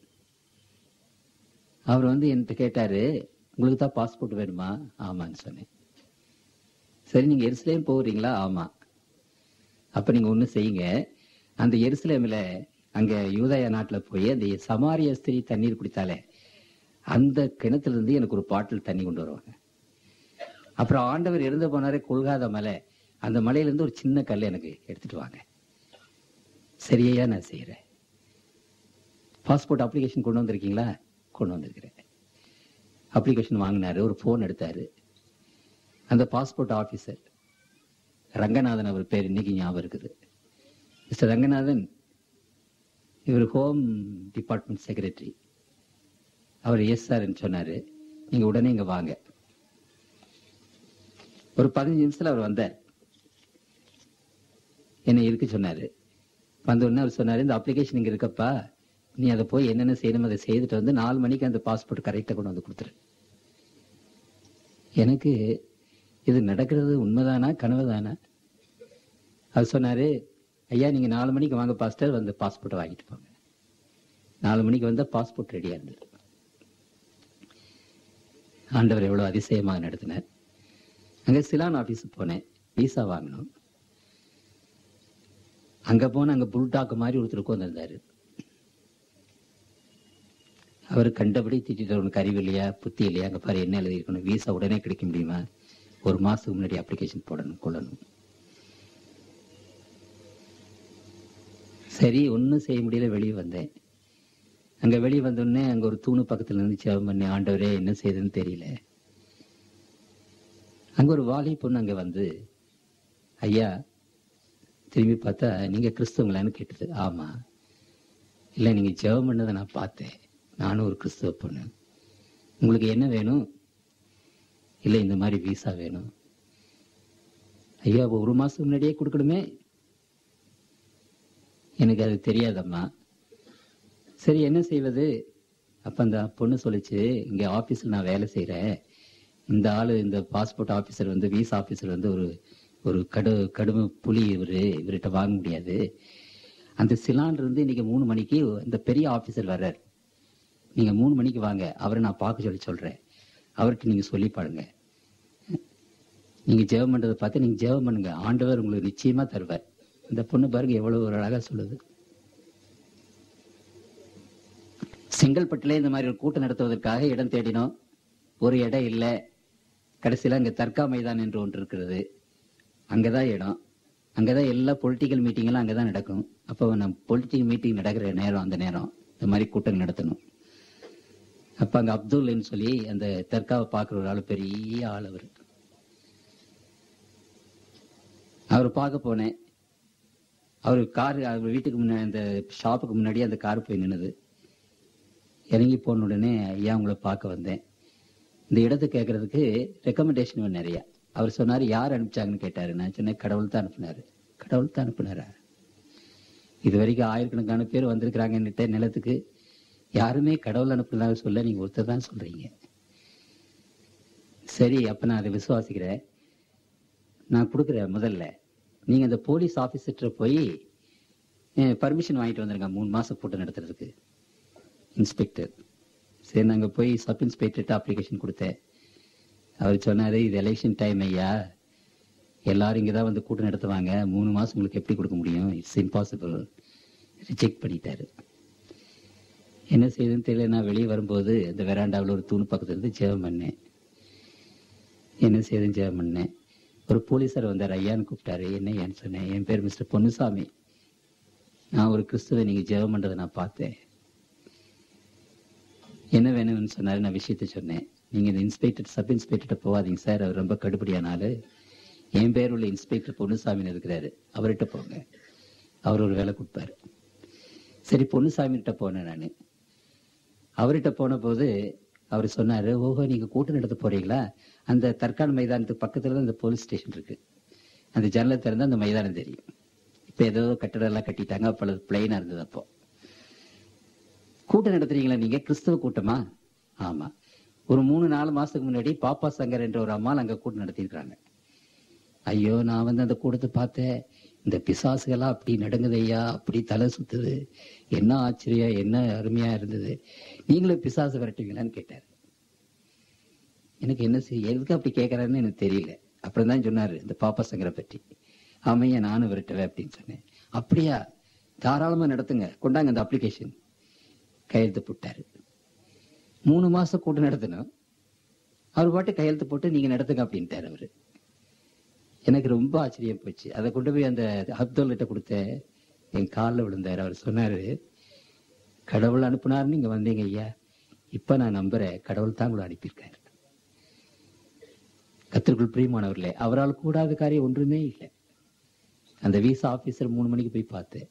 அவர் வந்து என்கிட்ட கேட்டாரு உங்களுக்கு தான் பாஸ்போர்ட் வேணுமா ஆமான்னு சொன்னேன் சரி நீங்க எருசலேம் போகிறீங்களா ஆமா அப்ப நீங்க ஒண்ணு செய்யுங்க அந்த எருசலேம்ல அங்க யூதயா நாட்டுல போய் அந்த சமாரிய ஸ்திரீ தண்ணீர் குடித்தாலே அந்த கிணத்துல இருந்து எனக்கு ஒரு பாட்டில் தண்ணி கொண்டு வருவாங்க அப்புறம் ஆண்டவர் இறந்து போனாரே கொள்காத மலை அந்த மலையில இருந்து ஒரு சின்ன கல் எனக்கு எடுத்துட்டு வாங்க சரியா நான் செய்யறேன் பாஸ்போர்ட் அப்ளிகேஷன் கொண்டு வந்திருக்கீங்களா கொண்டு வந்திருக்கிறேன் அப்ளிகேஷன் வாங்கினாரு ஒரு ஃபோன் எடுத்தாரு அந்த பாஸ்போர்ட் ஆபீசர் ரங்கநாதன் அவர் பேர் இன்னைக்கு ஞாபகம் இருக்குது மிஸ்டர் ரங்கநாதன் இவர் ஹோம் டிபார்ட்மெண்ட் செக்ரட்டரி அவர் எஸ் சார்ன்னு சொன்னாரு நீங்க உடனே இங்க வாங்க ஒரு பதினஞ்சு நிமிஷத்துல அவர் வந்தார் என்னை இருக்க சொன்னாரு வந்த உடனே அவர் சொன்னாரு இந்த அப்ளிகேஷன் இங்க இருக்கப்பா நீ அதை போய் என்னென்ன செய்யணும் அதை செய்துட்டு வந்து நாலு மணிக்கு அந்த பாஸ்போர்ட் கரெக்டா கொண்டு வந்து கொடுத்துரு எனக்கு இது நடக்கிறது உண்மைதானா கனவுதானா அவர் சொன்னாரு ஐயா நீங்க நாலு மணிக்கு வாங்க பாஸ்டர் வந்து பாஸ்போர்ட்டை வாங்கிட்டு போங்க நாலு மணிக்கு வந்தா பாஸ்போர்ட் ரெடியா இருந்தது ஆண்டவர் எவ்வளவு அதிசயமாக நடத்தினார் அங்க சிலான் ஆபீஸ் போனேன் விசா வாங்கணும் அங்க போன அங்க புல்டாக்கு மாதிரி ஒருத்தர் உட்கார்ந்திருந்தாரு அவர் கண்டபடி திட்டிட்டு உனக்கு அறிவு இல்லையா புத்தி இல்லையா அங்க பாரு என்ன எழுதியிருக்கணும் விசா உடனே கிடைக்க முடியுமா ஒரு மாசத்துக்கு முன்னாடி அப்ளிகேஷன் போடணும் கொள்ளணும் சரி ஒன்றும் செய்ய முடியல வெளியே வந்தேன் அங்க வெளியே வந்தோடனே அங்க ஒரு தூணு பக்கத்துல இருந்து ஜெபம் பண்ணி ஆண்டவரே என்ன செய்யுதுன்னு தெரியல அங்க ஒரு வாலி பொண்ணு அங்க வந்து ஐயா திரும்பி பார்த்தா நீங்க கிறிஸ்தவங்களான்னு கேட்டது ஆமா இல்ல நீங்க ஜெபம் பண்ணதை நான் பார்த்தேன் நானும் ஒரு கிறிஸ்தவ பொண்ணு உங்களுக்கு என்ன வேணும் இல்ல இந்த மாதிரி விசா வேணும் ஐயா அப்ப ஒரு மாசம் முன்னாடியே கொடுக்கணுமே எனக்கு அது தெரியாதம்மா சரி என்ன செய்வது அப்ப அந்த பொண்ணு சொல்லுச்சு இங்க ஆபீஸ்ல நான் வேலை செய்யறேன் இந்த ஆளு இந்த பாஸ்போர்ட் ஆபீசர் வந்து விசா ஆபீசர் வந்து ஒரு ஒரு கடு கடுமை புலி இவரு இவர்கிட்ட வாங்க முடியாது அந்த சிலான் இருந்து இன்னைக்கு மூணு மணிக்கு இந்த பெரிய ஆபீசர் வர்றார் நீங்க மூணு மணிக்கு வாங்க அவரை நான் பார்க்க சொல்லி சொல்றேன் அவர்கிட்ட நீங்க சொல்லி பாருங்க நீங்க ஜெபம் பண்றதை பார்த்து நீங்க ஜெபம் பண்ணுங்க ஆண்டவர் உங்களுக்கு நிச்சயமா தருவார் இந்த பொண்ணு பாருங்க எவ்வளவு ஒரு அழகா சொல்லுது செங்கல்பட்டுல இந்த மாதிரி ஒரு கூட்டம் நடத்துவதற்காக இடம் தேடினோம் ஒரு இடம் இல்ல கடைசியில அங்க தர்கா மைதான் என்று ஒன்று இருக்கிறது அங்கதான் இடம் அங்கதான் எல்லா பொலிட்டிக்கல் மீட்டிங்களும் அங்கதான் நடக்கும் அப்போ நம்ம பொலிட்டிக்கல் மீட்டிங் நடக்கிற நேரம் அந்த நேரம் இந்த மாதிரி கூட்டம் நடத்தணும் அப்ப அங்க அப்துல்னு சொல்லி அந்த தர்காவை பார்க்குற ஒரு ஆள் பெரிய ஆள் அவர் அவர் பார்க்க போனேன் அவர் கார் அவர் வீட்டுக்கு முன்னாடி அந்த ஷாப்புக்கு முன்னாடி அந்த கார் போய் நின்னுது இறங்கி போன உடனே ஐயா உங்களை பார்க்க வந்தேன் இந்த இடத்தை கேட்கறதுக்கு ரெக்கமெண்டேஷன் நிறைய அவர் சொன்னாரு யார் அனுப்பிச்சாங்கன்னு கேட்டாரு நான் சொன்னேன் கடவுள் தான் அனுப்புனாரு கடவுள் தான் அனுப்புனாரா இது வரைக்கும் ஆயிரக்கணக்கான பேர் வந்திருக்கிறாங்கன்னுட்ட நிலத்துக்கு யாருமே கடவுள் அனுப்புனதாக சொல்ல நீங்க ஒருத்தர் தான் சொல்றீங்க சரி அப்ப நான் அதை விசுவாசிக்கிறேன் நான் கொடுக்குறேன் முதல்ல நீங்க அந்த போலீஸ் ஆபீசர்கிட்ட போய் பர்மிஷன் வாங்கிட்டு வந்துருங்க மூணு மாசம் போட்டு நடத்துறதுக்கு இன்ஸ்பெக்டர் சரி நாங்க போய் சப் இன்ஸ்பெக்டர்கிட்ட அப்ளிகேஷன் கொடுத்தேன் அவர் சொன்னாரு இது எலெக்ஷன் டைம் ஐயா எல்லாரும் இங்க தான் வந்து கூட்டம் நடத்துவாங்க மூணு மாசம் உங்களுக்கு எப்படி கொடுக்க முடியும் இட்ஸ் இம்பாசிபிள் ரிஜெக்ட் பண்ணிட்டாரு என்ன செய்யுதுன்னு தெரியல நான் வெளியே வரும்போது இந்த வெராண்டாவில் ஒரு தூண் பக்கத்துல இருந்து ஜெபம் பண்ணேன் என்ன செய்யுதுன்னு ஜெபம் பண்ணேன் ஒரு போலீஸார் வந்தார் ஐயான்னு கூப்பிட்டாரு என்ன ஏன்னு சொன்னேன் என் பேர் மிஸ்டர் பொன்னுசாமி நான் ஒரு கிறிஸ்துவை நீங்க ஜெபம் பண்றதை நான் பார்த்தேன் என்ன வேணும்னு சொன்னாரு நான் விஷயத்த சொன்னேன் நீங்க இந்த இன்ஸ்பெக்டர் சப் இன்ஸ்பெக்டர் போகாதீங்க சார் அவர் ரொம்ப கடுபடியான ஆளு என் பேர் உள்ள இன்ஸ்பெக்டர் பொன்னுசாமின்னு இருக்கிறாரு அவர்கிட்ட போங்க அவர் ஒரு வேலை கொடுப்பாரு சரி பொன்னுசாமி கிட்ட போனேன் நான் அவர்கிட்ட போன போது அவர் சொன்னாரு ஓஹோ நீங்க கூட்டம் நடத்த போறீங்களா அந்த தற்கால் மைதானத்துக்கு பக்கத்துல தான் அந்த போலீஸ் ஸ்டேஷன் இருக்கு அந்த ஜன்னலை திறந்தா அந்த மைதானம் தெரியும் இப்ப ஏதோ கட்டடம் எல்லாம் கட்டிட்டாங்க அப்ப பிளைனா இருந்தது அப்போ கூட்டம் நடத்துறீங்களா நீங்க கிறிஸ்தவ கூட்டமா ஆமா ஒரு மூணு நாலு மாசத்துக்கு முன்னாடி பாப்பா சங்கர் என்ற ஒரு அம்மாள் அங்க கூட்டம் நடத்தியிருக்கிறாங்க ஐயோ நான் வந்து அந்த கூட்டத்தை பார்த்தேன் இந்த பிசாசுகள்லாம் அப்படி நடுங்குது ஐயா அப்படி தலை சுத்துது என்ன ஆச்சரியம் என்ன அருமையா இருந்தது நீங்களும் பிசாசு விரட்டுவீங்களான்னு கேட்டார் எனக்கு என்ன செய்ய எதுக்கு அப்படி கேட்கறாருன்னு எனக்கு தெரியல அப்புறம் தான் சொன்னாரு இந்த பாப்பா சங்கரை பற்றி ஆமையா நானும் விரட்டுவேன் அப்படின்னு சொன்னேன் அப்படியா தாராளமா நடத்துங்க கொண்டாங்க அந்த அப்ளிகேஷன் கையெழுத்து போட்டாரு மூணு மாசம் கூட்டம் நடத்தணும் அவர் பாட்டு கையெழுத்து போட்டு நீங்க நடத்துங்க அப்படின்ட்டாரு அவரு எனக்கு ரொம்ப ஆச்சரியம் போச்சு அதை கொண்டு போய் அந்த அப்துல் கிட்ட கொடுத்தேன் என் காலில் விழுந்தாரு அவர் சொன்னாரு கடவுள் அனுப்புனாருன்னு நீங்க வந்தீங்க ஐயா இப்ப நான் நம்புறேன் கடவுள் தான் உங்களை அனுப்பியிருக்காரு கத்திற்குள் பிரியமானவர்களே அவரால் கூடாத காரியம் ஒன்றுமே இல்லை அந்த விசா ஆபீசர் மூணு மணிக்கு போய் பார்த்தேன்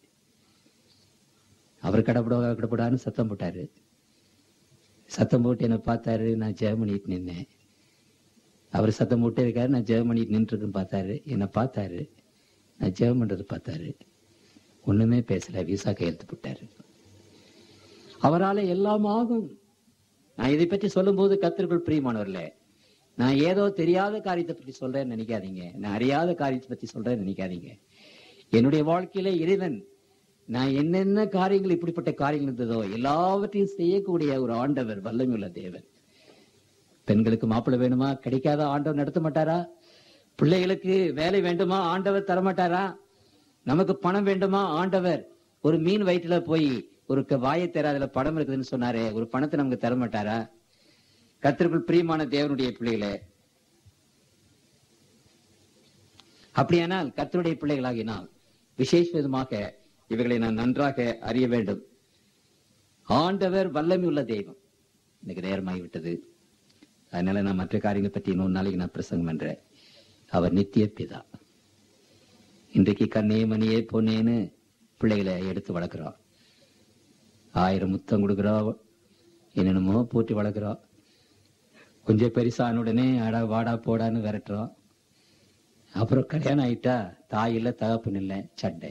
அவர் கடப்படா கடப்படான்னு சத்தம் போட்டாரு சத்தம் போட்டு என்னை பார்த்தாரு நான் ஜெபம் பண்ணிட்டு நின்னேன் அவர் சத்தம் போட்டே இருக்காரு நான் ஜெபம் பண்ணிட்டு நின்றுருக்குன்னு பார்த்தாரு என்னை பார்த்தாரு நான் ஜெபம் பண்றது பார்த்தாரு ஒண்ணுமே பேசல விசா கையெழுத்து போட்டாரு அவரால எல்லாம் ஆகும் நான் இதை பற்றி சொல்லும்போது கத்திற்குள் பிரியமானவர்களே நான் ஏதோ தெரியாத காரியத்தை பற்றி சொல்றேன்னு நினைக்காதீங்க நான் அறியாத காரியத்தை பற்றி சொல்றேன்னு நினைக்காதீங்க என்னுடைய வாழ்க்கையில இறைவன் நான் என்னென்ன காரியங்கள் இப்படிப்பட்ட காரியங்கள் இருந்ததோ எல்லாவற்றையும் செய்யக்கூடிய ஒரு ஆண்டவர் வல்லமையுள்ள தேவன் பெண்களுக்கு மாப்பிள்ளை வேணுமா கிடைக்காத ஆண்டவர் நடத்த மாட்டாரா பிள்ளைகளுக்கு வேலை வேண்டுமா ஆண்டவர் தரமாட்டாரா நமக்கு பணம் வேண்டுமா ஆண்டவர் ஒரு மீன் வயிற்றுல போய் ஒரு க- வாயை தர அதுல படம் இருக்குதுன்னு சொன்னாரே ஒரு பணத்தை நமக்கு தர மாட்டாரா கத்திற்குள் பிரியமான தேவனுடைய பிள்ளைகளே அப்படியானால் கர்த்தருடைய பிள்ளைகளாகினால் விசேஷ விதமாக இவைகளை நான் நன்றாக அறிய வேண்டும் ஆண்டவர் வல்லமை உள்ள தெய்வம் இன்னைக்கு நேரமாகி விட்டது அதனால நான் மற்ற காரியங்களை பற்றி இன்னொரு நாளைக்கு நான் பிரசங்கம் பண்றேன் அவர் நித்திய பிதா இன்றைக்கு கண்ணே மணியே பொன்னேன்னு பிள்ளைகளை எடுத்து வளர்க்குறோம் ஆயிரம் முத்தம் கொடுக்குறோம் என்னென்னமோ போட்டு வளர்க்குறோம் கொஞ்சம் பெருசான உடனே அடா வாடா போடான்னு விரட்டுறோம் அப்புறம் கல்யாணம் ஆயிட்டா தாய் இல்ல தகப்பன் இல்ல சண்டை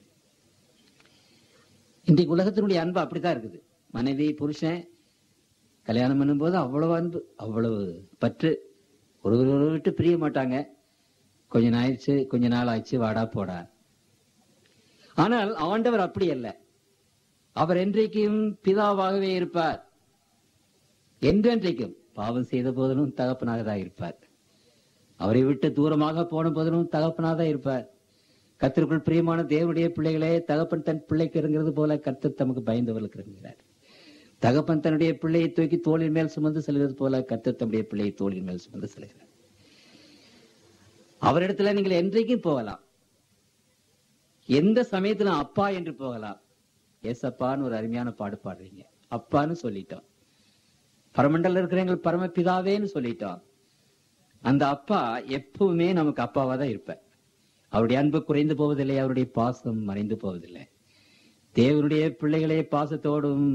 இன்றைக்கு உலகத்தினுடைய அன்பு அப்படித்தான் இருக்குது மனைவி புருஷன் கல்யாணம் பண்ணும்போது அவ்வளவு அன்பு அவ்வளவு பற்று ஒருவர் ஒருவர் விட்டு பிரிய மாட்டாங்க கொஞ்ச நாள் ஆயிடுச்சு கொஞ்ச நாள் ஆயிடுச்சு வாடா போடா ஆனால் ஆண்டவர் அப்படி அல்ல அவர் என்றைக்கும் பிதாவாகவே இருப்பார் என்றென்றைக்கும் பாவம் செய்த போதிலும் தகப்பனாக தான் இருப்பார் அவரை விட்டு தூரமாக போன போதிலும் தகப்பனாக தான் இருப்பார் கத்திற்குள் பிரியமான தேவனுடைய பிள்ளைகளே தகப்பன் தன் பிள்ளைக்கு இறங்குறது போல கர்த்தர் தமக்கு பயந்தவர்களுக்கு இறங்குகிறார் தகப்பன் தன்னுடைய பிள்ளையை தூக்கி தோளின் மேல் சுமந்து செல்கிறது போல கர்த்தர் தம்முடைய பிள்ளையை தோளின் மேல் சுமந்து செல்கிறார் அவரிடத்துல நீங்கள் என்றைக்கும் போகலாம் எந்த சமயத்திலும் அப்பா என்று போகலாம் ஏசப்பான்னு ஒரு அருமையான பாடு பாடுறீங்க அப்பான்னு சொல்லிட்டோம் பரமண்டல இருக்கிற எங்கள் பரமபிதாவேன்னு சொல்லிட்டோம் அந்த அப்பா எப்பவுமே நமக்கு அப்பாவா தான் இருப்பார் அவருடைய அன்பு குறைந்து போவதில்லை அவருடைய பாசம் மறைந்து போவதில்லை தேவனுடைய பிள்ளைகளே பாசத்தோடும்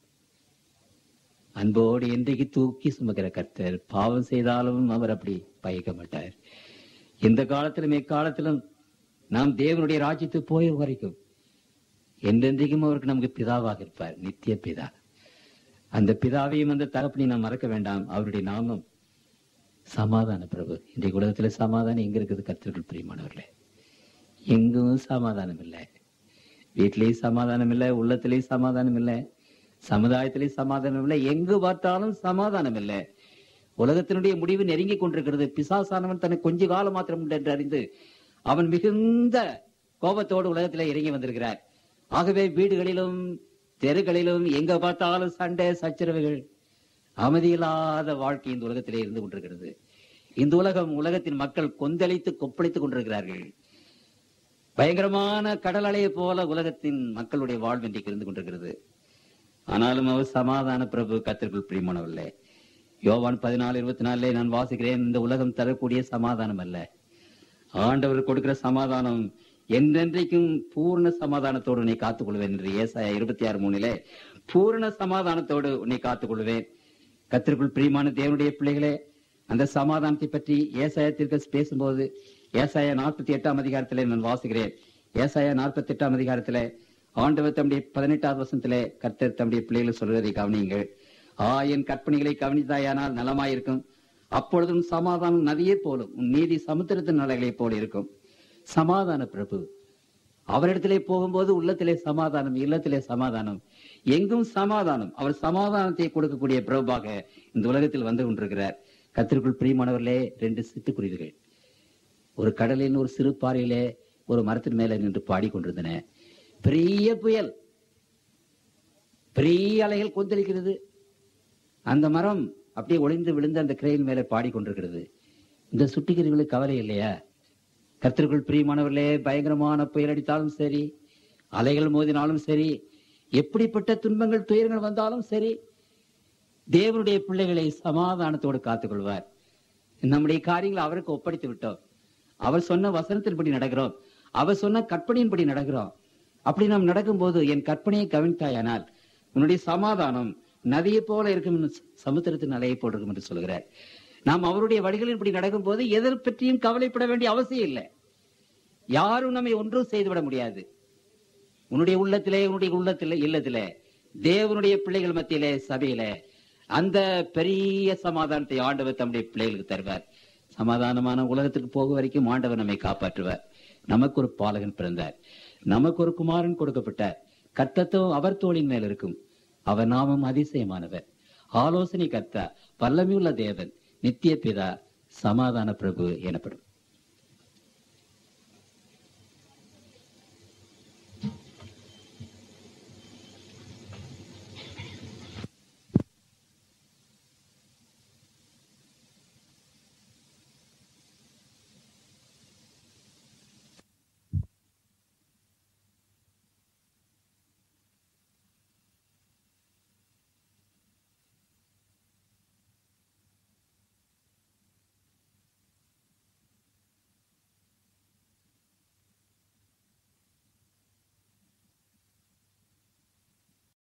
அன்போடு என்றைக்கு தூக்கி சுமக்கிற கர்த்தர் பாவம் செய்தாலும் அவர் அப்படி பயக்க மாட்டார் எந்த காலத்திலும் எக்காலத்திலும் நாம் தேவனுடைய ராஜ்யத்துக்கு போய் வரைக்கும் என்றென்றைக்கும் அவருக்கு நமக்கு பிதாவாக இருப்பார் நித்திய பிதா அந்த பிதாவையும் அந்த தகப்பனையும் நாம் மறக்க வேண்டாம் அவருடைய நாமம் சமாதான பிரபு இன்றைக்கு உலகத்துல சமாதானம் எங்க இருக்குது கர்த்தர்கள் பிரியமானவர்களே எங்கும் சமாதானம் இல்லை வீட்டிலேயும் சமாதானம் இல்லை உள்ளத்திலேயும் சமாதானம் இல்லை சமுதாயத்திலேயும் சமாதானம் இல்லை எங்கு பார்த்தாலும் சமாதானம் இல்லை உலகத்தினுடைய முடிவு நெருங்கி கொண்டிருக்கிறது பிசாசானவன் தனக்கு கொஞ்ச காலம் மாத்திரம் உண்டு என்று அறிந்து அவன் மிகுந்த கோபத்தோடு உலகத்திலே இறங்கி வந்திருக்கிறார் ஆகவே வீடுகளிலும் தெருகளிலும் எங்க பார்த்தாலும் சண்டை சச்சரவுகள் அமைதியில்லாத வாழ்க்கை இந்த உலகத்திலே இருந்து கொண்டிருக்கிறது இந்த உலகம் உலகத்தின் மக்கள் கொந்தளித்து கொப்பளித்துக் கொண்டிருக்கிறார்கள் பயங்கரமான கடல் அலையை போல உலகத்தின் மக்களுடைய வாழ்வு இன்றைக்கு இருந்து கொண்டிருக்கிறது ஆனாலும் அவர் சமாதான பிரபு கத்திற்குள் பிரியமானவர்களே யோவான் பதினாலு இருபத்தி நாலுல நான் வாசிக்கிறேன் இந்த உலகம் தரக்கூடிய சமாதானம் அல்ல ஆண்டவர் கொடுக்கிற சமாதானம் என்றென்றைக்கும் பூர்ண சமாதானத்தோடு உன்னை காத்துக் கொள்வேன் என்று ஏசாயா இருபத்தி ஆறு மூணிலே பூரண சமாதானத்தோடு உன்னை காத்துக் கொள்வேன் கத்திற்குள் பிரியமான தேவனுடைய பிள்ளைகளே அந்த சமாதானத்தை பற்றி ஏசாயத்திற்கு பேசும்போது ஏசாயா நாற்பத்தி எட்டாம் அதிகாரத்திலே நான் வாசிக்கிறேன் ஏசாயா நாற்பத்தி எட்டாம் அதிகாரத்திலே ஆண்டவர் தம்முடைய பதினெட்டாவது வசனத்திலே கர்த்தர் தம்முடைய பிள்ளைகளை சொல்வதை கவனியுங்கள் ஆ என் கற்பனைகளை கவனித்தாயானால் நலமாயிருக்கும் அப்பொழுதும் சமாதானம் நதியே போலும் உன் நீதி சமுத்திரத்தின் நிலைகளைப் போல இருக்கும் சமாதான பிரபு அவரிடத்திலே போகும்போது உள்ளத்திலே சமாதானம் இல்லத்திலே சமாதானம் எங்கும் சமாதானம் அவர் சமாதானத்தை கொடுக்கக்கூடிய பிரபுவாக இந்த உலகத்தில் வந்து கொண்டிருக்கிறார் கத்திற்குள் பிரியமானவர்களே ரெண்டு சிட்டுக்குருவிகள் ஒரு கடலின் ஒரு சிறு பாறையிலே ஒரு மரத்தின் மேல நின்று பாடிக்கொண்டிருந்தன பெரிய புயல் பெரிய அலைகள் கொந்தளிக்கிறது அந்த மரம் அப்படியே ஒளிந்து விழுந்து அந்த கிரையின் மேலே பாடிக்கொண்டிருக்கிறது இந்த சுட்டிக்கிறவங்களுக்கு கவலை இல்லையா கர்த்தருக்குள் பிரியமானவர்களே பயங்கரமான புயல் அடித்தாலும் சரி அலைகள் மோதினாலும் சரி எப்படிப்பட்ட துன்பங்கள் துயரங்கள் வந்தாலும் சரி தேவனுடைய பிள்ளைகளை சமாதானத்தோடு காத்துக்கொள்வார் நம்முடைய காரியங்களை அவருக்கு ஒப்படைத்து விட்டோம் அவர் சொன்ன வசனத்தின்படி நடக்கிறோம் அவர் சொன்ன கற்பனையின்படி நடக்கிறோம் அப்படி நாம் நடக்கும்போது என் கற்பனையை கவனித்தாயானால் உன்னுடைய சமாதானம் நதியை போல இருக்கும் என்று சமுத்திரத்தின் அலையை போல் இருக்கும் என்று சொல்கிறார் நாம் அவருடைய வழிகளின்படி நடக்கும்போது எதை பற்றியும் கவலைப்பட வேண்டிய அவசியம் இல்லை யாரும் நம்மை ஒன்றும் செய்துவிட முடியாது உன்னுடைய உள்ளத்திலே உன்னுடைய உள்ளத்திலே இல்லத்திலே தேவனுடைய பிள்ளைகள் மத்தியிலே சபையிலே அந்த பெரிய சமாதானத்தை ஆண்டவர் தம்முடைய பிள்ளைகளுக்கு தருவார் சமாதானமான உலகத்துக்கு போக வரைக்கும் ஆண்டவர் நம்மை காப்பாற்றுவார் நமக்கு ஒரு பாலகன் பிறந்தார் நமக்கு ஒரு குமாரன் கொடுக்கப்பட்டார் கர்த்தத்தோ அவர் தோளின் மேல் இருக்கும் அவர் நாமம் அதிசயமானவர் ஆலோசனை கர்த்தா வல்லமையுள்ள தேவன் நித்திய பிதா சமாதான பிரபு எனப்படும்